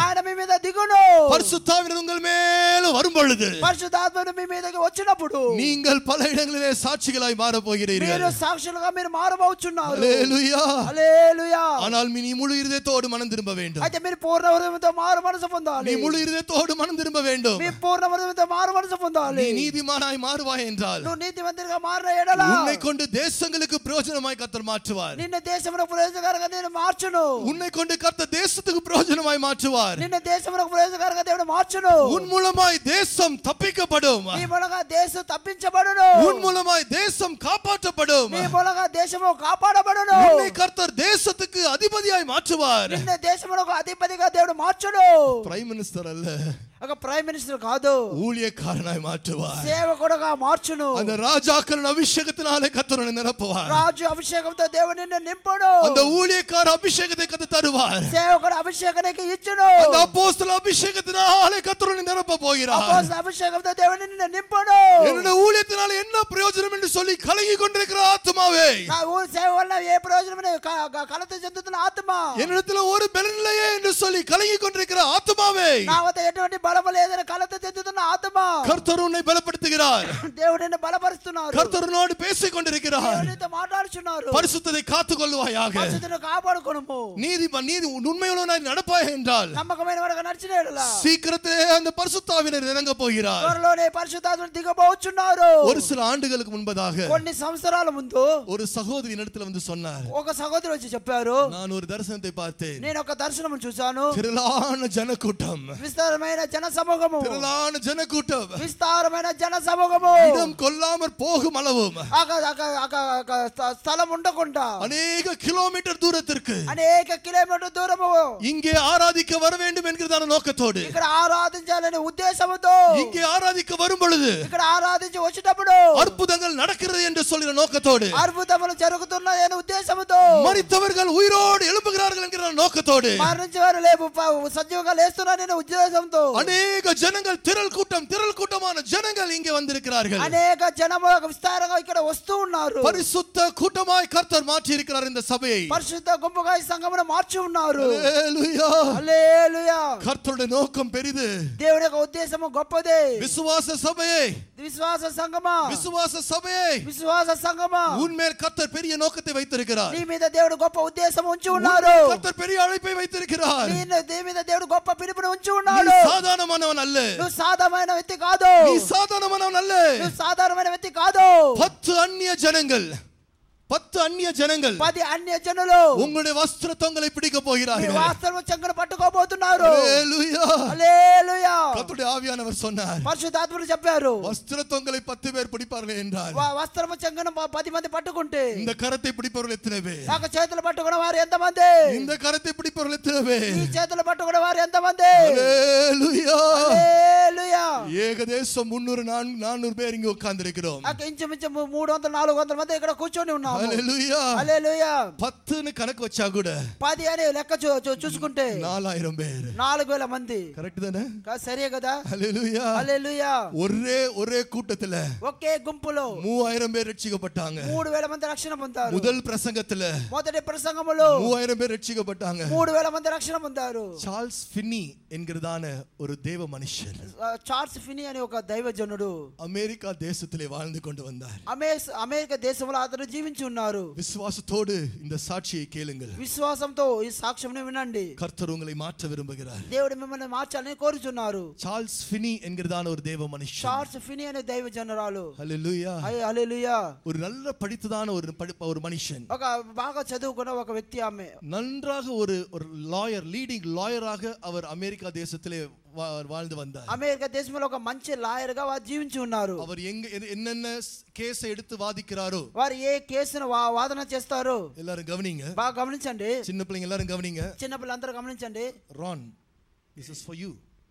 Speaker 4: మీద దిగును
Speaker 5: பரிசுத்தாவினர் உங்கள் மேல வரும் பொழுது
Speaker 4: పరిశుద్ధాత్మను మీ మీదకి వచ్చినప్పుడు
Speaker 5: நீங்கள் பல இடங்களிலே சாட்சிகளாய் மாற
Speaker 4: మీరు
Speaker 5: போகிறீர்கள்
Speaker 4: సాక్షులుగా మీరు మారబోచున్నారు
Speaker 5: அல்லேலூயா.
Speaker 4: హల్లెలూయా
Speaker 5: ஆனால் நீ முழு இருதயத்தோடு மனம் திரும்ப வேண்டும்
Speaker 4: అయితే మీరు పూర్ణ హృదయంతో మారు మనసు పొందాలి
Speaker 5: நீ முழு இருதயத்தோடு மனம் திரும்ப வேண்டும்
Speaker 4: మీ పూర్ణ హృదయంతో మారు మనసు పొందాలి
Speaker 5: நீ நீதிமானாய் மாறுவாய் என்றால்
Speaker 4: నువ్వు నీతివంతుడిగా మారిన ఎడల
Speaker 5: உன்னை கொண்டு தேசங்களுக்கு பிரயோஜனமாய் கத்தர் மாற்றுவார்
Speaker 4: నిన్న దేశమునకు ప్రయోజనకరంగా నేను మార్చును
Speaker 5: உன்னை கொண்டு கர்த்தர் தேசத்துக்கு பிரயோஜனமாய் மாற்றுவார்
Speaker 4: నిన్న దేశమునకు ప్రయోజనకరంగా దేవుడు మార్చును
Speaker 5: உன் மூலமாய் தேசம் தப்பிக்கப்படும்
Speaker 4: నీ మూలంగా దేశం తప్పించబడును
Speaker 5: உன் மூலமாய் தேசம் காப்பாற்றப்படும்
Speaker 4: నీ మూలంగా దేశము కాపాడబడును
Speaker 5: உன்னை கர்த்தர் தேசத்துக்கு அதிபதியாய் மாற்றுவார்
Speaker 4: నిన్న దేశమునకు అధిపతిగా దేవుడు మార్చును
Speaker 5: பிரைம் மினிஸ்டர் அல்ல
Speaker 4: ఒక ప్రైమ్ మినిస్టర్ కాదు
Speaker 5: ஊழியக்காரனாய் மாற்றுவார்
Speaker 4: సేవకుడుగా మార్చును
Speaker 5: அந்த ராஜாக்களின் அபிஷேகத்தினாலே கத்தர் நிரப்புவார்
Speaker 4: రాజు అభిషేకంతో దేవుడు నిన్ను నింపును
Speaker 5: அந்த ஊழியக்கார அபிஷேகத்தை கத்து தருவார்
Speaker 4: సేవకుడు అభిషేకానికి ఇచ్చును
Speaker 5: அந்த அப்போஸ்தல அபிஷேகத்தினாலே கத்தர் நிரப்ப போகிறார்
Speaker 4: అపోస్తల అభిషేకంతో దేవుడు నిన్ను నింపును
Speaker 5: என்னுடைய ஊழியத்தினால என்ன பிரயோஜனம் என்று சொல்லி கலங்கி கொண்டிருக்கிற ஆத்மாவே
Speaker 4: నా ఊరి సేవ వల్ల ఏ ప్రయోజనం కలత చెందుతున్న ఆత్మ
Speaker 5: என்னிடத்துல ஒரு பலன் இல்லையே என்று சொல்லி கலங்கி கொண்டிருக்கிற ஆத்மாவே
Speaker 4: నా వద్ద ఎటువంటి బలము లేదని కలత చెందుతున్న ఆత్మ
Speaker 5: கர்த்தர் உன்னை பலப்படுத்துகிறார்
Speaker 4: దేవుడు నిన్ను బలపరుస్తున్నారు
Speaker 5: கர்த்தருனோடு பேசிக் கொண்டிருக்கிறார்
Speaker 4: దేవునితో మాట్లాడుచున్నారు
Speaker 5: பரிசுத்தத்தை காத்துக் கொள்வாயாக
Speaker 4: పరిస్థితిని కాపాడుకోను
Speaker 5: நீதி நீதி உண்மையுள்ளவனாய் நடப்பாய் என்றால்
Speaker 4: నమ్మకమైన వాడుగా నడిచిన ఎడల
Speaker 5: சீக்கிரத்திலே அந்த பரிசுத்தாவினர் இறங்க போகிறார்
Speaker 4: త్వరలోనే పరిశుద్ధాత్మను దిగబోచున్నారు
Speaker 5: ஒரு சில ஆண்டுகளுக்கு முன்பதாக
Speaker 4: కొన్ని సంవత్సరాల ముందు
Speaker 5: ஒரு சகோதரி இடத்துல வந்து சொன்னார்
Speaker 4: ఒక సహోదరు వచ్చి చెప్పారు
Speaker 5: நான் ஒரு தரிசனத்தை பார்த்தேன்
Speaker 4: నేను ఒక దర్శనం చూశాను
Speaker 5: திரளான ஜனக்கூட்டம்
Speaker 4: విస్తారమైన జన సమూహము
Speaker 5: திரளான ஜனக்கூட்டம்
Speaker 4: విస్తారమైన జన సమూహము
Speaker 5: இடம் கொல்லாமற் போகும் அளவும்
Speaker 4: అక- అక- అక- అక స్థ- స్థలం ఉండకుండా
Speaker 5: அநேக கிலோமீட்டர் தூரத்திற்கு
Speaker 4: అనేక కిలోమీటర్ దూరము
Speaker 5: இங்கே ஆராதிக்க வர வேண்டும் என்கிறதான நோக்கத்தோடு
Speaker 4: ఇక్కడ ఆరాధించాలనే ఉద్దేశంతో
Speaker 5: இங்கே ஆராதிக்க வரும் பொழுது
Speaker 4: ఇక్కడ ఆరాధించి వచ్చేటప్పుడు
Speaker 5: அற்புதங்கள் நடக்கிறது என்று சொல்கிற நோக்கத்தோடு
Speaker 4: అద్భుతములు జరుగుతున్నాయనే ఉద్దేశంతో
Speaker 5: மரித்தவர்கள் உயிரோடு எழுப்புகிறார்கள் என்கிற நோக்கத்தோடு
Speaker 4: మరణించి వారు లేపు ప- సజీవంగా లేస్తున్నారనే ఉద్దేశంతో
Speaker 5: அநேக ஜனங்கள் திரள் கூட்டம் திரள் கூட்டமான ஜனங்கள் இங்கே வந்திருக்கிறார்கள்
Speaker 4: అనేక జనము విస్తారంగా ఇక్కడ వస్తూ ఉన్నారు
Speaker 5: பரிசுத்த கூட்டமாய் கர்த்தர் மாற்றி இருக்கிறார் இந்த சபையை
Speaker 4: పరిశుద్ధ గుంపుగా ఈ సంఘమును మార్చి ఉన్నారు
Speaker 5: ஹல்லேலூயா.
Speaker 4: హల్లెలూయా
Speaker 5: கர்த்தருடைய நோக்கம் பெரிது
Speaker 4: దేవుడి యొక్క ఉద్దేశము గొప్పదే
Speaker 5: விசுவாச சபையை
Speaker 4: విశ్వాస సంగమా
Speaker 5: விசுவாச சபையை
Speaker 4: విశ్వాస సంగమా
Speaker 5: உன்மேல் கர்த்தர் பெரிய நோக்கத்தை வைத்திருக்கிறார்
Speaker 4: నీ మీద దేవుడు గొప్ప ఉద్దేశం ఉంచి ఉన్నారు
Speaker 5: உன்மேல் கர்த்தர் பெரிய அழைப்பை வைத்திருக்கிறார்
Speaker 4: నీ నీ మీద దేవుడు గొప్ప పిలుపుని ఉంచి
Speaker 5: நீ
Speaker 4: ఉన్నాడు
Speaker 5: சாதாரணமானவன் அல்ல
Speaker 4: నువ్వు సాధారణమైన వ్యక్తి కాదు
Speaker 5: நீ சாதாரணமானவன் அல்ல
Speaker 4: నువ్వు సాధారణమైన వ్యక్తి కాదు
Speaker 5: பத்து அந்நிய ஜனங்கள் பத்து அந்நிய ஜனங்கள்
Speaker 4: పది అన్య జనులు
Speaker 5: உங்களுடைய வஸ்திர தொங்கலை பிடிக்க
Speaker 4: మీ
Speaker 5: போகிறார்கள்
Speaker 4: వాస్తవ చంకను పట్టుకోబోతున్నారు
Speaker 5: ஹல்லேலூயா.
Speaker 4: హల్లెలూయా
Speaker 5: கர்த்தருடைய ஆவியானவர் சொன்னார்
Speaker 4: పరిశుద్ధాత్ముడు చెప్పారు
Speaker 5: வஸ்திர தொங்கலை பத்து பேர் பிடிப்பார்கள் என்றார்
Speaker 4: వా- వస్త్రము చంకను ప- పది మంది పట్టుకుంటే
Speaker 5: இந்த கரத்தை பிடிப்பவர்கள் எத்தனை பேர்
Speaker 4: నాకు చేతులు పట్టుకున్న వారు ఎంతమంది
Speaker 5: இந்த கரத்தை பிடிப்பவர்கள் எத்தனை பேர்
Speaker 4: ఈ చేతులు పట్టుకున్న వారు ఎంతమంది
Speaker 5: ஹல்லேலூயா.
Speaker 4: హల్లెలూయా
Speaker 5: ஏகதேசம் முன்னூறு நானூறு பேர் இங்க உட்கார்ந்து இருக்கிறோம்
Speaker 4: నాకు ఇంచుమించు మూ- మూడు వందల నాలుగు వందల మంది ఇక్కడ కూర్చొని ఉన్నాము హల్లెలూయా
Speaker 5: பத்துன்னு கணக்கு வச்சா கூட
Speaker 4: పది అని లెక్క చూ- చూ- చూసుకుంటే
Speaker 5: நாலாயிரம் பேர்
Speaker 4: నాలుగు వేల మంది
Speaker 5: கரெக்ட் தானே
Speaker 4: కా- సరే కదా
Speaker 5: ஹalleluya.
Speaker 4: హల్లెలూయా
Speaker 5: ஒரே ஒரே கூட்டத்துல
Speaker 4: ఒకే గుంపులో
Speaker 5: மூவாயிரம் பேர் ரட்சிக்கப்பட்டாங்க
Speaker 4: మూడు వేల మంది రక్షణ పొందారు
Speaker 5: முதல் பிரசங்கத்துல
Speaker 4: మొదటి ప్రసంగములో
Speaker 5: மூவாயிரம் பேர் ரட்சிக்கப்பட்டாங்க
Speaker 4: మూడు వేల మంది రక్షణ పొందారు
Speaker 5: சார்ல்ஸ் ஃபின்னி என்கிறதான ஒரு தேவ மனுஷன்
Speaker 4: ఆ, చార్ల్స్ ఫినీ అనే ఒక దైవజనుడు
Speaker 5: அமெரிக்கா தேசத்திலே வாழ்ந்து கொண்டு வந்தார்
Speaker 4: అమెరిక అమెరికా దేశంలో అతను జీవించి ఉన్నారు
Speaker 5: விசுவாசத்தோடு இந்த சாட்சியை கேளுங்கள்
Speaker 4: విశ్వాసంతో ఈ సాక్ష్యం వినండి
Speaker 5: கர்த்தர் உங்களை மாற்ற விரும்புகிறார்
Speaker 4: దేవుడు మిమ్మల్ని మార్చాలని కోరుచున్నారు
Speaker 5: சார்ல்ஸ் ஃபினி என்கிறதான ஒரு தேவ மனுஷன்
Speaker 4: చార్ల్స్ ఫినీ అనే దైవజనురాలు
Speaker 5: ஹalleluya.
Speaker 4: హల్లెలూయా
Speaker 5: ஒரு நல்ல படித்ததான ஒரு படிப்ப ஒரு மனுஷன்
Speaker 4: ఒక బాగా చదువుకున్న ఒక వ్యక్తి ఆమె
Speaker 5: நன்றாக ஒரு ஒரு லாயர் லீடிங் லாயராக அவர் அமெரிக்கா தேசத்திலே வா- வாழ்ந்து வந்தார்
Speaker 4: అమెరికా దేశంలో ఒక మంచి లాయర్ గా వారు జీవించి ఉన్నారు
Speaker 5: அவர் எங்க எ- என்னென்ன கேஸை எடுத்து வாதிக்கிறாரோ
Speaker 4: వారు ఏ కేసును వా- వాదన చేస్తారో
Speaker 5: எல்லாரும் கவனிங்க
Speaker 4: బాగా గమనించండి
Speaker 5: சின்ன பிள்ளைங்க எல்லாரும் கவனிங்க
Speaker 4: చిన్నపిల్లలందరూ గమనించండి
Speaker 5: ரான் திஸ் இஸ் ஃபார் யூ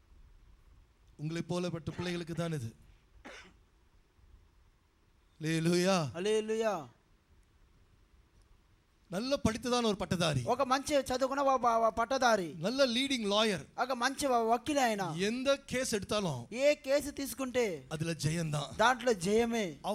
Speaker 5: உங்களை போலப்பட்ட பிள்ளைகளுக்கு தான் இது லேலுயா
Speaker 4: హల్లెలూయా
Speaker 5: நல்ல படித்ததான ஒரு பட்டதாரி
Speaker 4: ఒక మంచి చదువుకున్న ఒక బ- బ- పట్టదారి
Speaker 5: நல்ல லீடிங் லாயர்
Speaker 4: ఒక మంచి వ- వకీల్ ఆయన
Speaker 5: எந்த கேஸ் எடுத்தாலும்
Speaker 4: ఏ కేసు తీసుకుంటే
Speaker 5: அதுல ஜெயம்தான்
Speaker 4: దాంట్లో జయమే
Speaker 5: அவ்வளோ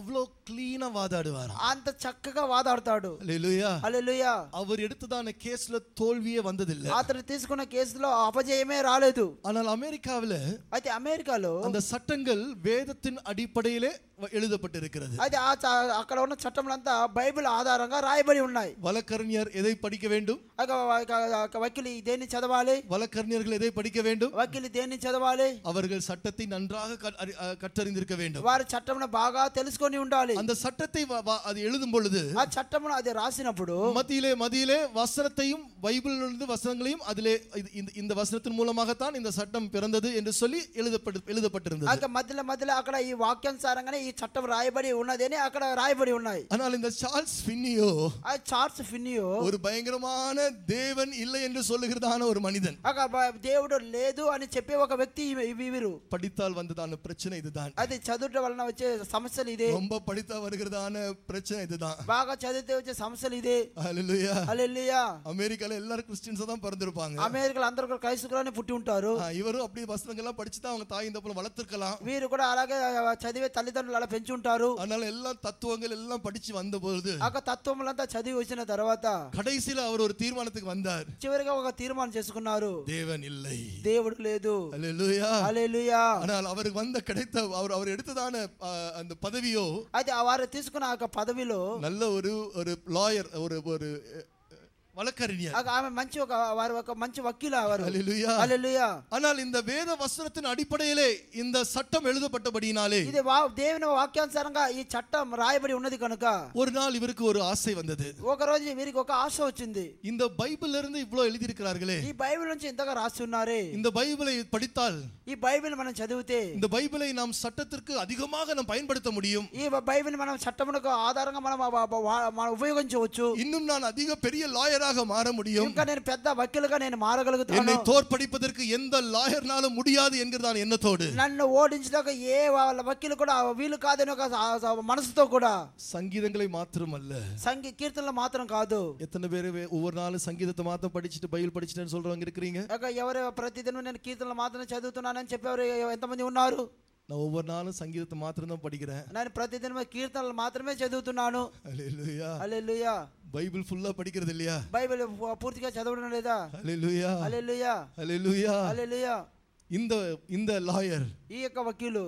Speaker 5: கிளீனா வாதாடுவார்
Speaker 4: అంత చక్కగా వాదాడతాడు
Speaker 5: அல்லேலூயா
Speaker 4: హల్లెలూయా
Speaker 5: அவர் எடுத்ததான கேஸ்ல தோல்வியே வந்ததில்லை
Speaker 4: అతను తీసుకున్న కేసులో అపజయమే రాలేదు
Speaker 5: ஆனால் அமெரிக்காவுல
Speaker 4: అయితే అమెరికాలో
Speaker 5: அந்த சட்டங்கள் வேதத்தின் அடிப்படையிலே வ- எழுதப்பட்டிருக்கிறது
Speaker 4: అయితే ఆ చ- అక్కడ ఉన్న చట్టములంతా బైబిల్ ఆధారంగా రాయబడి ఉన్నాయి
Speaker 5: வழக்கறிஞர் எதை படிக்க வேண்டும்
Speaker 4: ఒక ఒక- ఒక వకీలు దేన్ని చదవాలి
Speaker 5: வழக்கறிஞர்கள் எதை படிக்க வேண்டும்
Speaker 4: వకీలు దేన్ని చదవాలి
Speaker 5: அவர்கள் சட்டத்தை நன்றாக க- அறி- அஹ் கற்றறிந்திருக்க வேண்டும்
Speaker 4: వారి చట్టమును బాగా తెలుసుకొని ఉండాలి
Speaker 5: அந்த சட்டத்தை வ- வ- அது எழுதும் பொழுது
Speaker 4: ఆ చట్టమును అది రాసినప్పుడు
Speaker 5: மத்தியிலே மதியிலே வசனத்தையும் பைபிளிலிருந்து வசனங்களையும் அதிலே இது- இந்த- இந்த வசனத்தின் மூலமாகத்தான் இந்த சட்டம் பிறந்தது என்று சொல்லி எழுதப்பட்டு எழுதப்பட்டிருந்தது
Speaker 4: అక్కడ మధ్యలో మధ్యలో అక్కడ ఈ వాక్యానుసారంగానే ఈ చట్టం రాయబడి ఉన్నది అని అక్కడ రాయబడి ఉన్నాయి
Speaker 5: ஆனால் இந்த சார்ல்ஸ் பின்னியோ
Speaker 4: ఆ చార్ల్స్ ఫిన్నియో
Speaker 5: ஒரு பயங்கரமான தேவன் இல்லை என்று சொல்லுகிறதான ஒரு மனிதன்
Speaker 4: అక్కడ బ- దేవుడు లేదు అని చెప్పే ఒక వ్యక్తి ఈ- ఈ వీరు
Speaker 5: படித்தால் வந்ததான பிரச்சனை இதுதான்
Speaker 4: అది చదువుట వలన వచ్చే సమస్యలు ఇదే
Speaker 5: ரொம்ப படித்தா வருகிறதான பிரச்சனை இதுதான்
Speaker 4: బాగా చదివితే వచ్చే సమస్యలు ఇదే
Speaker 5: ஹalleluya
Speaker 4: అల్లెల్లియా
Speaker 5: அமெரிக்கால எல்லாரும் கிறிஸ்டியன்ஸா தான் பிறந்திருப்பாங்க
Speaker 4: అమెరికాలో అందరూ కూడా క్రైస్తవులని పుట్టి ఉంటారు
Speaker 5: ஆ, இவரும் அப்படி வசனங்கள்லாம் படிச்சு தான் அவங்க தாய் இந்த போல வளர்த்திருக்கலாம்
Speaker 4: వీరు కూడా అలాగే చదివే తల్లిదండ్రులు అలా పెంచి ఉంటారు
Speaker 5: அதனால எல்லாம் தத்துவங்கள் எல்லாம் படிச்சு வந்த பொழுது
Speaker 4: అక్కడ తత్వములంతా చదివి వచ్చిన తర్వాత
Speaker 5: கடைசியில அவர் ஒரு தீர்மானத்துக்கு வந்தார்
Speaker 4: చివరిగా ఒక తీర్మానం చేసుకున్నారు
Speaker 5: தேவன் இல்லை
Speaker 4: దేవుడు లేదు
Speaker 5: ஹalleluya
Speaker 4: అలెలుయా
Speaker 5: ஆனால் அவருக்கு வந்த கிடைத்த அவர் அவர் எடுத்ததான ஆ, அந்த பதவியோ
Speaker 4: అయితే ఆ వారు తీసుకున్న ఆ యొక్క పదవిలో
Speaker 5: நல்ல ஒரு ஒரு லாயர் ஒரு ஒரு அஹ், வழக்கறிஞர்
Speaker 4: ఆ- ఆమె మంచి ఒక వారు ఒక మంచి వకీలు వారు
Speaker 5: ஹalleluya
Speaker 4: అలెలుయా
Speaker 5: ஆனால் இந்த வேத వస్త్రத்தின் అడిపடையிலே இந்த சட்டம் எழுதப்பட்டபடியினாலே
Speaker 4: ఇది వా దేవుని వాక్యానుసారంగా ఈ చట్టం రాయబడి ఉన్నది కనుక
Speaker 5: ஒரு நாள் ఇవருக்கு ஒரு ఆశை வந்தது
Speaker 4: ఒక రోజు వీరికి ఒక ఆశ వచ్చింది
Speaker 5: இந்த பைபிள்ல இருந்து இவ்வளவு எழுதியிருக்கிறார்களே
Speaker 4: ఈ బైబిల్ నుంచి ఇంతగా రాసి ఉన్నారే
Speaker 5: இந்த பைபிளை படித்தால்
Speaker 4: ఈ బైబిల్ మనం చదివితే
Speaker 5: இந்த பைபிளை நாம் சட்டத்திற்கு அதிகமாக நாம் பயன்படுத்த முடியும்
Speaker 4: ఈ బైబిల్ మనం చట్టమునకు ఆధారంగా మనం ఆ- ఆ- ఆ- మనం ఉపయోగించవచ్చు
Speaker 5: இன்னும் நான் அதிக பெரிய லாயராக மாற முடியும்
Speaker 4: ఇంకా నేను పెద్ద వకీలుగా నేను మారగలుగుతాను
Speaker 5: என்னை தோற்படிப்பதற்கு எந்த லாயர்னாலும் முடியாது என்கிறதான எண்ணத்தோடு
Speaker 4: నన్ను ఓడించడానికి ఏ వాళ్ళ వకీలు కూడా వీలు కాదని ఒక ఆ- ఆ మనసుతో కూడా
Speaker 5: சங்கீதங்களை மாத்திரமல்ல
Speaker 4: సంగీ కీర్తనలు మాత్రం కాదు
Speaker 5: எத்தனை பேர் வே- ஒவ்வொரு நாளும் சங்கீதத்தை மாத்திரம் படிச்சுட்டு பைபிள் படிச்சுட்டேன்னு சொல்றவங்க இருக்கிறீங்க
Speaker 4: ఇక ఎవరు ప్రతిదినం నేను కీర్తనలు మాత్రమే చదువుతున్నానని చెప్పేవారు ఎంతమంది ఉన్నారు
Speaker 5: நான் ஒவ்வொரு நாளும் சங்கீதத்தை மாத்திரம் தான் படிக்கிறேன்
Speaker 4: నేను ప్రతిదినం కీర్తనలు మాత్రమే చదువుతున్నాను
Speaker 5: அல்லேலூயா
Speaker 4: అల్లెలుయా
Speaker 5: பைபிள் ஃபுல்லா படிக்கிறது இல்லையா
Speaker 4: బైబిల్ పూ- పూర్తిగా చదవడం లేదా
Speaker 5: அல்லேலூயா
Speaker 4: అల్లెలుయా
Speaker 5: அல்லேலூயா
Speaker 4: అల్లెలుయా
Speaker 5: இந்த இந்த லாயர்
Speaker 4: ఈ యొక్క వకీలు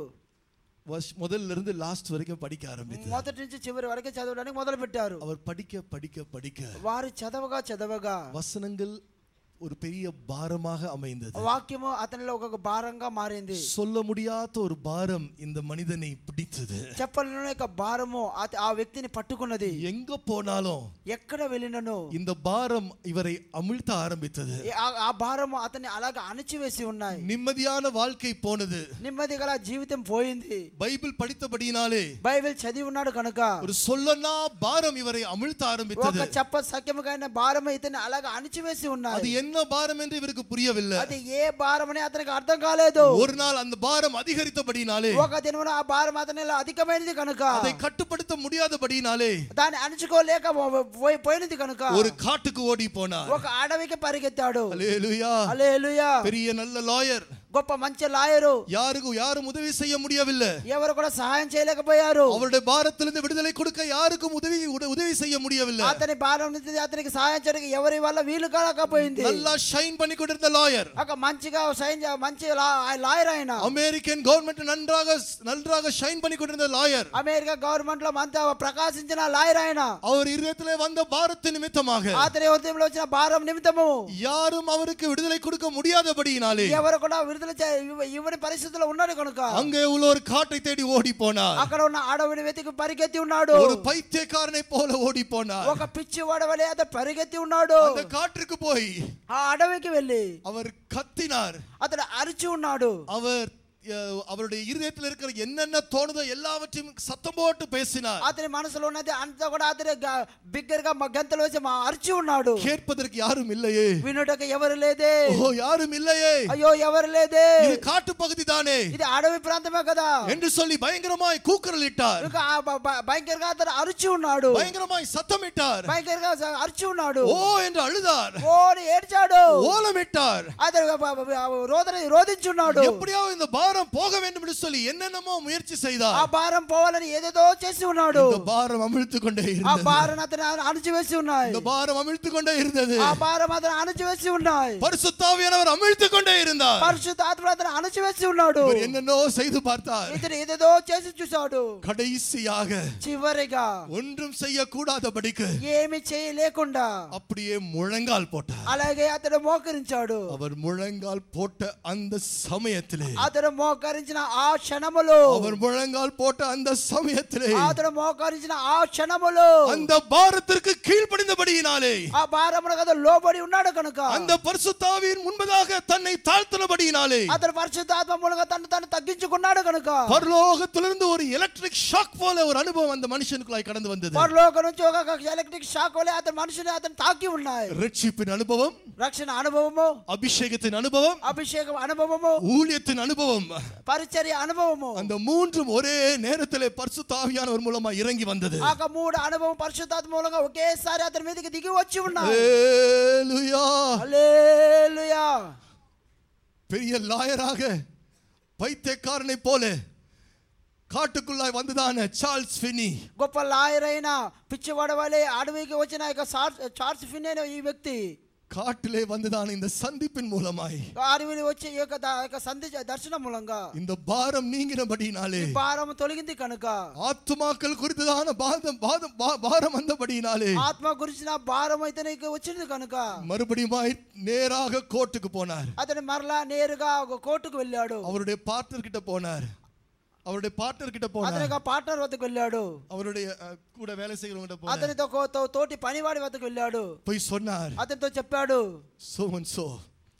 Speaker 5: முதல்ல இருந்து லாஸ்ட் வரைக்கும் படிக்க ஆரம்பித்தார்
Speaker 4: మొదటి నుంచి చివరి వరకు చదవడానికి మొదలు పెట్టారు
Speaker 5: அவர் படிக்க படிக்க படிக்க
Speaker 4: వారు చదవగా చదవగా
Speaker 5: வசனங்கள் ஒரு பெரிய பாரமாக அமைந்தது
Speaker 4: వాక్యము అతనిలో ఒక భారంగా మారింది
Speaker 5: சொல்ல முடியாத ஒரு பாரம் இந்த மனிதனை பிடித்தது
Speaker 4: చెప్పలేని యొక్క భారము అత- ఆ వ్యక్తిని పట్టుకున్నది
Speaker 5: எங்க போனாலும்
Speaker 4: ఎక్కడ వెళ్ళినను
Speaker 5: இந்த பாரம் இவரை அமிழ்த்த ஆரம்பித்தது
Speaker 4: ఏ- ఆ- ఆ భారము అతన్ని అలాగ అణచివేసి ఉన్నాయి
Speaker 5: நிம்மதியான வாழ்க்கை போனது
Speaker 4: నెమ్మది గల జీవితం పోయింది
Speaker 5: பைபிள் படித்தபடியினாலே
Speaker 4: బైబిల్ చదివి ఉన్నాడు కనుక
Speaker 5: ஒரு சொல்லனா பாரம் இவரை அமிழ்த்த
Speaker 4: ఒక
Speaker 5: ஆரம்பித்தது
Speaker 4: చెప్ప సఖ్యముగా భారం ఇతన్ని అలాగ అణచివేసి
Speaker 5: அது
Speaker 4: ఉన్నది
Speaker 5: என்ன பாரம் என்று இவருக்கு புரியவில்லை
Speaker 4: అది ఏ భారం అని అతనికి అర్థం కాలేదు
Speaker 5: ஒரு நாள் அந்த பாரம் அதிகரித்தபடினாலே
Speaker 4: ఒక దినమున ఆ భారం అతని అధికమైనది కనుక
Speaker 5: அதை கட்டுப்படுத்த முடியாதபடினாலே
Speaker 4: దాన్ని అణచుకోలేక పో- పోయి- పోయినది కనుక
Speaker 5: ஒரு కాட்டுకు ஓடி போனார்
Speaker 4: ఒక అడవికి పరిగెత్తాడు
Speaker 5: அல்லேலூயா
Speaker 4: హల్లెలూయా
Speaker 5: பெரிய நல்ல லாயர்
Speaker 4: గొప్ప మంచి లాయరు
Speaker 5: யாருக்கு யாரும் உதவி செய்ய முடியவில்லை
Speaker 4: ఎవరు కూడా సహాయం చేయలేకపోయారు
Speaker 5: அவருடைய பாரத்திலிருந்து விடுதலை கொடுக்க யாருக்கும் உதவி உத- உதவி செய்ய முடியவில்லை
Speaker 4: అతని భారం నుంచి అతనికి సహాయం చేయడానికి ఎవరి వల్ల వీలు కాలేకపోయింది
Speaker 5: நல்லா ஷைன் பண்ணி கொண்டிருந்த லாயர்
Speaker 4: ఒక మంచిగా సైన్ చే- మంచి లా- లాయర్ ఆయన
Speaker 5: அமெரிக்கன் கவர்மெண்ட் நன்றாக நன்றாக ஷைன் பண்ணி கொண்டிருந்த லாயர்
Speaker 4: అమెరికా గవర్నమెంట్ లో అంత ప్రకాశించిన లాయర్ ఆయన
Speaker 5: அவர் இருதயத்திலே வந்த பாரத்து நிமித்தமாக
Speaker 4: అతని హృదయంలో వచ్చిన భారం నిమిత్తము
Speaker 5: யாரும் அவருக்கு விடுதலை கொடுக்க முடியாதபடியினாலே
Speaker 4: ఎవరు కూడా విడుదల చే- ఇవ్వ- ఇవ్వని పరిస్థితుల్లో ఉన్నాడు కనుక
Speaker 5: அங்கே உள்ள ஒரு காட்டை தேடி ஓடி போனார்
Speaker 4: అక్కడ ఉన్న అడవిని వెతికి పరిగెత్తి ఉన్నాడు
Speaker 5: ஒரு பைத்தியக்காரனை போல ஓடி போனார்
Speaker 4: ఒక పిచ్చి వడవలే అతను పరిగెత్తి ఉన్నాడు
Speaker 5: அந்த காற்றுக்கு போய்
Speaker 4: ఆ అడవికి వెళ్ళి
Speaker 5: அவர் கத்தினார்
Speaker 4: అతడు అరిచి ఉన్నాడు
Speaker 5: அவர் அஹ், அவருடைய இருதயத்தில் இருக்கிற என்னென்ன தோணுதோ எல்லாவற்றையும் சத்தம் போட்டு பேசினார்
Speaker 4: అతని మనసులో ఉన్నది అంతా కూడా అతని గ- బిగ్గరగా మ- గంతలు వేసి మా అరిచి ఉన్నాడు
Speaker 5: கேட்பதற்கு யாரும் இல்லையே
Speaker 4: వినుటకు ఎవరు లేదే
Speaker 5: ஓ யாரும் இல்லையே
Speaker 4: అయ్యో ఎవరు లేదే
Speaker 5: இது காட்டு பகுதி தானே
Speaker 4: ఇది అడవి ప్రాంతమే కదా
Speaker 5: என்று சொல்லி பயங்கரமாய் கூக்குரலிட்டார்
Speaker 4: ఇంకా ఆ బ- బ- భయంకరంగా అతను అరిచి ఉన్నాడు
Speaker 5: பயங்கரமாய் சத்தமிட்டார்
Speaker 4: భయంకరంగా స- అరిచి ఉన్నాడు
Speaker 5: ஓ என்று அழுதார்
Speaker 4: ఓ అని ఏడ్చాడు
Speaker 5: ஓலமிட்டார்
Speaker 4: అతను బ- బ- బ- రోదన రోధించున్నాడు
Speaker 5: எப்படியாவது இந்த பாரம் பாரம் போக வேண்டும் என்று சொல்லி என்னென்னமோ முயற்சி
Speaker 4: ఆ
Speaker 5: செய்தார்
Speaker 4: భారం పోవాలని ఏదేదో చేసి ఉన్నాడు
Speaker 5: இந்த பாரம் அமிழ்த்து கொண்டே
Speaker 4: ఆ
Speaker 5: இருந்தது
Speaker 4: భారం అతను అణచివేసి ఉన్నాయి
Speaker 5: இந்த பாரம் அமிழ்த்து கொண்டே இருந்தது
Speaker 4: ఆ భారం అతను అణచివేసి ఉన్నాయి
Speaker 5: பரிசுத்தாவியானவர் அமிழ்த்து கொண்டே இருந்தார்
Speaker 4: పరిశుద్ధాత్ముడు అతను అణచివేసి ఉన్నాడు
Speaker 5: இவர் என்னென்னோ செய்து பார்த்தார்
Speaker 4: ఇతను ఏదేదో చేసి చూశాడు
Speaker 5: கடைசியாக
Speaker 4: చివరిగా
Speaker 5: ஒன்றும் செய்யக்கூடாதபடிக்கு
Speaker 4: ఏమి చేయలేకుండా
Speaker 5: அப்படியே முழங்கால் போட்டார்
Speaker 4: అలాగే అతడు మోకరించాడు
Speaker 5: அவர் முழங்கால் போட்ட அந்த சமயத்திலே
Speaker 4: అతడు మోకరించిన ఆ క్షణములో
Speaker 5: அவர் முழங்கால் போட்ட அந்த சமயத்திலே
Speaker 4: అతడు మోకరించిన ఆ క్షణములో
Speaker 5: அந்த பாரத்திற்கு கீழ்ப்படிந்தபடியினாலே
Speaker 4: ఆ భారమున కదా లోబడి ఉన్నాడు కనుక
Speaker 5: அந்த பரிசுத்தாவியின் முன்பதாக தன்னை தாழ்த்தினபடியினாலே
Speaker 4: అతడు పరిశుద్ధాత్మ మూలంగా తను తను తగ్గించుకున్నాడు కనుక
Speaker 5: பரலோகத்திலிருந்து ஒரு எலக்ட்ரிக் ஷாக் போல ஒரு அனுபவம் அந்த மனுஷனுக்குள்ளாய் கடந்து வந்தது
Speaker 4: పరలోక నుంచి ఒక ఎలక్ట్రిక్ షాక్ వలె అతని మనుషుని అతను తాకి ఉన్నాయి
Speaker 5: ரட்சிப்பின் அனுபவம்
Speaker 4: రక్షణ అనుభవము
Speaker 5: அபிஷேகத்தின் அனுபவம்
Speaker 4: అభిషేకం అనుభవము
Speaker 5: ஊழியத்தின் அனுபவம்
Speaker 4: పరిచర్య అనుభవము
Speaker 5: அந்த மூன்றும் ஒரே நேரத்திலே பரிசுத்தாவியானவர் மூலமா இறங்கி வந்தது
Speaker 4: ఆ యొక్క మూడు అనుభవం పరిశుద్ధాత్మ మూలంగా ఒకేసారి అతని మీదకి దిగి వచ్చి ఉన్నాయి
Speaker 5: ஹalleluya.
Speaker 4: హల్లెలూయా
Speaker 5: பெரிய லாயராக பைத்தியக்காரனை போல காட்டுக்குள்ளாய் வந்ததான சார்ல்ஸ் ஃபினி
Speaker 4: గొప్ప లాయర్ అయిన పిచ్చివాడ వలె అడవికి వచ్చిన యొక్క చార్ల్స్ చార్ల్స్ ఫిన్ అనే ఈ వ్యక్తి
Speaker 5: காட்டிலே வந்ததான இந்த சந்திப்பின் மூலமாய்
Speaker 4: అడవిని వచ్చి ఈ యొక్క ద- యొక్క సంధి దర్శనం మూలంగా
Speaker 5: இந்த பாரம் நீங்கினபடினாலே
Speaker 4: ఈ భారం తొలగింది కనుక
Speaker 5: ஆத்துமாக்கள் குறித்ததான பாதம் பாதம் பா- பாரம் வந்தபடினாலே
Speaker 4: ఆత్మ గురించిన భారం అయితే నీకు వచ్చింది కనుక
Speaker 5: மறுபடியுமாய் நேராக கோர்ட்டுக்கு போனார்
Speaker 4: అతను మరలా నేరుగా ఒక కోర్టుకు వెళ్ళాడు
Speaker 5: அவருடைய பார்ட்னர் கிட்ட போனார் அவருடைய பார்ட்னர் கிட்ட
Speaker 4: అతని
Speaker 5: போனார்
Speaker 4: యొక్క పార్ట్నర్ వద్దకు వెళ్ళాడు
Speaker 5: அவருடைய அஹ், கூட வேலை செய்கிறவங்க போனார்
Speaker 4: అతనితో కో- తో- తోటి పనివాడి వద్దకు వెళ్ళాడు
Speaker 5: போய் சொன்னார்
Speaker 4: అతనితో చెప్పాడు
Speaker 5: சோ அண்ட் சோ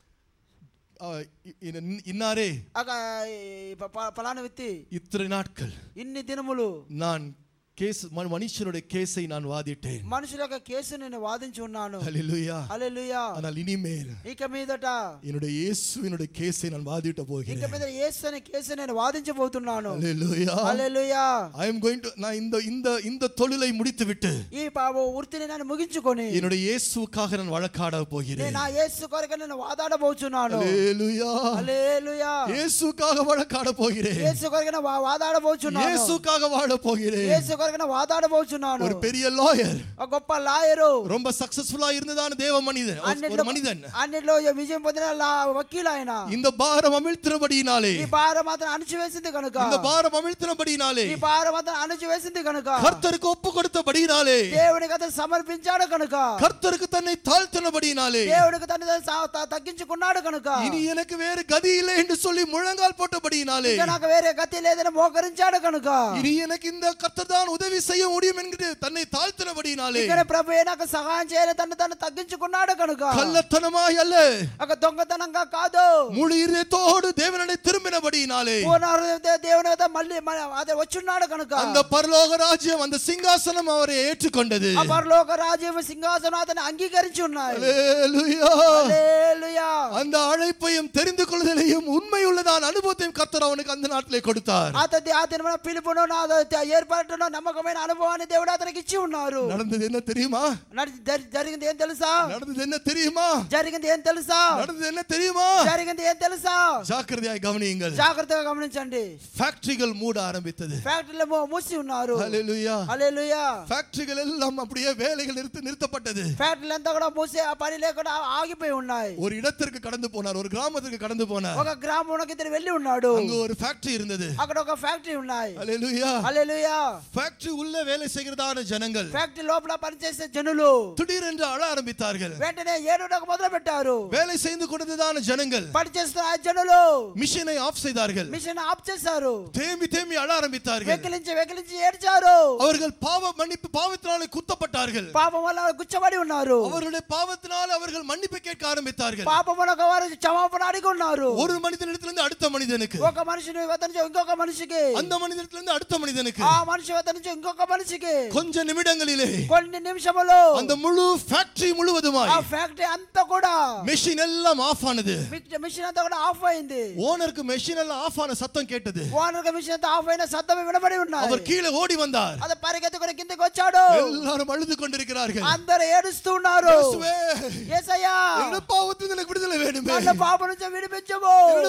Speaker 5: இன்னாரே
Speaker 4: అక ఈ ప- ప- పలానా వ్యక్తి
Speaker 5: இத்தனை நாட்கள்
Speaker 4: ఇన్ని దినములు
Speaker 5: நான் கேஸ் ம- மனுஷனுடைய கேஸை நான் வாதிட்டேன்
Speaker 4: మనుషుల యొక్క కేసు నేను వాదించి ఉన్నాను
Speaker 5: ஹalleluya
Speaker 4: హల్లెలూయా
Speaker 5: ஆனால் இனிமேல்
Speaker 4: ఇక మీదట
Speaker 5: என்னுடைய இயேசுவினுடைய கேஸை நான் வாதிட்ட
Speaker 4: ఇక
Speaker 5: போகிறேன்
Speaker 4: మీద యేసు అనే కేసు నేను వాదించబోతున్నాను
Speaker 5: ஹalleluya
Speaker 4: హల్లెలూయా
Speaker 5: ஐ அம் கோயிங் டு நான் இந்த இந்த இந்த தொழிலை முடித்துவிட்டு
Speaker 4: ఈ పాప వృత్తిని నేను ముగించుకొని
Speaker 5: என்னுடைய இயேசுவுக்காக நான் வழக்காட
Speaker 4: నేను
Speaker 5: போகிறேன்
Speaker 4: నా యేసు కొరకు నేను వాదాడబోచున్నాను
Speaker 5: ஹalleluya
Speaker 4: హల్లెలూయా
Speaker 5: இயேசுக்காக வழக்காட போகிறேன்
Speaker 4: యేసు కొరకు నేను వా- వాదాడబోచున్నాను
Speaker 5: இயேசுக்காக வாழ போகிறேன்
Speaker 4: యేసు కొరకు నేను వాదాడబోచున్నాను
Speaker 5: ஒரு பெரிய லாயர்
Speaker 4: ఒక గొప్ప లాయరు
Speaker 5: ரொம்ப సక్సెస్ఫుல்லா இருந்ததான தேவ மனிதன் ஒரு
Speaker 4: అన్నిట్లో
Speaker 5: மனிதன்
Speaker 4: అన్నిట్లో విజయం పొందిన లా- వకీలు ఆయన
Speaker 5: இந்த பாரம் அமிழ்த்தினபடியினாலே
Speaker 4: ఈ భారం మాత్రం అణచివేసింది కనుక
Speaker 5: இந்த பாரம் అమిழ்த்தினபடியினாலே
Speaker 4: ఈ భారం మాత్రం అణచివేసింది కనుక
Speaker 5: கர்த்தருக்கு ஒப்பு கொடுத்தபடியினாலே
Speaker 4: దేవునికి అతను సమర్పించాడు కనుక
Speaker 5: கர்த்தருக்கு தன்னை தாழ்த்தினபடியினாலே
Speaker 4: దేవునికి తను తాను సా- త- తగ్గించుకున్నాడు కనుక
Speaker 5: இனி எனக்கு வேறு கதி இல்லை என்று சொல்லி முழங்கால் போட்டபடியினாலே
Speaker 4: ఇక నాకు వేరే గతి లేదని మోకరించాడు కనుక
Speaker 5: இனி எனக்கு இந்த கர்த்தர் தான் உதவி செய்ய முடியும் என்கிற தன்னை தாழ்த்தினபடியினாலே
Speaker 4: ఇక్కడ ప్రభు నాకు సహాయం చేయాలి తను తను తగ్గించుకున్నాడు కనుక
Speaker 5: கள்ளத்தனமாய் அல்ல
Speaker 4: ఒక దొంగతనంగా కాదు
Speaker 5: முழு இதயத்தோடு தேவனடை திரும்பினபடியினாலே
Speaker 4: పూర్ణ హృదయంతో దేవుని వద్ద మళ్ళీ మ- అదే వచ్చున్నాడు కనుక
Speaker 5: அந்த పరలోக ராஜ்யம் அந்த சிங்காசனம் அவரை ஏற்றுக்கொண்டது
Speaker 4: ఆ పరలోక రాజ్యం సింహాసనం అతను అంగీకరించి ఉన్నాయి
Speaker 5: அல்லேலூயா.
Speaker 4: హల్లెలూయా.
Speaker 5: அந்த அழைப்பையும் தெரிந்து கொள்ளுதலையும் உண்மை உள்ளதான அனுபவத்தையும் கர்த்தர் அவனுக்கு அந்த நாட்டிலே கொடுத்தார்
Speaker 4: అతని ఆ దినమున పిలుపును నా ఏర్పాటును నమ్మకమైన అనుభవాన్ని దేవుడు అతనికి ఇచ్చి ఉన్నారు
Speaker 5: நடந்தது என்ன தெரியுமா
Speaker 4: నడి- జరి- జరిగింది ఏం తెలుసా
Speaker 5: நடந்தது என்ன தெரியுமா
Speaker 4: జరిగింది ఏం తెలుసా
Speaker 5: நடந்தது என்ன தெரியுமா
Speaker 4: జరిగింది ఏం తెలుసా
Speaker 5: ஜாக்கிரதையாய் கவனியுங்கள்
Speaker 4: జాగ్రత్తగా గమనించండి
Speaker 5: ஃபேக்டரிகள் மூட ஆரம்பித்தது
Speaker 4: ఫ్యాక్టరీలో మూ- మూసి ఉన్నారు
Speaker 5: ஹalleluya
Speaker 4: హల్లెలూయా
Speaker 5: ஃபேக்டரிகள் எல்லாம் அப்படியே வேலைகள் நிறுத்த நிறுத்தப்பட்டது
Speaker 4: ఫ్యాక్టరీలు అంతా కూడా మూసి ఆ పని లేకుండా ఆగిపోయి ఉన్నాయి
Speaker 5: ஒரு இடத்திற்கு கடந்து போனார் ஒரு கிராமத்திற்கு கடந்து போனார்
Speaker 4: ఒక గ్రామంలోకి ఇద్దరు వెళ్ళి ఉన్నాడు
Speaker 5: அங்க ஒரு ஃபேக்டரி இருந்தது
Speaker 4: అక్కడ ఒక ఫ్యాక్టరీ ఉన్నాయి
Speaker 5: ஹalleluya
Speaker 4: హల్లెలూయా
Speaker 5: ஃபேக்டரி உள்ள வேலை செய்கிறதான ஜனங்கள்
Speaker 4: ఫ్యాక్టరీ లోపల పనిచేసే జనులు
Speaker 5: திடீரென்று அழ ஆரம்பித்தார்கள்
Speaker 4: వెంటనే ఏడుటకు మొదలు పెట్టారు
Speaker 5: வேலை செய்து கொண்டதான ஜனங்கள்
Speaker 4: పనిచేస్తున్న ఆ జనులు
Speaker 5: மிஷினை ஆஃப் செய்தார்கள்
Speaker 4: మిషన్ ఆఫ్ చేశారు
Speaker 5: தேம்பி தேம்பி அழ ஆரம்பித்தார்கள்
Speaker 4: వెకిలించి వెకిలించి ఏడ్చారు
Speaker 5: அவர்கள் பாவ மன்னிப்பு பாவத்தினாலே குத்தப்பட்டார்கள்
Speaker 4: పాపం వల్ల గుచ్చబడి ఉన్నారు
Speaker 5: அவர்களுடைய பாவத்தினால் அவர்கள் மன்னிப்பு கேட்க ஆரம்பித்தார்கள்
Speaker 4: పాపం వల్ల ఒక వారు క్షమాపణ అడిగి ఉన్నారు
Speaker 5: ஒரு மனிதனிடத்திலிருந்து அடுத்த மனிதனுக்கு
Speaker 4: ఒక మనిషిని వద్ద నుంచి ఇంకొక మనిషికి
Speaker 5: அந்த மனிதனிடத்திலிருந்து அடுத்த மனிதனுக்கு
Speaker 4: ఆ మనిషి వద్ద నుంచి ఇంకొక మనిషికి
Speaker 5: கொஞ்ச நிமிடங்களிலே
Speaker 4: కొన్ని నిమిషములు
Speaker 5: அந்த முழு ஃபேக்டரி முழுவதுமாய்
Speaker 4: ఆ ఫ్యాక్టరీ అంతా కూడా
Speaker 5: மெஷின் எல்லாம் ஆஃப் ஆனது
Speaker 4: మిక్- మిషన్ అంతా కూడా ఆఫ్ అయింది
Speaker 5: ஓனருக்கு மெஷின் எல்லாம் ஆஃப் ஆன சத்தம் கேட்டது
Speaker 4: ఓనర్ మిషన్ అంతా ఆఫ్ అయిన శబ్దం వినబడి ఉన్నాయి
Speaker 5: அவர் கீழே ஓடி வந்தார்
Speaker 4: అది పరిగెత్తుకుని కిందకి వచ్చాడు
Speaker 5: எல்லாரும் அழுது கொண்டிருக்கிறார்கள்
Speaker 4: అందరు ఏడుస్తూ ఉన్నారు
Speaker 5: இயேசுவே,
Speaker 4: ఏసయ్యా
Speaker 5: என்னோட பாவத்திலிருந்து எனக்கு விடுதலை வேணுமே
Speaker 4: నన్ను పాప నుంచి విడిపించము
Speaker 5: என்னோட பாவத்திலிருந்து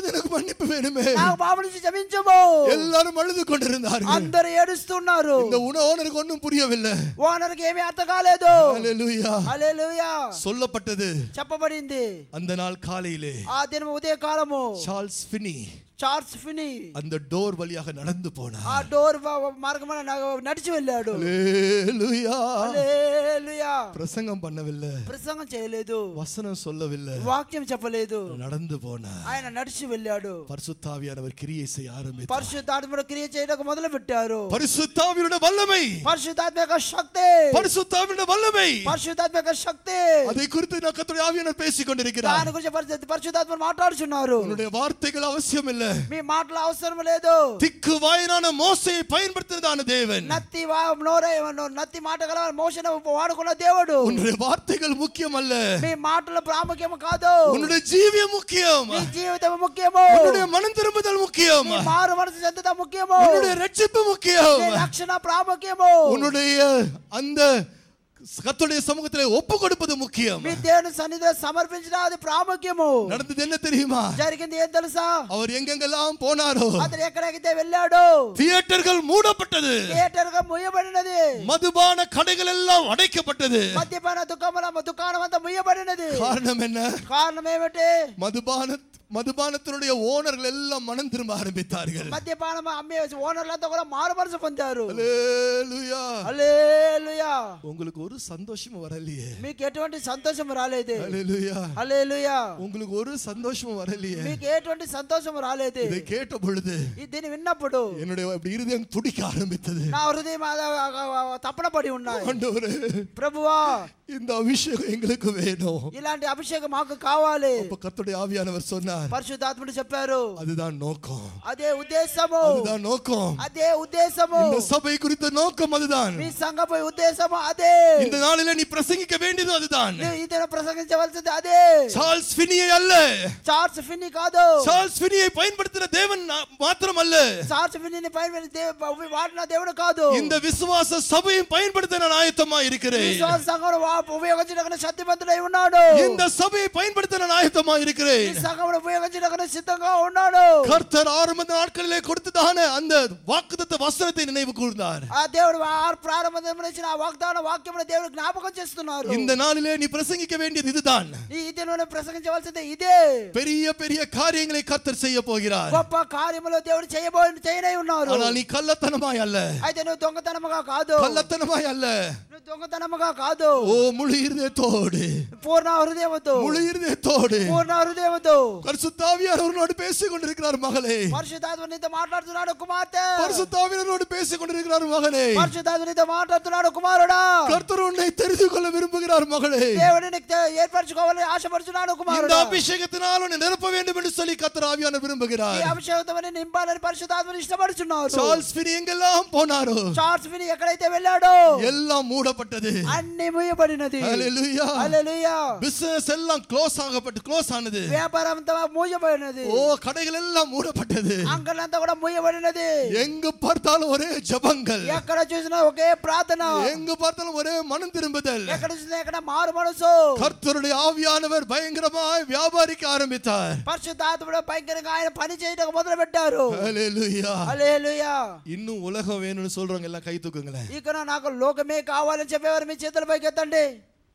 Speaker 5: இருந்து எனக்கு மன்னிப்பு வேணுமே
Speaker 4: నాకు పాప నుంచి క్షమించము
Speaker 5: எல்லாரும் அழுது கொண்டிருந்தார்கள்
Speaker 4: అందరు ఏడుస్తున్నారు
Speaker 5: இந்த உண ஓனருக்கு ஒன்றும் புரியவில்லை
Speaker 4: ఓనర్కి ఏమీ అర్థం కాలేదు
Speaker 5: ஹalleluya
Speaker 4: హల్లెలూయా
Speaker 5: சொல்லப்பட்டது
Speaker 4: చెప్పబడింది
Speaker 5: அந்த நாள் காலையிலே
Speaker 4: ఆ దినం ఉదయ కాలము
Speaker 5: சார்ல்ஸ் ஃபினி
Speaker 4: చార్ల్స్ ఫిని
Speaker 5: அந்த டோர் வழியாக நடந்து
Speaker 4: ఆ
Speaker 5: போனார்
Speaker 4: డోర్ మార్గమైన నడిచి వెళ్ళాడు
Speaker 5: ஹalleluya
Speaker 4: హల్లెలూయా
Speaker 5: பிரசங்கம் பண்ணவில்லை
Speaker 4: ప్రసంగం చేయలేదు
Speaker 5: வசனம் சொல்லவில்லை
Speaker 4: వాక్యం చెప్పలేదు
Speaker 5: நடந்து போனார்
Speaker 4: ఆయన నడిచి వెళ్ళాడు
Speaker 5: பரிசுத்தாவியானவர் கிரியை செய்ய ஆரம்பித்தார்
Speaker 4: పరిశుద్ధాత్మడు క్రియ చేయడానికి మొదలు పెట్టారు
Speaker 5: பரிசுத்தாவியுடைய வல்லமை
Speaker 4: పరిశుద్ధాత్మ యొక్క శక్తి
Speaker 5: பரிசுத்தாவியுடைய வல்லமை
Speaker 4: పరిశుద్ధాత్మ యొక్క శక్తి
Speaker 5: அதை குறித்து நான் கர்த்தருடைய ஆவியானவர் பேசிக் கொண்டிருக்கிறார்
Speaker 4: దాని గురించి పరిశుద్ధ- పరిశుద్ధాత్మ మాట్లాడుచున్నారు
Speaker 5: உன்னுடைய வார்த்தைகள் அவசியம் இல்ல
Speaker 4: మీ మాటలు అవసరం లేదు
Speaker 5: திக்கு வாயனான மோசையை பயன்படுத்தினதான தேவன்
Speaker 4: నత్తి వా- నోరే నత్తి మాట గల మోషన్ వాడుకున్న దేవుడు
Speaker 5: உன்னுடைய வார்த்தைகள் முக்கியம் அல்ல
Speaker 4: మీ మాటల ప్రాముఖ్యం కాదు
Speaker 5: உன்னுடைய ஜீவியம் முக்கியம்
Speaker 4: మీ జీవితం ముఖ్యము
Speaker 5: உன்னுடைய மனம் திரும்புதல் முக்கியம்
Speaker 4: మీ మారు మనసు చెందుత ముఖ్యము
Speaker 5: உன்னுடைய ரட்சிப்பு முக்கியம்
Speaker 4: మీ రక్షణ ప్రాముఖ్యము
Speaker 5: உன்னுடைய அந்த கர்த்தருடைய சமூகத்திலே ஒப்பு கொடுப்பது முக்கியம்
Speaker 4: మీ దేవుని సన్నిధిలో సమర్పించడం అది ప్రాముఖ్యము
Speaker 5: நடந்தது என்ன தெரியுமா
Speaker 4: జరిగింది ఏం తెలుసా
Speaker 5: அவர் எங்கெங்கெல்லாம் போனாரோ
Speaker 4: అతను ఎక్కడెక్కడైతే వెళ్ళాడు
Speaker 5: தியேட்டர்கள் மூடப்பட்டது
Speaker 4: థియేటర్ గా ముయ్యబడినది
Speaker 5: மதுபான கடைகள் எல்லாம் அடைக்கப்பட்டது
Speaker 4: మద్యపాన దుకాణం దుకాణం అంతా ముయ్యబడినది
Speaker 5: காரணம் என்ன
Speaker 4: కారణం ఏమిటి
Speaker 5: மதுபான மதுபானத்தினுடைய ஓனர்கள் எல்லாம் மனம் திரும்ப ஆரம்பித்தார்கள்
Speaker 4: మద్యపానం అమ్మే ఓనర్లంతా కూడా మారుమనసు పొందారు
Speaker 5: அல்லேலூயா.
Speaker 4: హల్లెలూయా
Speaker 5: உங்களுக்கு ஒரு సந்தోషமும் வரலையே
Speaker 4: మీకు ఎటువంటి సంతోషం రాలేదు
Speaker 5: அல்லேலூயா.
Speaker 4: హల్లెలూయా
Speaker 5: உங்களுக்கு ஒரு சந்தோஷமும் வரலையே
Speaker 4: మీకు ఎటువంటి సంతోషం రాలేదు
Speaker 5: இதை கேட்ட பொழுது
Speaker 4: ఈ దీన్ని విన్నప్పుడు
Speaker 5: என்னுடைய அப்படி இருதயம் துடிக்க ஆரம்பித்தது
Speaker 4: నా హృదయం అద- తప్పన పడి ఉన్నాయి
Speaker 5: ஆண்டவரே
Speaker 4: ప్రభువా
Speaker 5: இந்த அபிஷேகம் எங்களுக்கு வேணும்
Speaker 4: ఇలాంటి అభిషేకం మాకు కావాలి
Speaker 5: அப்ப கர்த்தருடைய ஆவியானவர் சொன்னார்
Speaker 4: పరిశుద్ధాత్ముడు చెప్పారు
Speaker 5: அதுதான் நோக்கம்
Speaker 4: అదే ఉద్దేశము
Speaker 5: அதுதான் நோக்கம்
Speaker 4: అదే ఉద్దేశము
Speaker 5: இந்த சபை குறித்த நோக்கம் அதுதான்
Speaker 4: మీ సంఘపై ఉద్దేశము అదే
Speaker 5: இந்த நாளில நீ பிரசங்கிக்க வேண்டியது அதுதான்
Speaker 4: నువ్వు ఈ దిన ప్రసంగించవలసింది అదే
Speaker 5: சார்ல்ஸ் ஃபினியை அல்ல
Speaker 4: చార్ల్స్ ఫిన్ని కాదు
Speaker 5: சார்ல்ஸ் ஃபினியை பயன்படுத்தின தேவன் நா- மாத்திரம் அல்ல
Speaker 4: చార్ల్స్ ఫిన్నిని పైన దేవ- వాడిన దేవుడు కాదు
Speaker 5: இந்த விசுவாச சபையும் பயன்படுத்த நான் ஆயத்தமா இருக்கிறேன்
Speaker 4: విశ్వాస సంఘంలో వా- ఉపయోగించడానికి శక్తివంతుడై ఉన్నాడు
Speaker 5: இந்த సభையை பயன்படுத்த நான் ஆயத்தமா
Speaker 4: ఈ
Speaker 5: இருக்கிறேன்
Speaker 4: సంఘంలో ఉపయోగించడానికి సిద్ధంగా ఉన్నాడు
Speaker 5: கர்த்தர் ஆரம்ப நாட்களிலே கொடுத்ததான அந்த வாக்குத்தத்த வசனத்தை நினைவு கூர்ந்தார்
Speaker 4: ఆ దేవుడు ఆ ప్రారంభం ఇచ్చిన ఆ వాగ్దాన వాక్యమును దేవుడు జ్ఞాపకం చేస్తున్నారు
Speaker 5: இந்த நாளிலே நீ பிரசங்கிக்க வேண்டியது இதுதான்
Speaker 4: ఈ దినంలో ప్రసంగించవలసింది ఇదే
Speaker 5: பெரிய பெரிய காரியங்களை கர்த்தர் செய்ய போகிறார்
Speaker 4: గొప్ప కార్యములో దేవుడు చేయబో చేయనై ఉన్నారు
Speaker 5: ஆனால் நீ கள்ளத்தனமாய் அல்ல
Speaker 4: అయితే నువ్వు దొంగతనముగా కాదు
Speaker 5: கள்ளத்தனமாய் அல்ல
Speaker 4: నువ్వు దొంగతనముగా కాదు
Speaker 5: ஓ முழு இருதயத்தோடு
Speaker 4: పూర్ణ హృదయముతో
Speaker 5: முழு இருதயத்தோடு
Speaker 4: పూర్ణ హృదయముతో
Speaker 5: பரிசுத்தாவியானவரோடு பேசிக் கொண்டிருக்கிறார் மகளே
Speaker 4: పరిశుద్ధాత్మ నీతో మాట్లాడుతున్నాడు కుమార్తె
Speaker 5: பரிசுத்தாவியானவரோடு பேசிக் கொண்டிருக்கிறார் மகனே
Speaker 4: పరిశుద్ధాత్మ నీతో మాట్లాడుతున్నాడు కుమారుడా
Speaker 5: கர்த்தர் உன்னை தெரிந்து கொள்ள விரும்புகிறார் மகளே
Speaker 4: దేవుడు నీకు తె- ఏర్పరచుకోవాలని ఆశపడుతున్నాడు
Speaker 5: இந்த
Speaker 4: కుమారుడా
Speaker 5: அபிஷேகத்தினால் உன்னை நிரப்ப வேண்டும் என்று சொல்லி கர்த்தர் ஆவியான
Speaker 4: ఈ
Speaker 5: விரும்புகிறார்
Speaker 4: అభిషేకతమని నింపాలని పరిశుద్ధాత్మని ఇష్టపడుచున్నారు
Speaker 5: சார்ல்ஸ் ஃபினி எங்கெல்லாம் போனாரோ
Speaker 4: చార్ల్స్ విని ఎక్కడైతే వెళ్ళాడో
Speaker 5: எல்லாம் மூடப்பட்டது
Speaker 4: అన్ని మూయబడినది
Speaker 5: ஹalleluya
Speaker 4: హల్లెలూయా
Speaker 5: பிசினஸ் எல்லாம் க்ளோஸ் ஆகப்பட்டு க்ளோஸ் ஆனது
Speaker 4: వ్యాపారం అంతా మూయబడినది
Speaker 5: ஓ கடைகள் எல்லாம் மூடப்பட்டது
Speaker 4: అంగళ్ళంతా కూడా మూయబడినది
Speaker 5: எங்க பார்த்தாலும் ஒரே ஜபங்கள்
Speaker 4: ఎక్కడ చూసినా ఒకే ప్రార్థన
Speaker 5: எங்க பார்த்தாலும் ஒரே மனம் திரும்புதல்
Speaker 4: ఎక్కడ చూసినా ఎక్కడ మారు మనసు
Speaker 5: கர்த்தருடைய ஆவியானவர் பயங்கரமாய் வியாபாரிக்க ஆரம்பித்தார்
Speaker 4: పరిశుద్ధాత్ముడు భయంకరంగా ఆయన పని చేయడం మొదలు పెట్టారు
Speaker 5: ஹalleluya
Speaker 4: హల్లెలూయా
Speaker 5: இன்னும் உலகம் வேணும்னு சொல்றவங்க எல்லாம் கை தூக்குங்களேன்
Speaker 4: ఇక నాకు లోకమే కావాలని చెప్పేవారు మీ చేతుల పైకి ఎత్తండి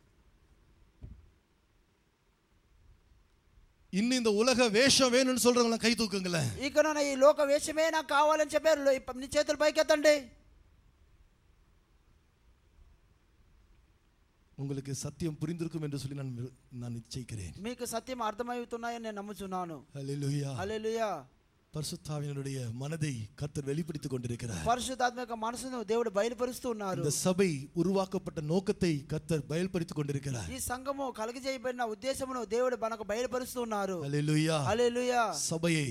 Speaker 5: இன்னும் இந்த உலக வேஷம் வேணும்னு சொல்றவங்க எல்லாம் கை தூக்குங்களேன்
Speaker 4: ఇక ఈ లోక వేషమే నాకు కావాలని చెప్పారు లో- ఇప్ప- నీ చేతుల పైకి ఎత్తండి
Speaker 5: உங்களுக்கு சத்தியம் புரிந்திருக்கும் என்று சொல்லி நான் விரு- நான் நிச்சயிக்கிறேன்
Speaker 4: మీకు సత్యం అర్థమవుతున్నాయని నేను నమ్ముచున్నాను
Speaker 5: ஹalleluya
Speaker 4: హల్లెలూయా
Speaker 5: பரிசுத்தாவினுடைய மனதை கர்த்தர் வெளிப்படுத்திக் கொண்டிருக்கிறார்
Speaker 4: పరిశుద్ధాత్మ యొక్క మనసును దేవుడు బయలుపరుస్తూ ఉన్నారు
Speaker 5: இந்த சபை உருவாக்கப்பட்ட நோக்கத்தை கர்த்தர் பயல்படுத்திக் கொண்டிருக்கிறார்
Speaker 4: ఈ సంఘము కలిగజేయబడిన ఉద్దేశమును దేవుడు మనకు బయలుపరుస్తూ ఉన్నారు
Speaker 5: ஹalleluya
Speaker 4: హల్లెలూయా
Speaker 5: சபையை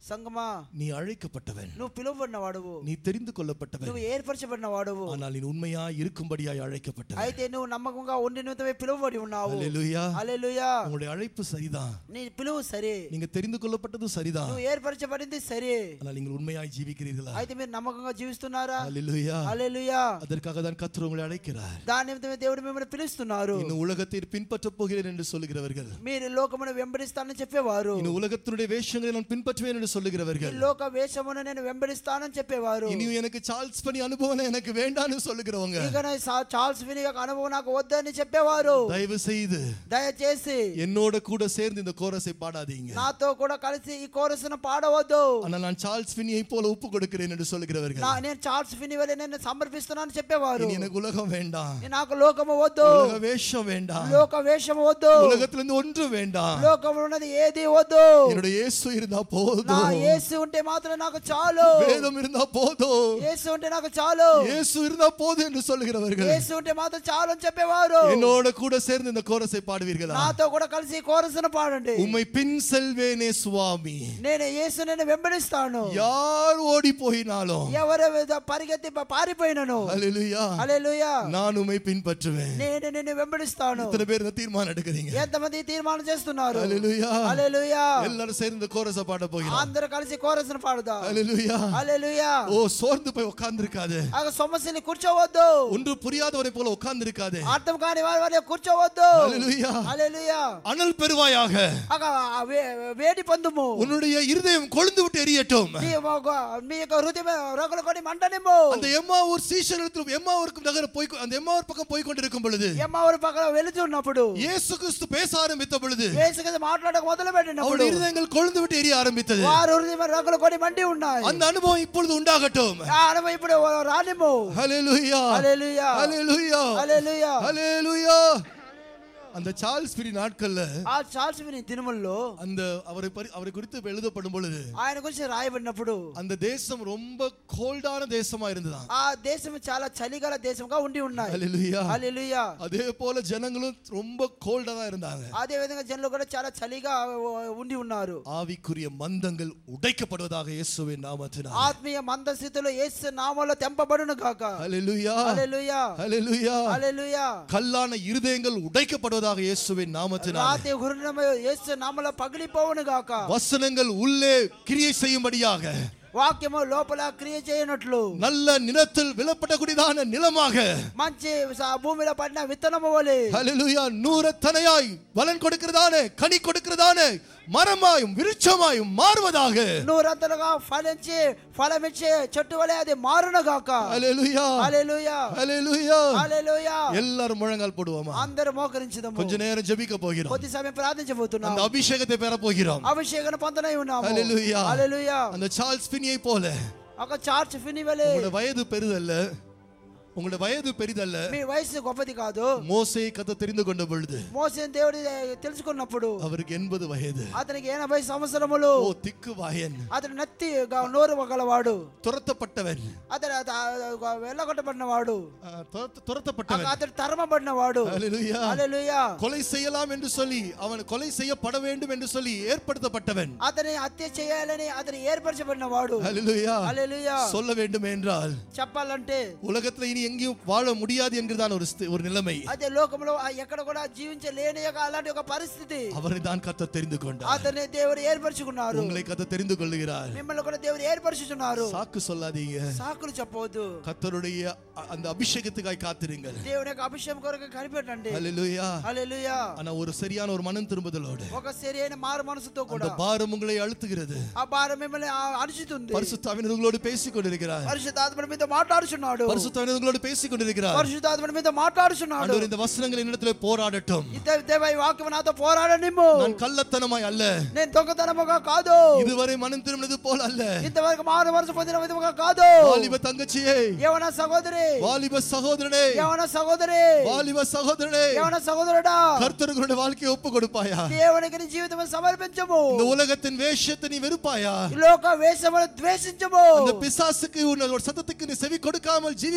Speaker 4: సంగమా
Speaker 5: நீ அழைக்கப்பட்டவன்
Speaker 4: నువ్వు పిలువబడిన వాడువు
Speaker 5: நீ தெரிந்து கொள்ளப்பட்டவன்
Speaker 4: నువ్వు ఏర్పరచబడిన వాడువు
Speaker 5: ஆனால் நீ உண்மையா இருக்கும்படியாய் அழைக்கப்பட்டவன்
Speaker 4: అయితే నువ్వు నమ్మకంగా ఉండి నిమిత్తమే పిలువబడి ఉన్నావు
Speaker 5: அல்லேலூயா
Speaker 4: హల్లెలూయా
Speaker 5: உங்களுடைய அழைப்பு சரிதான்
Speaker 4: నీ పిలువు సరే
Speaker 5: நீங்க தெரிந்து கொள்ளப்பட்டதும் சரிதான்
Speaker 4: నువ్వు ఏర్పరచబడింది సరే
Speaker 5: ஆனால் நீங்கள் உண்மையாய் ஜீவிக்கிறீர்களா
Speaker 4: అయితే మీరు నమ్మకంగా జీవిస్తున్నారా
Speaker 5: அல்லேலூயா
Speaker 4: హల్లెలూయా
Speaker 5: அதற்காக தான் கர்த்தர் உங்களை அழைக்கிறார்
Speaker 4: దాని నిమిత్తమే దేవుడు మిమ్మల్ని పిలుస్తున్నారు
Speaker 5: இன்னும் உலகத்தை பின்பற்றப் போகிறேன் என்று சொல்லுகிறவர்கள்
Speaker 4: మీరు లోకమును వెంబడిస్తానని చెప్పేవారు
Speaker 5: இன்னும் உலகத்தினுடைய வேஷங்களை நான் பின்பற்றுவேன் என்று
Speaker 4: ఈ
Speaker 5: சொல்லுகிறவர்கள்
Speaker 4: లోక వేషమును నేను వెంబడిస్తానని చెప్పేవారు
Speaker 5: இனியும் எனக்கு சார்ல்ஸ் பண்ணி அனுபவம் எனக்கு வேண்டாம்னு சொல்லுகிறவங்க
Speaker 4: ఇక నేను సా- చార్ల్స్ విని యొక్క అనుభవం నాకు వద్దని చెప్పేవారు
Speaker 5: தயவு செய்து
Speaker 4: దయచేసి
Speaker 5: என்னோட கூட சேர்ந்து இந்த கோரஸை பாடாதீங்க
Speaker 4: నాతో కూడా కలిసి ఈ కోరస్ను పాడవద్దు
Speaker 5: ஆனால் நான் சார்ல்ஸ் பின்னியை போல ஒப்பு கொடுக்கிறேன் என்று சொல்லுகிறவர்கள்
Speaker 4: నా- నేను చార్ల్స్ ఫిని వల్ల నేను సమర్పిస్తున్నాను చెప్పేవారు
Speaker 5: இனி எனக்கு உலகம் வேண்டாம்
Speaker 4: నాకు లోకము వద్దు
Speaker 5: உலக வேஷம் வேண்டாம்
Speaker 4: లోక వేషము వద్దు
Speaker 5: உலகத்திலிருந்து ஒன்று வேண்டாம்
Speaker 4: లోకంలో ఉన్నది ఏది వద్దు
Speaker 5: என்னுடைய இயேசு இருந்தா
Speaker 4: నా
Speaker 5: போதும்
Speaker 4: యేసు ఉంటే మాత్రం నాకు చాలు
Speaker 5: வேதம் இருந்தா போதும்
Speaker 4: యేసు ఉంటే నాకు చాలు
Speaker 5: இயேசு இருந்தா போதும் என்று சொல்லுகிறவர்கள்
Speaker 4: యేసు ఉంటే మాత్రం చాలు అని చెప్పేవారు
Speaker 5: என்னோட கூட சேர்ந்து இந்த கோரஸை பாடுவீர்களா
Speaker 4: నాతో కూడా కలిసి ఈ కోరస్ను పాడండి
Speaker 5: உம்மை பின் செல்வேனே சுவாமி
Speaker 4: నేను యేసు నేను వెంబడిస్తాను
Speaker 5: யார் ஓடி போயினாலும்
Speaker 4: ఎవరు పరిగెత్తి ప- పారిపోయినను
Speaker 5: அல்லேலூயா
Speaker 4: హల్లెలూయా
Speaker 5: நான் உம்மை பின்பற்றுவேன்
Speaker 4: నేను నిన్ను వెంబడిస్తాను
Speaker 5: இத்தனை பேர் இந்த தீர்மானம் எடுக்கிறீங்க
Speaker 4: ఎంతమంది తీర్మానం చేస్తున్నారు
Speaker 5: அல்லேலூயா
Speaker 4: హల్లెలూయా
Speaker 5: எல்லாரும் சேர்ந்து இந்த கோரஸை பாட போகிறோம்
Speaker 4: అందరూ కలిసి కోరస్ను పాడుదా
Speaker 5: அல்லேலூயா
Speaker 4: హల్లెలూయా
Speaker 5: ஓ சோர்ந்து போய் உட்கார்ந்து இருக்காது
Speaker 4: ఆ సమస్యని కూర్చోవద్దు
Speaker 5: ஒன்று புரியாதவரை போல உட்கார்ந்து இருக்காது
Speaker 4: అర్థం కాని వారి వారి కూర్చోవద్దు
Speaker 5: அல்லேலூயா
Speaker 4: హల్లెలూయా
Speaker 5: அனல் பெருவாயாக
Speaker 4: అక ఆ వే- వేడి పొందుము
Speaker 5: உன்னுடைய இருதயம் கொழுந்து விட்டு எரியட்டும்
Speaker 4: మీ యొక్క- మీ యొక్క హృదయం రగులు కొని మంటనిమ్ము
Speaker 5: அந்த எம்மா ஒரு சீஷனிடத்தில் எம்மா ஊருக்கு நகர போய் அந்த எம்மா ஒரு பக்கம் போய் கொண்டிருக்கும் பொழுது
Speaker 4: ఎమ్మవారి పక్కన వెళుతున్నప్పుడు
Speaker 5: இயேசு கிறிஸ்து பேச ஆரம்பித்த பொழுது
Speaker 4: యేసు కదా మాట్లాడక మొదలు పెట్టినప్పుడు
Speaker 5: அவருடைய இருதயங்கள் கொழுந்து விட்டு எரிய ஆரம்பித்தது
Speaker 4: వారు హృదయం రగులు కొని మండి ఉన్నాయి
Speaker 5: அந்த அனுபவம் இப்பொழுது உண்டாகட்டும்
Speaker 4: ఆ అనుభవం ఇప్పుడు రానిమ్ము
Speaker 5: ஹalleluya
Speaker 4: హల్లెలూయా
Speaker 5: ஹalleluya
Speaker 4: హల్లెలూయా
Speaker 5: ஹalleluya அந்த சார்ல்ஸ் பிரி நாட்கள்ல
Speaker 4: ఆ చార్ల్స్ విని దినముల్లో
Speaker 5: அந்த அவரை பரி- அவரை குறித்து எழுதப்படும் பொழுது
Speaker 4: ఆయన గురించి రాయబడినప్పుడు
Speaker 5: அந்த தேசம் ரொம்ப கோல்டான தேசமா இருந்ததாம்
Speaker 4: ఆ దేశం చాలా చలిగల దేశంగా ఉండి ఉన్నాయి
Speaker 5: ஹalleluya
Speaker 4: హల్లెలూయా
Speaker 5: அதே போல ஜனங்களும் ரொம்ப கோல்டா தான் இருந்தாங்க
Speaker 4: అదే విధంగా జనులు కూడా చాలా చలిగా ఉండి ఉన్నారు
Speaker 5: ஆவிக்குரிய மந்தங்கள் உடைக்கப்படுவதாக இயேசுவின் நாமத்தினால்
Speaker 4: ఆత్మీయ మందస్థితిలో యేసు నామంలో తెంపబడును గాక
Speaker 5: ஹalleluya
Speaker 4: హల్లెలూయా
Speaker 5: ஹalleluya
Speaker 4: హల్లెలూయా
Speaker 5: கல்லான இருதயங்கள் உடைக்கப்படுவதாக இயேசுவின் நாமத்தினால்
Speaker 4: రాతి హృదయం యేసు నామంలో పగిలిపోవును గాక
Speaker 5: வசனங்கள் உள்ளே கிரியை செய்யும்படியாக
Speaker 4: వాక్యము లోపల క్రియ చేయనట్లు
Speaker 5: நல்ல நிலத்தில் விழப்படக்கூடியதான நிலமாக
Speaker 4: మంచి స- భూమిలో పడిన విత్తనము వలె
Speaker 5: ஹalleluya நூறத்தனையாய் பலன் கொடுக்கிறதான கனி கொடுக்கிறதான மரமாயும் விருட்சமாயும் மாறுவதாக
Speaker 4: నూరంతలుగా ఫలించి ఫలమిచ్చే చెట్టు వలె అది మారును గాక
Speaker 5: ஹalleluya
Speaker 4: హల్లెలూయా
Speaker 5: ஹalleluya
Speaker 4: హల్లెలూయా
Speaker 5: எல்லாரும் முழங்கால் போடுவோமா
Speaker 4: అందరూ మోకరించుదాము
Speaker 5: கொஞ்ச நேரம் ஜெபிக்க போகிறோம்
Speaker 4: కొద్ది సమయం ప్రార్థించబోతున్నాం
Speaker 5: அந்த అభిషేகத்தை பெற போகிறோம்
Speaker 4: అభిషేకం పొందనై ఉన్నాము
Speaker 5: ஹalleluya
Speaker 4: హల్లెలూయా
Speaker 5: அந்த சார்ல்ஸ் பினியை போல
Speaker 4: ఒక చార్చ్ ఫిని వలె
Speaker 5: உங்களோட வயது பெரிதல்ல உங்களோட வயது பெரிதல்ல
Speaker 4: మీ వయసు గొప్పది కాదు
Speaker 5: மோசே கத்த தெரிந்து கொண்ட பொழுது
Speaker 4: మోసిన దేవుడి తెలుసుకున్నప్పుడు
Speaker 5: அவருக்கு எண்பது வயது
Speaker 4: అతనికి ఎనభై సంవత్సరములు
Speaker 5: ஓ திக்கு வாயன்
Speaker 4: అతను నత్తి గ- నోరు గలవాడు
Speaker 5: துரத்தப்பட்டவன்
Speaker 4: అతను అత- వెళ్ళగొట్టబడినవాడు
Speaker 5: ஆ, துரத்த- துரத்தப்பட்டவன்
Speaker 4: అతను తరమబడినవాడు
Speaker 5: ஹalleluya
Speaker 4: హల్లెలూయా
Speaker 5: கொலை செய்யலாம் என்று சொல்லி அவன் கொலை செய்யப்பட வேண்டும் என்று சொல்லி ஏற்படுத்தப்பட்டவன்
Speaker 4: అతని హత్య చేయాలని అతను ఏర్పరచబడినవాడు
Speaker 5: ஹalleluya
Speaker 4: హల్లెలూయా
Speaker 5: சொல்ல வேண்டும் என்றால்
Speaker 4: చెప్పాలంటే
Speaker 5: உலகத்துல இனி எங்கேயும் வாழ முடியாது என்கிறதான ஒரு ஸ்தி- ஒரு நிலைமை
Speaker 4: అదే లోకంలో ఆ ఎక్కడ కూడా జీవించలేని ఒక అలాంటి ఒక పరిస్థితి
Speaker 5: அவரை தான் கத்த தெரிந்து கொண்டார்
Speaker 4: అతన్ని దేవుడు ఏర్పరచుకున్నారు
Speaker 5: உங்களை கத்த தெரிந்து கொள்ளுகிறார்
Speaker 4: మిమ్మల్ని కూడా దేవుడు ఏర్పరచుచున్నారు
Speaker 5: சாக்கு சொல்லாதீங்க
Speaker 4: సాకులు చెప్పవద్దు
Speaker 5: கத்தருடைய அ- அந்த அபிஷேகத்துக்காய் காத்திருங்கள்
Speaker 4: దేవుని యొక్క అభిషేకం కొరకు కనిపెట్టండి
Speaker 5: ஹalleluya
Speaker 4: హల్లెలూయా
Speaker 5: ஆனா ஒரு சரியான ஒரு மனம் திரும்புதலோடு
Speaker 4: ఒక సరైన మారు మనసుతో
Speaker 5: அந்த
Speaker 4: కూడా
Speaker 5: பாரம் உங்களை அழுத்துகிறது
Speaker 4: ఆ భారం మిమ్మల్ని ఆ- అణుచుతుంది
Speaker 5: பரிசுத்தாவினர் உங்களோடு பேசிக் கொண்டிருக்கிறார்
Speaker 4: పరిశుద్ధాత్మని మీద మాట్లాడుచున్నాడు
Speaker 5: பரிசுத்தாவினர் உங்களோடு பேசிக் கொண்டிருக்கிறார்
Speaker 4: పరిశుద్ధాత్మని మీద మాట్లాడుచున్నాడు
Speaker 5: ஆண்டவர் இந்த வசனங்கள் என்னிடத்துல போராடட்டும்
Speaker 4: ఇదే- దేవా ఈ వాక్యం నాతో పోరాడనిమ్ము
Speaker 5: நான் கள்ளத்தனமாய் அல்ல
Speaker 4: నేను దొంగతనముగా కాదు
Speaker 5: இதுவரை மனம் திரும்பினது போல அல்ல
Speaker 4: ఇంతవరకు మారు మనసు పొందిన విధముగా కాదు
Speaker 5: வாலிப தங்கச்சியே
Speaker 4: ఏమన్నా సహోదరి
Speaker 5: வாலிப சகோதரனே
Speaker 4: ఏమన్నా సహోదరి
Speaker 5: வாலிப சகோதரனே
Speaker 4: ఏమన్నా సహోదరుడా
Speaker 5: கர்த்தருடைய வாழ்க்கையை ஒப்பு கொடுப்பாயா
Speaker 4: దేవునికి నీ జీవితం సమర్పించము
Speaker 5: இந்த உலகத்தின் வேஷத்தை நீ வெறுப்பாயா
Speaker 4: ఈ లోక వేషమును ద్వేషించము
Speaker 5: அந்த பிசாசுக்கு உன்னோட சத்தத்துக்கு நீ செவி கொடுக்காமல் ஜீவிப்பாயா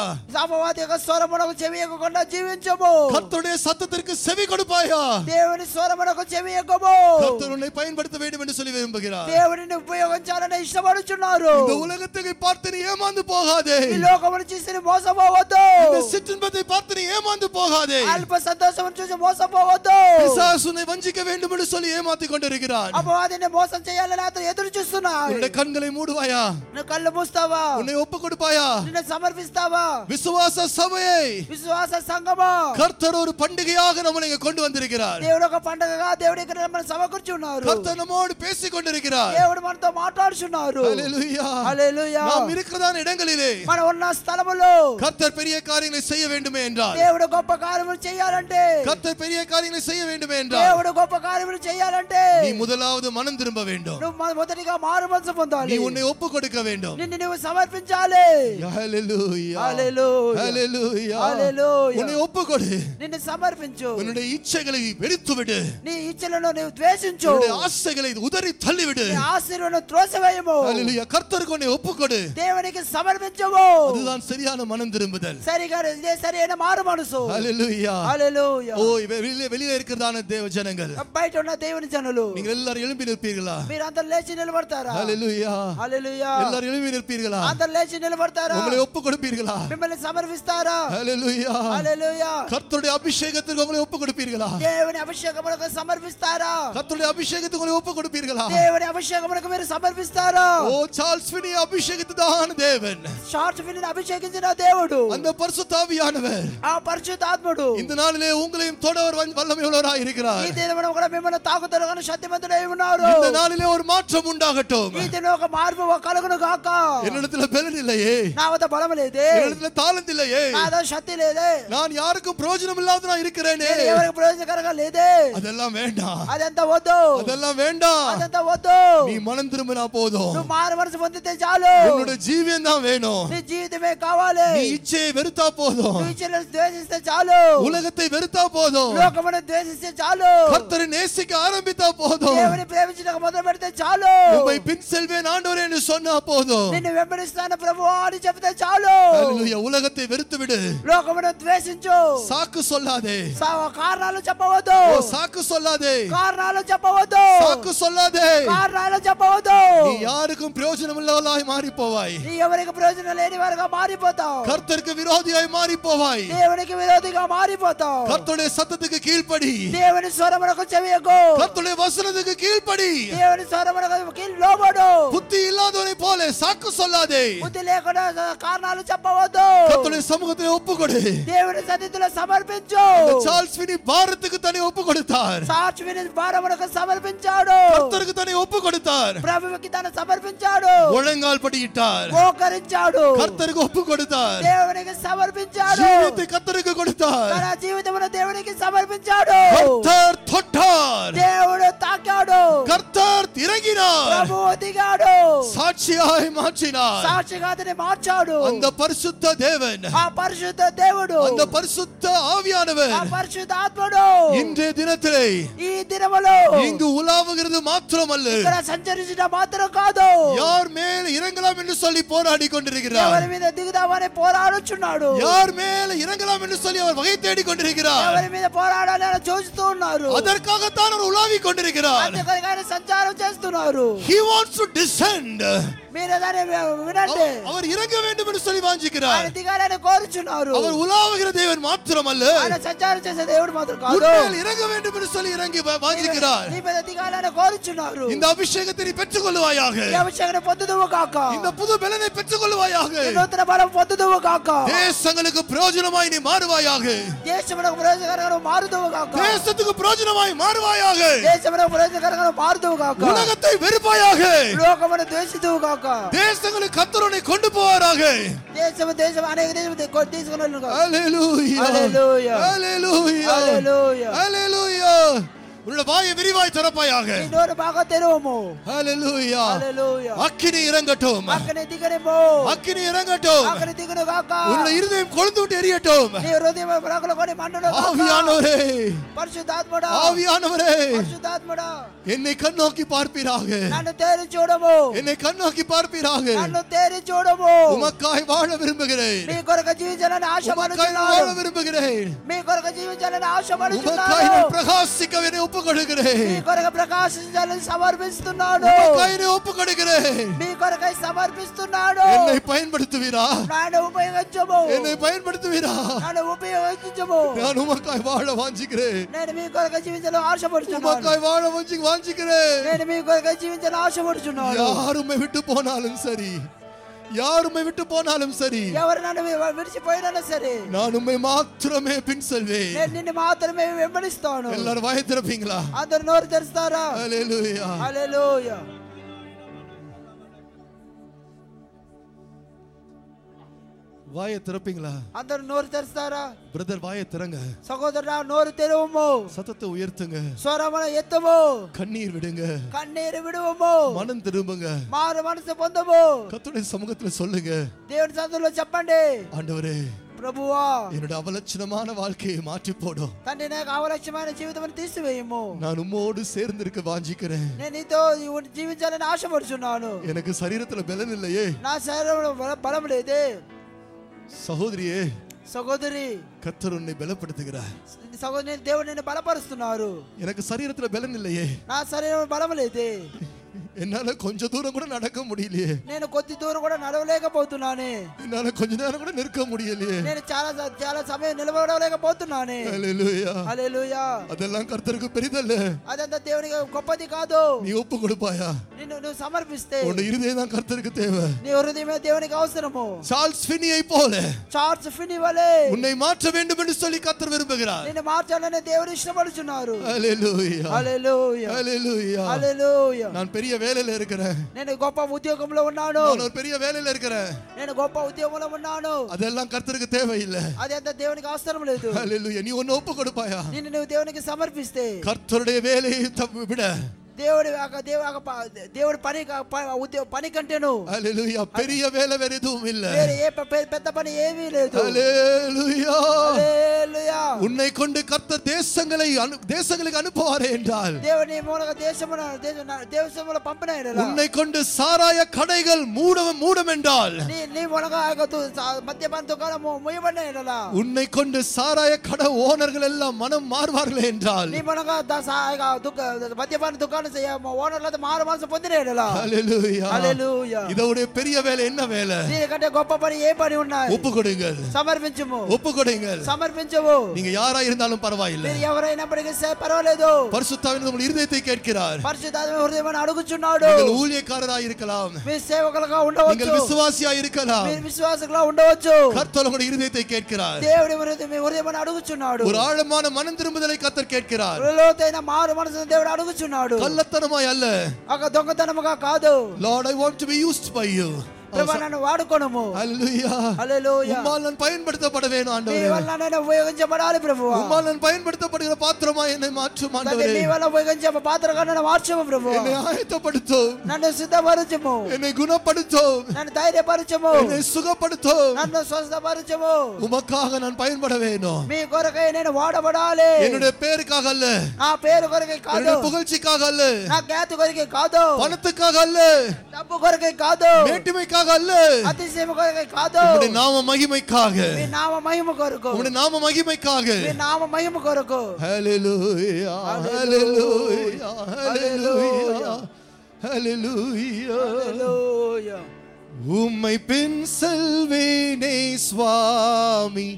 Speaker 4: అపవాది యొక్క స్వరమునకు చెవి ఎక్కకుండా జీవించము
Speaker 5: கர்த்தருடைய சத்தத்திற்கு செவி கொடுப்பாயா
Speaker 4: దేవుని స్వరమునకు చెవి ఎక్కము
Speaker 5: கர்த்தர் உன்னை பயன்படுத்த வேண்டும் என்று சொல்லி விரும்புகிறார்
Speaker 4: దేవుడిని ఉపయోగించాలని ఇష్టపడుచున్నారు
Speaker 5: இந்த உலகத்தை பார்த்து நீ ஏமாந்து போகாதே
Speaker 4: ఈ లోకమును చూసి నీ మోసపోవద్దు
Speaker 5: இந்த சிற்றின்பத்தை பார்த்து நீ ஏமாந்து போகாதே
Speaker 4: అల్ప సంతోషం చూసి మోసపోవద్దు
Speaker 5: பிசாசு உன்னை வஞ்சிக்க வேண்டும் என்று சொல்லி ஏமாத்திக் கொண்டிருக்கிறான்
Speaker 4: అపవాదిని మోసం చేయాలని అతను ఎదురు చూస్తున్నాడు
Speaker 5: உன்னுடைய கண்களை மூடுவாயா
Speaker 4: నువ్వు కళ్ళు మూస్తావా
Speaker 5: உன்னை ஒப்பு கொடுப்பாயா
Speaker 4: నిన్ను సమర్పిస్తావా
Speaker 5: விசுவாச சபையை
Speaker 4: విశ్వాస సంగమా
Speaker 5: கர்த்தர் ஒரு பண்டிகையாக நம்மளை இங்க கொண்டு வந்திருக்கிறார்
Speaker 4: దేవుడు ఒక పండగగా దేవుడి ఇక్కడ మనం సమకూర్చున్నారు
Speaker 5: கர்த்தர் நம்மோடு பேசிக் கொண்டிருக்கிறார்
Speaker 4: దేవుడు మనతో మాట్లాడుచున్నారు
Speaker 5: ஹalleluya.
Speaker 4: హల్లెలూయా
Speaker 5: நாம் இருக்கிறதான இடங்களிலே
Speaker 4: మనం ఉన్న స్థలములో
Speaker 5: கர்த்தர் பெரிய காரியங்களை செய்ய வேண்டுமே என்றால்
Speaker 4: దేవుడు గొప్ప కార్యములు చేయాలంటే
Speaker 5: கர்த்தர் பெரிய காரியங்களை செய்ய வேண்டுமே என்றால்
Speaker 4: దేవుడు గొప్ప కార్యములు చేయాలంటే
Speaker 5: நீ முதலாவது மனம் திரும்ப வேண்டும்
Speaker 4: నువ్వు మొ- మొదటిగా మారు మనసు
Speaker 5: நீ
Speaker 4: పొందాలి
Speaker 5: உன்னை ஒப்பு கொடுக்க வேண்டும்
Speaker 4: నిన్ను నువ్వు సమర్పించాలి
Speaker 5: ஹalleluya.
Speaker 4: హల్లెలూయా.
Speaker 5: ஹalleluya.
Speaker 4: హల్లెలూయా.
Speaker 5: உன்னை ஒப்பு கொடு
Speaker 4: నిన్ను సమర్పించు
Speaker 5: உன்னுடைய இச்சைகளை வெடித்து விடு
Speaker 4: నీ ఇచ్చలను నువ్వు ద్వేషించు
Speaker 5: உன்னுடைய ஆசைகளை உதறி தள்ளிவிடு
Speaker 4: నీ ఆశీర్వాదం త్రోసివేయము
Speaker 5: ஹalleluya. கர்த்தருக்கு உன்னை ஒப்பு கொடு
Speaker 4: దేవునికి సమర్పించము
Speaker 5: அதுதான் சரியான மனம் திரும்புதல்
Speaker 4: సరిగా ఇదే సరైన మారు మనసు
Speaker 5: ஹalleluya.
Speaker 4: హల్లెలూయా.
Speaker 5: ஓ இவ- வெளியில வெளியில இருக்கிறதான தேவ ஜனங்கள்
Speaker 4: బయట ఉన్న దేవుని జనులు
Speaker 5: நீங்கள் எல்லாரும் எழும்பி நிற்பீர்களா
Speaker 4: మీరు అందరు లేచి నిలబడతారా
Speaker 5: ஹalleluya.
Speaker 4: హల్లెలూయా.
Speaker 5: எல்லாரும் எழும்பி நிற்பீர்களா
Speaker 4: అందరు లేచి నిలబడతారా
Speaker 5: உங்களை ஒப்பு கொடுப்பீர்களா
Speaker 4: మిమ్మల్ని సమర్పిస్తారా
Speaker 5: ஹalleluya.
Speaker 4: హల్లెలూయా.
Speaker 5: கர்த்தருடைய அபிஷேகத்திற்கு உங்களை ஒப்பு கொடுப்பீர்களா
Speaker 4: దేవుని అభిషేకములకు సమర్పిస్తారా
Speaker 5: கர்த்தருடைய அபிஷேகத்துக்கு உங்களை ஒப்பு கொடுப்பீர்களா
Speaker 4: దేవుని అభిషేకములకు మీరు సమర్పిస్తారా
Speaker 5: ஓ சார்ல்ஸ் பினி அபிஷேகத்துதான் தேவன்
Speaker 4: షార్ట్ ఫిల్ని అభిషేకించిన దేవుడు
Speaker 5: அந்த பரிசுத்தாவியானவர்
Speaker 4: ఆ పరిశుద్ధాత్ముడు
Speaker 5: இந்த நாளிலே உங்களையும் தொடர் வல்லமை உள்ளவராய்
Speaker 4: ఈ
Speaker 5: இருக்கிறார்
Speaker 4: దినమున కూడా మిమ్మల్ని తాకుతారు కానీ శక్తిమంతుడై ఉన్నారు
Speaker 5: இந்த நாளிலே ஒரு மாற்றம் உண்டாகட்டும்
Speaker 4: ఈ దిన ఒక మార్పు ఒక కలుగును గాక
Speaker 5: என்னிடத்துல பலன் இல்லையே
Speaker 4: నా వద్ద బలం లేదే
Speaker 5: என்னிடத்துல தாளந்து இல்லையே
Speaker 4: నా వద్ద శక్తి లేదే
Speaker 5: நான் யாருக்கும் பிரயோஜனம் இல்லாத நான் இருக்கிறேனே
Speaker 4: నేను ఎవరికి ప్రయోజనకరంగా లేదే
Speaker 5: அதெல்லாம் வேண்டாம்
Speaker 4: అదంతా వద్దు
Speaker 5: அதெல்லாம் வேண்டாம்
Speaker 4: అదంతా వద్దు
Speaker 5: நீ மனம் திரும்பினா போதும்
Speaker 4: నువ్వు మారు మనసు పొందితే చాలు
Speaker 5: உன்னோட ஜீவியம் தான் வேணும்
Speaker 4: నీ జీవితమే కావాలి
Speaker 5: நீ இச்சையை வெறுத்தா போதும்
Speaker 4: నువ్వు ఇచ్చిన ద్వేషిస్తే చాలు
Speaker 5: உலகத்தை வெறுத்தா போதும்
Speaker 4: లోకమును ద్వేషిస్తే చాలు
Speaker 5: கர்த்தரை நேசிக்க ஆரம்பித்தா போதும்
Speaker 4: దేవుని ప్రేమించడం మొదలు పెడితే చాలు
Speaker 5: உம்மை பின் செல்வேன் ஆண்டவரே என்று சொன்னா போதும்
Speaker 4: నిన్ను వెంబడిస్తాను ప్రభు అని చెప్తే చాలు
Speaker 5: ஹalleluya. உலகத்தை வெறுத்து விடு
Speaker 4: లోకమును ద్వేషించు
Speaker 5: சாக்கு சொல்லாதே
Speaker 4: సా- కారణాలు చెప్పవద్దు
Speaker 5: ஓ சாக்கு சொல்லாதே
Speaker 4: కారణాలు చెప్పవద్దు
Speaker 5: சாக்கு சொல்லாதே
Speaker 4: కారణాలు చెప్పవద్దు
Speaker 5: நீ யாருக்கும் பிரயோஜனம் இல்லாதவளாய் மாறி போவாய்
Speaker 4: నీ ఎవరికి ప్రయోజనం లేని వారుగా మారిపోతావు
Speaker 5: கர்த்தருக்கு விரோதியாய் மாறி போவாய்
Speaker 4: దేవునికి విరోధిగా మారిపోతావు
Speaker 5: கர்த்தருடைய சத்தத்துக்கு கீழ்ப்படி
Speaker 4: దేవుని స్వరమునకు చెవియకు
Speaker 5: கர்த்தருடைய வசனத்துக்கு கீழ்ப்படி
Speaker 4: దేవుని స్వరమునకు కీழ் లోబడు
Speaker 5: புத்தி இல்லாதவனை போல சாக்கு சொல்லாதே
Speaker 4: బుద్ధి లేకుండా కారణాలు చెప్పవద్దు
Speaker 5: கர்த்தருடைய சமூகத்திலே ஒப்பு கொடு
Speaker 4: దేవుని సన్నిధిలో సమర్పించు
Speaker 5: இந்த சார்ல்ஸ் பினி பாரத்துக்கு தனி ஒப்பு கொடுத்தார்
Speaker 4: సాక్షి విని భారమునకు సమర్పించాడు
Speaker 5: கர்த்தருக்கு தனி ஒப்பு கொடுத்தார்
Speaker 4: ప్రభువుకి తను సమర్పించాడు
Speaker 5: முழங்கால் படியிட்டார்
Speaker 4: మోకరించాడు
Speaker 5: கர்த்தருக்கு ஒப்பு கொடுத்தார்
Speaker 4: దేవునికి సమర్పించాడు
Speaker 5: ஜீவியத்தை கர்த்தருக்கு கொடுத்தார்
Speaker 4: తన జీవితమును దేవునికి సమర్పించాడు
Speaker 5: கர்த்தர் தொட்டார்
Speaker 4: దేవుడు తాకాడు
Speaker 5: கர்த்தர் இறங்கினார்
Speaker 4: ప్రభువు దిగాడు
Speaker 5: சாட்சியாய் மாற்றினார்
Speaker 4: సాక్షిగా అతని మార్చాడు
Speaker 5: அந்த பரிசுத்த தேவன்
Speaker 4: ఆ పరిశుద్ధ దేవుడు
Speaker 5: அந்த பரிசுத்த ஆவியானவர்
Speaker 4: ఆ పరిశుద్ధ ఆత్ముడు
Speaker 5: இன்றைய தினத்திலே
Speaker 4: ఈ దినములో
Speaker 5: இங்கு உலாவுகிறது மாத்திரமல்ல
Speaker 4: ఇక్కడ సంచరించడం మాత్రం కాదు
Speaker 5: யார் மேல் இறங்கலாம் என்று சொல்லி போராடி கொண்டிருக்கிறார்
Speaker 4: ఎవరి మీద దిగుదామని పోరాడుచున్నాడు
Speaker 5: யார் மேல் இறங்கலாம் என்று சொல்லி அவர் வகை தேடி கொண்டிருக்கிறார்
Speaker 4: ఎవరి మీద పోరాడాలని ఆయన చూస్తూ ఉన్నారు
Speaker 5: அதற்காகத்தான் அவர் உலாவிக் கொண்டிருக்கிறார்
Speaker 4: అందుకని ఆయన సంచారం చేస్తున్నారు
Speaker 5: he wants to descend
Speaker 4: మీరు దాన్ని వినండి
Speaker 5: அவர் இறங்க வேண்டும் என்று சொல்லி வாஞ்சிக்கிறார்
Speaker 4: ఆయన దిగాలని కోరుచున్నారు
Speaker 5: அவர் உலாவுகிற தேவன் மாத்திரமல்ல
Speaker 4: ఆయన సంచారం చేసే దేవుడు మాత్రం కాదు
Speaker 5: உன்மேல் இறங்க வேண்டும் என்று சொல்லி இறங்கி வா- வாஞ்சிக்கிறார்
Speaker 4: నీ మీద దిగాలని కోరుచున్నారు
Speaker 5: இந்த అభిషేகத்தை நீ பெற்றுக் கொள்ளுவாயாக
Speaker 4: ఈ అభిషేకం పొందుదువు కాక
Speaker 5: இந்த புது பலனை பெற்றுக் கொள்ளுவாயாக
Speaker 4: ఈ నూతన బలం పొందుదువు కాక
Speaker 5: தேசங்களுக்கு பிரயோஜனமாய் நீ மாறுவாயாக
Speaker 4: దేశమునకు ప్రయోజనకరంగా మారుదువు కాక
Speaker 5: தேசத்துக்கு பிரயோஜனமாய் மாறுவாயாக
Speaker 4: దేశమునకు ప్రయోజనకరంగా మారుదువు కాక
Speaker 5: உலகத்தை வெறுப்பாயாக
Speaker 4: లోకమును ద్వేషితువు కాక
Speaker 5: தேசங்களுக்கு கத்தருனை கொண்டு போவாராக
Speaker 4: దేశము దేశం అనేక దేశం తీసుకుని వెళ్ళును కాక
Speaker 5: Hallelujah.
Speaker 4: Hallelujah.
Speaker 5: Hallelujah.
Speaker 4: Hallelujah.
Speaker 5: Hallelujah. உன்னோட வாயை விரிவாய் திறப்பாயாக
Speaker 4: నీ నోరు బాగా తెరువము
Speaker 5: ஹalleluya
Speaker 4: హల్లెలూయా
Speaker 5: அக்கினி இறங்கட்டும்
Speaker 4: అక్కని దిగనేమో
Speaker 5: அக்கினி இறங்கட்டும்
Speaker 4: అక్కని దిగును గాక
Speaker 5: உன்னுடைய இருதயம் கொழுந்து விட்டு எரியட்டும்
Speaker 4: నీ హృదయం రగులు కొని మండును గాక
Speaker 5: ஆவியானவரே
Speaker 4: పరిశుద్ధాత్ముడా
Speaker 5: ஆவியானவரே
Speaker 4: పరిశుద్ధాత్ముడా
Speaker 5: என்னை கண்ணோக்கி பார்ப்பீராக
Speaker 4: నన్ను తేరి చూడము
Speaker 5: என்னை கண்ணோக்கி பார்ப்பீராக
Speaker 4: నన్ను తేరి చూడము
Speaker 5: உமக்காய் வாழ விரும்புகிறேன்
Speaker 4: మీ కొరకు జీవించాలని
Speaker 5: உமக்காய்
Speaker 4: ఆశపడుచున్నాను
Speaker 5: வாழ விரும்புகிறேன்
Speaker 4: మీ కొరకు జీవించాలని
Speaker 5: உமக்காய்
Speaker 4: ఆశపడుచున్నాను
Speaker 5: நான் பிரகாசிக்க என்னை ஒப்பு கொடுக்கிறேன்
Speaker 4: మీ కొరకు ప్రకాశించాలని సమర్పిస్తున్నాను
Speaker 5: உமக்காய் என்னை ஒப்பு கொடுக்கிறேன்
Speaker 4: మీ కొరకై సమర్పిస్తున్నాను
Speaker 5: என்னை பயன்படுத்துவீரா
Speaker 4: నన్ను ఉపయోగించము
Speaker 5: என்னை பயன்படுத்துவீரா
Speaker 4: నన్ను ఉపయోగించము
Speaker 5: நான் உமக்காய் வாழ வாஞ்சிக்கிறேன்
Speaker 4: నేను మీ కొరకు జీవించాలని ఆశపడుచున్నాను
Speaker 5: உமக்காய் வாழ வாஞ்சி வாஞ்சிக்கிறேன்
Speaker 4: నేను మీ కొరకు జీవించాలని ఆశపడుచున్నాను
Speaker 5: யாருமை விட்டு போனாலும் சரி யாருமை விட்டு போனாலும் சரி
Speaker 4: ఎవరు నన్ను వి- విడిచిపోయినా సరే
Speaker 5: நான் உம்மை மாத்திரமே பின் செல்வேன்
Speaker 4: నేను నిన్ను మాత్రమే వెంబడిస్తాను
Speaker 5: எல்லாரும் வாயை திறப்பீங்களா
Speaker 4: అందరు నోరు తెరుస్తారా
Speaker 5: ஹalleluya
Speaker 4: హల్లెలూయా
Speaker 5: வாயை திறப்பீங்களா
Speaker 4: అందరు నోరు తెరుస్తారా
Speaker 5: பிரதர் வாயை திறங்க
Speaker 4: సహోదరుడా నోరు తెరువము
Speaker 5: சத்தத்தை உயர்த்துங்க
Speaker 4: స్వరమున ఎత్తము
Speaker 5: கண்ணீர் விடுங்க
Speaker 4: కన్నీరు విడువము
Speaker 5: மனம் திரும்புங்க
Speaker 4: మారు మనసు పొందము
Speaker 5: கர்த்தருடைய சமூகத்துல சொல்லுங்க
Speaker 4: దేవుని సందులో చెప్పండి
Speaker 5: ஆண்டவரே
Speaker 4: ప్రభువా
Speaker 5: என்னோட அவலட்சணமான வாழ்க்கையை மாற்றி போடும்
Speaker 4: తండ్రి నాకు అవలక్ష్యమైన జీవితం తీసివేయము
Speaker 5: நான் உம்மோடு சேர்ந்திருக்க வாஞ்சிக்கிறேன்
Speaker 4: నేను నీతో జీవించాలని ఆశపడుచున్నాను
Speaker 5: எனக்கு சரீரத்துல பலன் இல்லையே
Speaker 4: నా శరీరంలో బల- బలం లేదే
Speaker 5: சகோதரியே
Speaker 4: సహోదరి
Speaker 5: கர்த்தர் உன்னை பலப்படுத்துகிறார்
Speaker 4: సహోదరి దేవుడు నిన్ను బలపరుస్తున్నారు
Speaker 5: எனக்கு சரீரத்துல பலன் இல்லையே
Speaker 4: నా శరీరం బలం లేదే
Speaker 5: என்னால கொஞ்ச தூரம் கூட நடக்க முடியலையே
Speaker 4: నేను కొద్ది దూరం కూడా నడవలేకపోతున్నానే
Speaker 5: என்னால கொஞ்ச நேரம் கூட நிற்க முடியலையே
Speaker 4: నేను చాలా స- చాలా సమయం నిలబడలేకపోతున్నానే
Speaker 5: ஹalleluya
Speaker 4: హల్లెలూయా
Speaker 5: அதெல்லாம் கர்த்தருக்கு பெரிதல்ல
Speaker 4: అదంతా దేవునికి గొప్పది కాదు
Speaker 5: நீ ஒப்பு கொடுப்பாயா
Speaker 4: నిన్ను నువ్వు సమర్పిస్తే
Speaker 5: உன்னோட இருதயம் தான் கர்த்தருக்கு தேவை
Speaker 4: నీ హృదయమే దేవునికి అవసరము
Speaker 5: சார்ல்ஸ் ఫిனியை போல
Speaker 4: చార్జ్ ఫిని వలే
Speaker 5: உன்னை மாற்ற வேண்டும் என்று சொல்லி கர்த்தர் விரும்புகிறார்
Speaker 4: నిన్ను మార్చాలని దేవుడు ఇష్టపడుచున్నారు
Speaker 5: ஹalleluya
Speaker 4: హల్లెలూయా
Speaker 5: ஹalleluya
Speaker 4: హల్లెలూయా
Speaker 5: நான் பெரிய வேலையில இருக்கிறேன்
Speaker 4: నేను గొప్ప ఉద్యోగంలో ఉన్నాను
Speaker 5: நான் ஒரு பெரிய வேலையில இருக்கிறேன்
Speaker 4: నేను గొప్ప ఉద్యోగంలో ఉన్నాను
Speaker 5: அதெல்லாம் கர்த்தருக்கு தேவையில்லை
Speaker 4: అది అంత దేవునికి అవసరం లేదు
Speaker 5: ஹalleluya நீ ஒன்னு ஒப்பு கொடுப்பாயா
Speaker 4: నిన్ను నువ్వు దేవునికి సమర్పిస్తే
Speaker 5: கர்த்தருடைய வேலையை தப்பு விட
Speaker 4: దేవుడి ఆ దేవుడి ఆ ప- దేవుడి పని కా- ప- ఉద్యోగ పని కంటేను
Speaker 5: ஹalleluya பெரிய வேலை வேற எதுவும் இல்ல
Speaker 4: వేరే ఏ ప- పె- పెద్ద పని ఏమీ లేదు
Speaker 5: ஹalleluya
Speaker 4: హల్లెలూయా.
Speaker 5: உன்னை கொண்டு கர்த்தர் தேசங்களை அனு- தேசங்களுக்கு அனுப்புவாரே என்றால்
Speaker 4: దేవుని మూలక దేశమున దేశ- నా- దేశములో పంపిన యెడల
Speaker 5: உன்னை கொண்டு சாராய கடைகள் மூடம் மூடம் என்றால்
Speaker 4: నీ నీ మూలక ఆ యొక్క దు- సా- మద్యపాన దుకాణం ముయ్యబడిన యెడల
Speaker 5: உன்னை கொண்டு சாராய கடை ஓனர்கள் எல்லாம் மனம் மாறுவார்கள் என்றால்
Speaker 4: నీ మూలక ద- సా- ఆ యొక్క దుక- మద్యపాన దుకాణం చేయ ఓనర్లతో మారు మనసు పొందిన యెడల
Speaker 5: ஹalleluya
Speaker 4: హల్లెలూయా.
Speaker 5: இதோடைய பெரிய வேலை என்ன வேலை
Speaker 4: దీనికంటే గొప్ప పని ఏ పని ఉన్నాయి
Speaker 5: ஒப்பு கொடுங்கள்
Speaker 4: సమర్పించము
Speaker 5: ஒப்பு கொடுங்கள்
Speaker 4: సమర్పించము
Speaker 5: நீங்க யாரா இருந்தாலும் பரவாயில்லை
Speaker 4: మీరు ఎవరైనప్పటికీ సే- పర్వాలేదు
Speaker 5: பரிசுத்தாவின் உங்கள் இருதயத்தை கேட்கிறார்
Speaker 4: పరిశుద్ధాత్మ హృదయం అడుగుచున్నాడు
Speaker 5: நீங்கள் ஊழியக்காரராக இருக்கலாம்
Speaker 4: మీ సేవకులుగా
Speaker 5: நீங்கள்
Speaker 4: ఉండవచ్చు
Speaker 5: விசுவாசியா இருக்கலாம்
Speaker 4: మీరు విశ్వాసకులా ఉండవచ్చు
Speaker 5: கர்த்தர் உங்களுடைய இருதயத்தை கேட்கிறார்
Speaker 4: దేవుడి హృదయం మీ హృదయం అడుగుచున్నాడు
Speaker 5: ஒரு ஆழமான மனம் திரும்புதலை கர்த்தர் கேட்கிறார்
Speaker 4: లోతైన మారు మనసును దేవుడు అడుగుచున్నాడు
Speaker 5: கள்ளத்தனமாய் அல்ல
Speaker 4: ఒక దొంగతనముగా కాదు
Speaker 5: Lord I want to be used by you
Speaker 4: ప్రభా నన్ను వాడుకోనము
Speaker 5: ஹalleluya
Speaker 4: హల్లెలూయా
Speaker 5: உம்மால் நான் பயன்படுத்தப்பட வேணும்
Speaker 4: నీ
Speaker 5: ஆண்டவரே
Speaker 4: వల్ల నేను ఉపయోగించబడాలి ప్రభువా
Speaker 5: உம்மால் நான் பயன்படுத்தப்படுகிற பாத்திரமா என்னை மாற்றும்
Speaker 4: తండ్రి,
Speaker 5: ஆண்டவரே
Speaker 4: నీ వల్ల ఉపయోగించే పాత్రగా నన్ను మార్చము ప్రభు
Speaker 5: என்னை ஆயத்தப்படுத்தும்
Speaker 4: నన్ను సిద్ధపరచము
Speaker 5: என்னை குணப்படுத்தும்
Speaker 4: నన్ను ధైర్యపరచము
Speaker 5: என்னை சுகப்படுத்தும்
Speaker 4: నన్ను స్వస్థపరచము
Speaker 5: உமக்காக நான் பயன்பட வேணும்
Speaker 4: మీ కొరకై నేను వాడబడాలి
Speaker 5: என்னுடைய பேருக்காக அல்ல
Speaker 4: నా పేరు కొరకై కాదు
Speaker 5: என்னுடைய புகழ்ச்சிக்காக அல்ல
Speaker 4: నా ఖ్యాతి కొరకై కాదు
Speaker 5: பணத்துக்காக அல்ல
Speaker 4: డబ్బు కొరకై కాదు
Speaker 5: மேட்டுமைக்காக அல்ல
Speaker 4: అతిశయం కొరకై కాదు
Speaker 5: உம்முடைய நாம மகிமைக்காக
Speaker 4: మీ నామ మహిమ కొరకు
Speaker 5: உம்முடைய நாம மகிமைக்காக
Speaker 4: మీ నామ మహిమ కొరకు
Speaker 5: ஹalleluya ஹalleluya ஹalleluya ஹalleluya
Speaker 4: హల్లెలూయా.
Speaker 5: உம்மை பின் செல்வேனே சுவாமி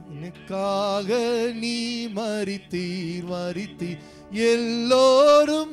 Speaker 5: எனக்காக நீ மறித்தீர் மறித்தீர் எல்லோரும்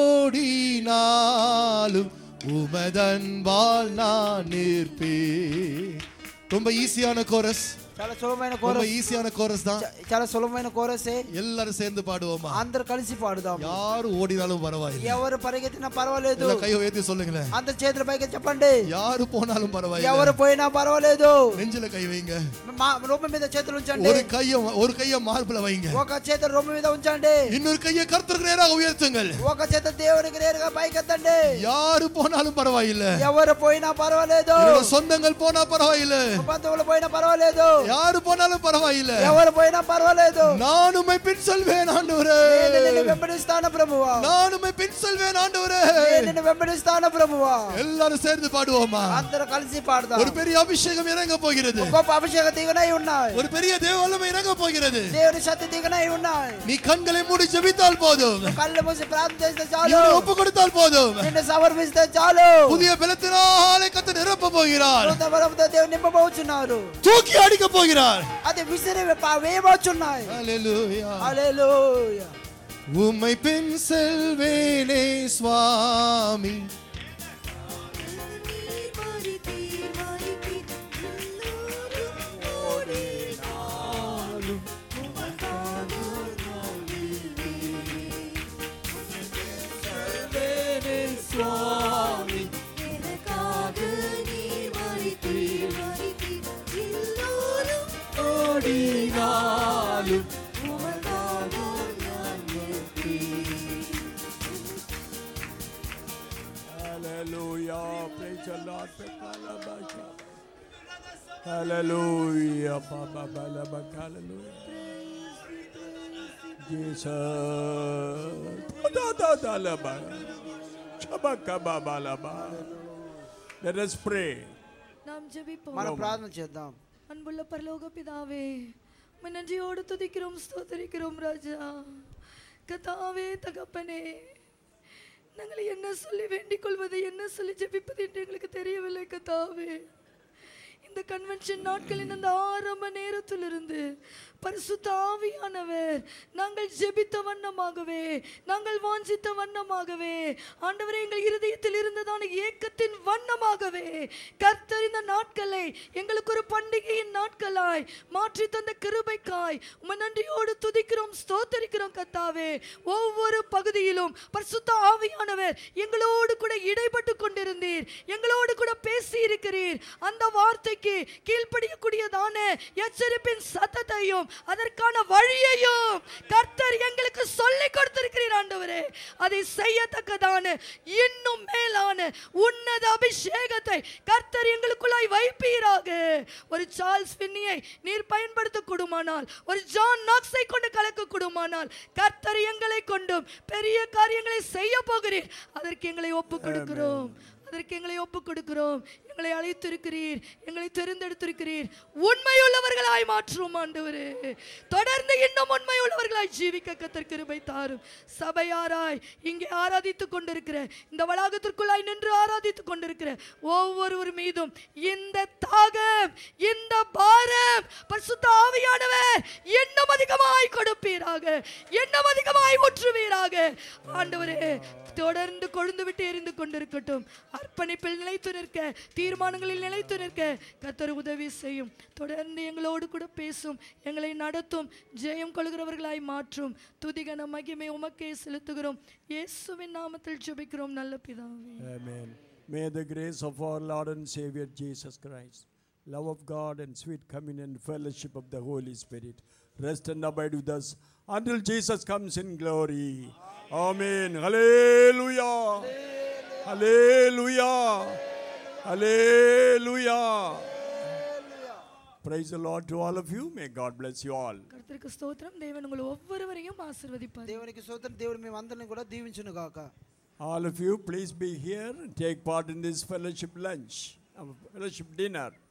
Speaker 5: ஓடினாலும் உமதன்பால் நான் நிற்பேன் ரொம்ப ஈஸியான கோரஸ்
Speaker 4: చాలా సులభమైన
Speaker 5: ரொம்ப
Speaker 4: కోరస్
Speaker 5: ஈஸியான கோரஸ் தான்
Speaker 4: చ- చాలా సులభమైన కోరసే
Speaker 5: எல்லாரும் சேர்ந்து பாடுவோமா
Speaker 4: అందరు కలిసి పాడుదాం
Speaker 5: யாரு ஓடினாலும் பரவாயில்லை
Speaker 4: ఎవరు పరిగెత్తినా పర్వాలేదు
Speaker 5: இல்ல కై உயர்த்தி சொல்லுங்களேன்
Speaker 4: అందరు చేతుల పైకి చెప్పండి
Speaker 5: யாரு போனாலும் பரவாயில்லை
Speaker 4: ఎవరు పోయినా పర్వాలేదు
Speaker 5: நெஞ்சில கை வைங்க
Speaker 4: మా రొమ్మ మీద చేతులు ఉంచండి
Speaker 5: ஒரு கைய ஒரு கைய மார்பில வைங்க
Speaker 4: ఒక చేత రొమ్మ మీద ఉంచండి
Speaker 5: இன்னொரு கைய கர்த்தருக்கு நேராக உயர்த்துங்கள்
Speaker 4: ఒక చేత దేవునికి నేరుగా పైకెత్తండి
Speaker 5: யாரு போனாலும் பரவாயில்லை
Speaker 4: ఎవరు போయినా పర్వాలేదు
Speaker 5: என்னோட சொந்தங்கள் போனா பரவாயில்லை
Speaker 4: బంధువులు పోయినా పర్వాలేదు
Speaker 5: யாரு போனாலும் பரவாயில்லை
Speaker 4: ఎవరు పోయినా పర్వాలేదు
Speaker 5: நான் உம்மை பின் செல்வேன் ஆண்டவரே
Speaker 4: నేను నిన్ను వెంబడిస్తాను ప్రభువా
Speaker 5: நான் உம்மை பின் செல்வேன் ஆண்டவரே
Speaker 4: నేను నిన్ను వెంబడిస్తాను ప్రభువా
Speaker 5: எல்லாரும் சேர்ந்து பாடுவோமா
Speaker 4: అందరూ కలిసి పాడదాం
Speaker 5: ஒரு பெரிய அபிஷேகம் இறங்க போகிறது
Speaker 4: గొప్ప అభిషేక దిగనై ఉన్నాయి
Speaker 5: ஒரு பெரிய தேவ வல்லமை இறங்க போகிறது
Speaker 4: దేవుని శక్తి దిగనై ఉన్నాయి
Speaker 5: நீ கண்களை மூடி ஜெபித்தால் போதும்
Speaker 4: కళ్ళు మూసి ప్రార్థన చేస్తే
Speaker 5: நீ
Speaker 4: చాలు
Speaker 5: உன்னை ஒப்பு கொடுத்தால் போதும்
Speaker 4: నిన్ను సమర్పిస్తే చాలు
Speaker 5: புதிய பலத்தினாலே கத்த நிரப்ப போகிறார்
Speaker 4: నూతన బలముతో దేవుడు నింపబోచున్నారు
Speaker 5: தூக்கி அடிக்க போகிறார்
Speaker 4: అది విసిరి పా- వేయబోచున్నాయి
Speaker 5: ஹalleluya
Speaker 4: హల్లెలూయా
Speaker 5: உம்மை பின் செல்வேனே சுவாமி
Speaker 6: Hallelujah. Praise the Lord. Hallelujah. Baba, bala, baka, Hallelujah. Jesus. Da, da, da, la, ba. Shabaka, ba, ba, la, ba. Let us pray.
Speaker 7: நாம் ஜெபிப்போம்
Speaker 4: మనం ప్రార్థన చేద్దాం
Speaker 7: அன்புள்ள பரலோக பிதாவே உம்மை நன்றியோடு துதிக்கிறோம் ஸ்தோத்தரிக்கிறோம் ராஜா கதாவே தகப்பனே நாங்கள் என்ன சொல்லி வேண்டிக் கொள்வது என்ன சொல்லி ஜெபிப்பது என்று எங்களுக்கு தெரியவில்லை கதாவே இந்த கன்வென்ஷன் நாட்களின் அந்த ஆரம்ப நேரத்திலிருந்து பரிசுத்த ஆவியானவர் நாங்கள் ஜெபித்த வண்ணமாகவே நாங்கள் வாஞ்சித்த வண்ணமாகவே ஆண்டவரே எங்கள் இருதயத்தில் இருந்ததான ஏக்கத்தின் வண்ணமாகவே கர்த்தர் இந்த நாட்களை எங்களுக்கு ஒரு பண்டிகையின் நாட்களாய் மாற்றி தந்த கிருபைக்காய் உம்மை நன்றியோடு துதிக்கிறோம் ஸ்தோத்தரிக்கிறோம் கர்த்தாவே ஒவ்வொரு பகுதியிலும் பரிசுத்த ஆவியானவர் எங்களோடு கூட இடைப்பட்டு கொண்டிருந்தீர் எங்களோடு கூட பேசி இருக்கிறீர் அந்த வார்த்தைக்கு கீழ்ப்படியக்கூடியதான எச்சரிப்பின் சத்தத்தையும் அதற்கான வழியையும் கர்த்தர் எங்களுக்கு சொல்லி கொடுத்திருக்கிறீர் ஆண்டவரே அதை செய்யத்தக்கதான இன்னும் மேலான உன்னத அபிஷேகத்தை கர்த்தர் எங்களுக்குள்ளாய் வைப்பீராக ஒரு சார்ல்ஸ் பின்னியை நீர் பயன்படுத்த கூடுமானால் ஒரு ஜான் நாக்ஸை கொண்டு கலக்க கூடுமானால் கர்த்தர் எங்களை கொண்டும் பெரிய காரியங்களை செய்ய போகிறீர் அதற்கு எங்களை ஒப்பு கொடுக்கிறோம் அதற்கு எங்களை ஒப்பு கொடுக்கிறோம் எங்களை அழைத்திருக்கிறீர் எங்களை தெரிந்தெடுத்திருக்கிறீர் உண்மையுள்ளவர்களாய் மாற்றும் ஆண்டவரே தொடர்ந்து இன்னும் உண்மையுள்ளவர்களாய் ஜீவிக்க கத்தர் கிருபை தாரும் சபையாராய் இங்கே ஆராதித்துக் கொண்டிருக்கிற இந்த வளாகத்திற்குள்ளாய் நின்று ஆராதித்துக் கொண்டிருக்கிற ஒவ்வொருவர் மீதும் இந்த தாகம் இந்த பாரம் பரிசுத்த ஆவியானவர் இன்னும் அதிகமாய் கொடுப்பீராக இன்னும் அதிகமாய் ஊற்றுவீராக ஆண்டவரே தொடர்ந்து கொழுந்து விட்டு எரிந்து கொண்டிருக்கட்டும் அர்ப்பணிப்பில் நிலைத்து நிற்க தீர்மானங்களில் நிலைத்து நிற்க கத்தர் உதவி செய்யும் தொடர்ந்து எங்களோடு கூட பேசும் எங்களை நடத்தும் ஜெயம் கொள்கிறவர்களாய் மாற்றும் துதிகன மகிமை உமக்கே செலுத்துகிறோம் இயேசுவின் நாமத்தில் ஜெபிக்கிறோம் நல்ல பிதாவே
Speaker 6: Amen. May the grace of our Lord and Savior Jesus Christ, love of God, and sweet communion and fellowship of the Holy Spirit rest and abide with us until Jesus comes in glory. Amen. Hallelujah. Hallelujah. Hallelujah. Praise the Lord to all of you. May God bless you all.
Speaker 7: கர்த்தருக்கு ஸ்தோத்திரம் தேவன் உங்கள் ஒவ்வொருவரையும் ஆசீர்வதிப்பார்
Speaker 4: దేవునికి సూత్రం దేవుడు మేము అందరిని కూడా దీవించును గాక
Speaker 6: All of you, please be here and take part in this fellowship lunch, uh, fellowship dinner.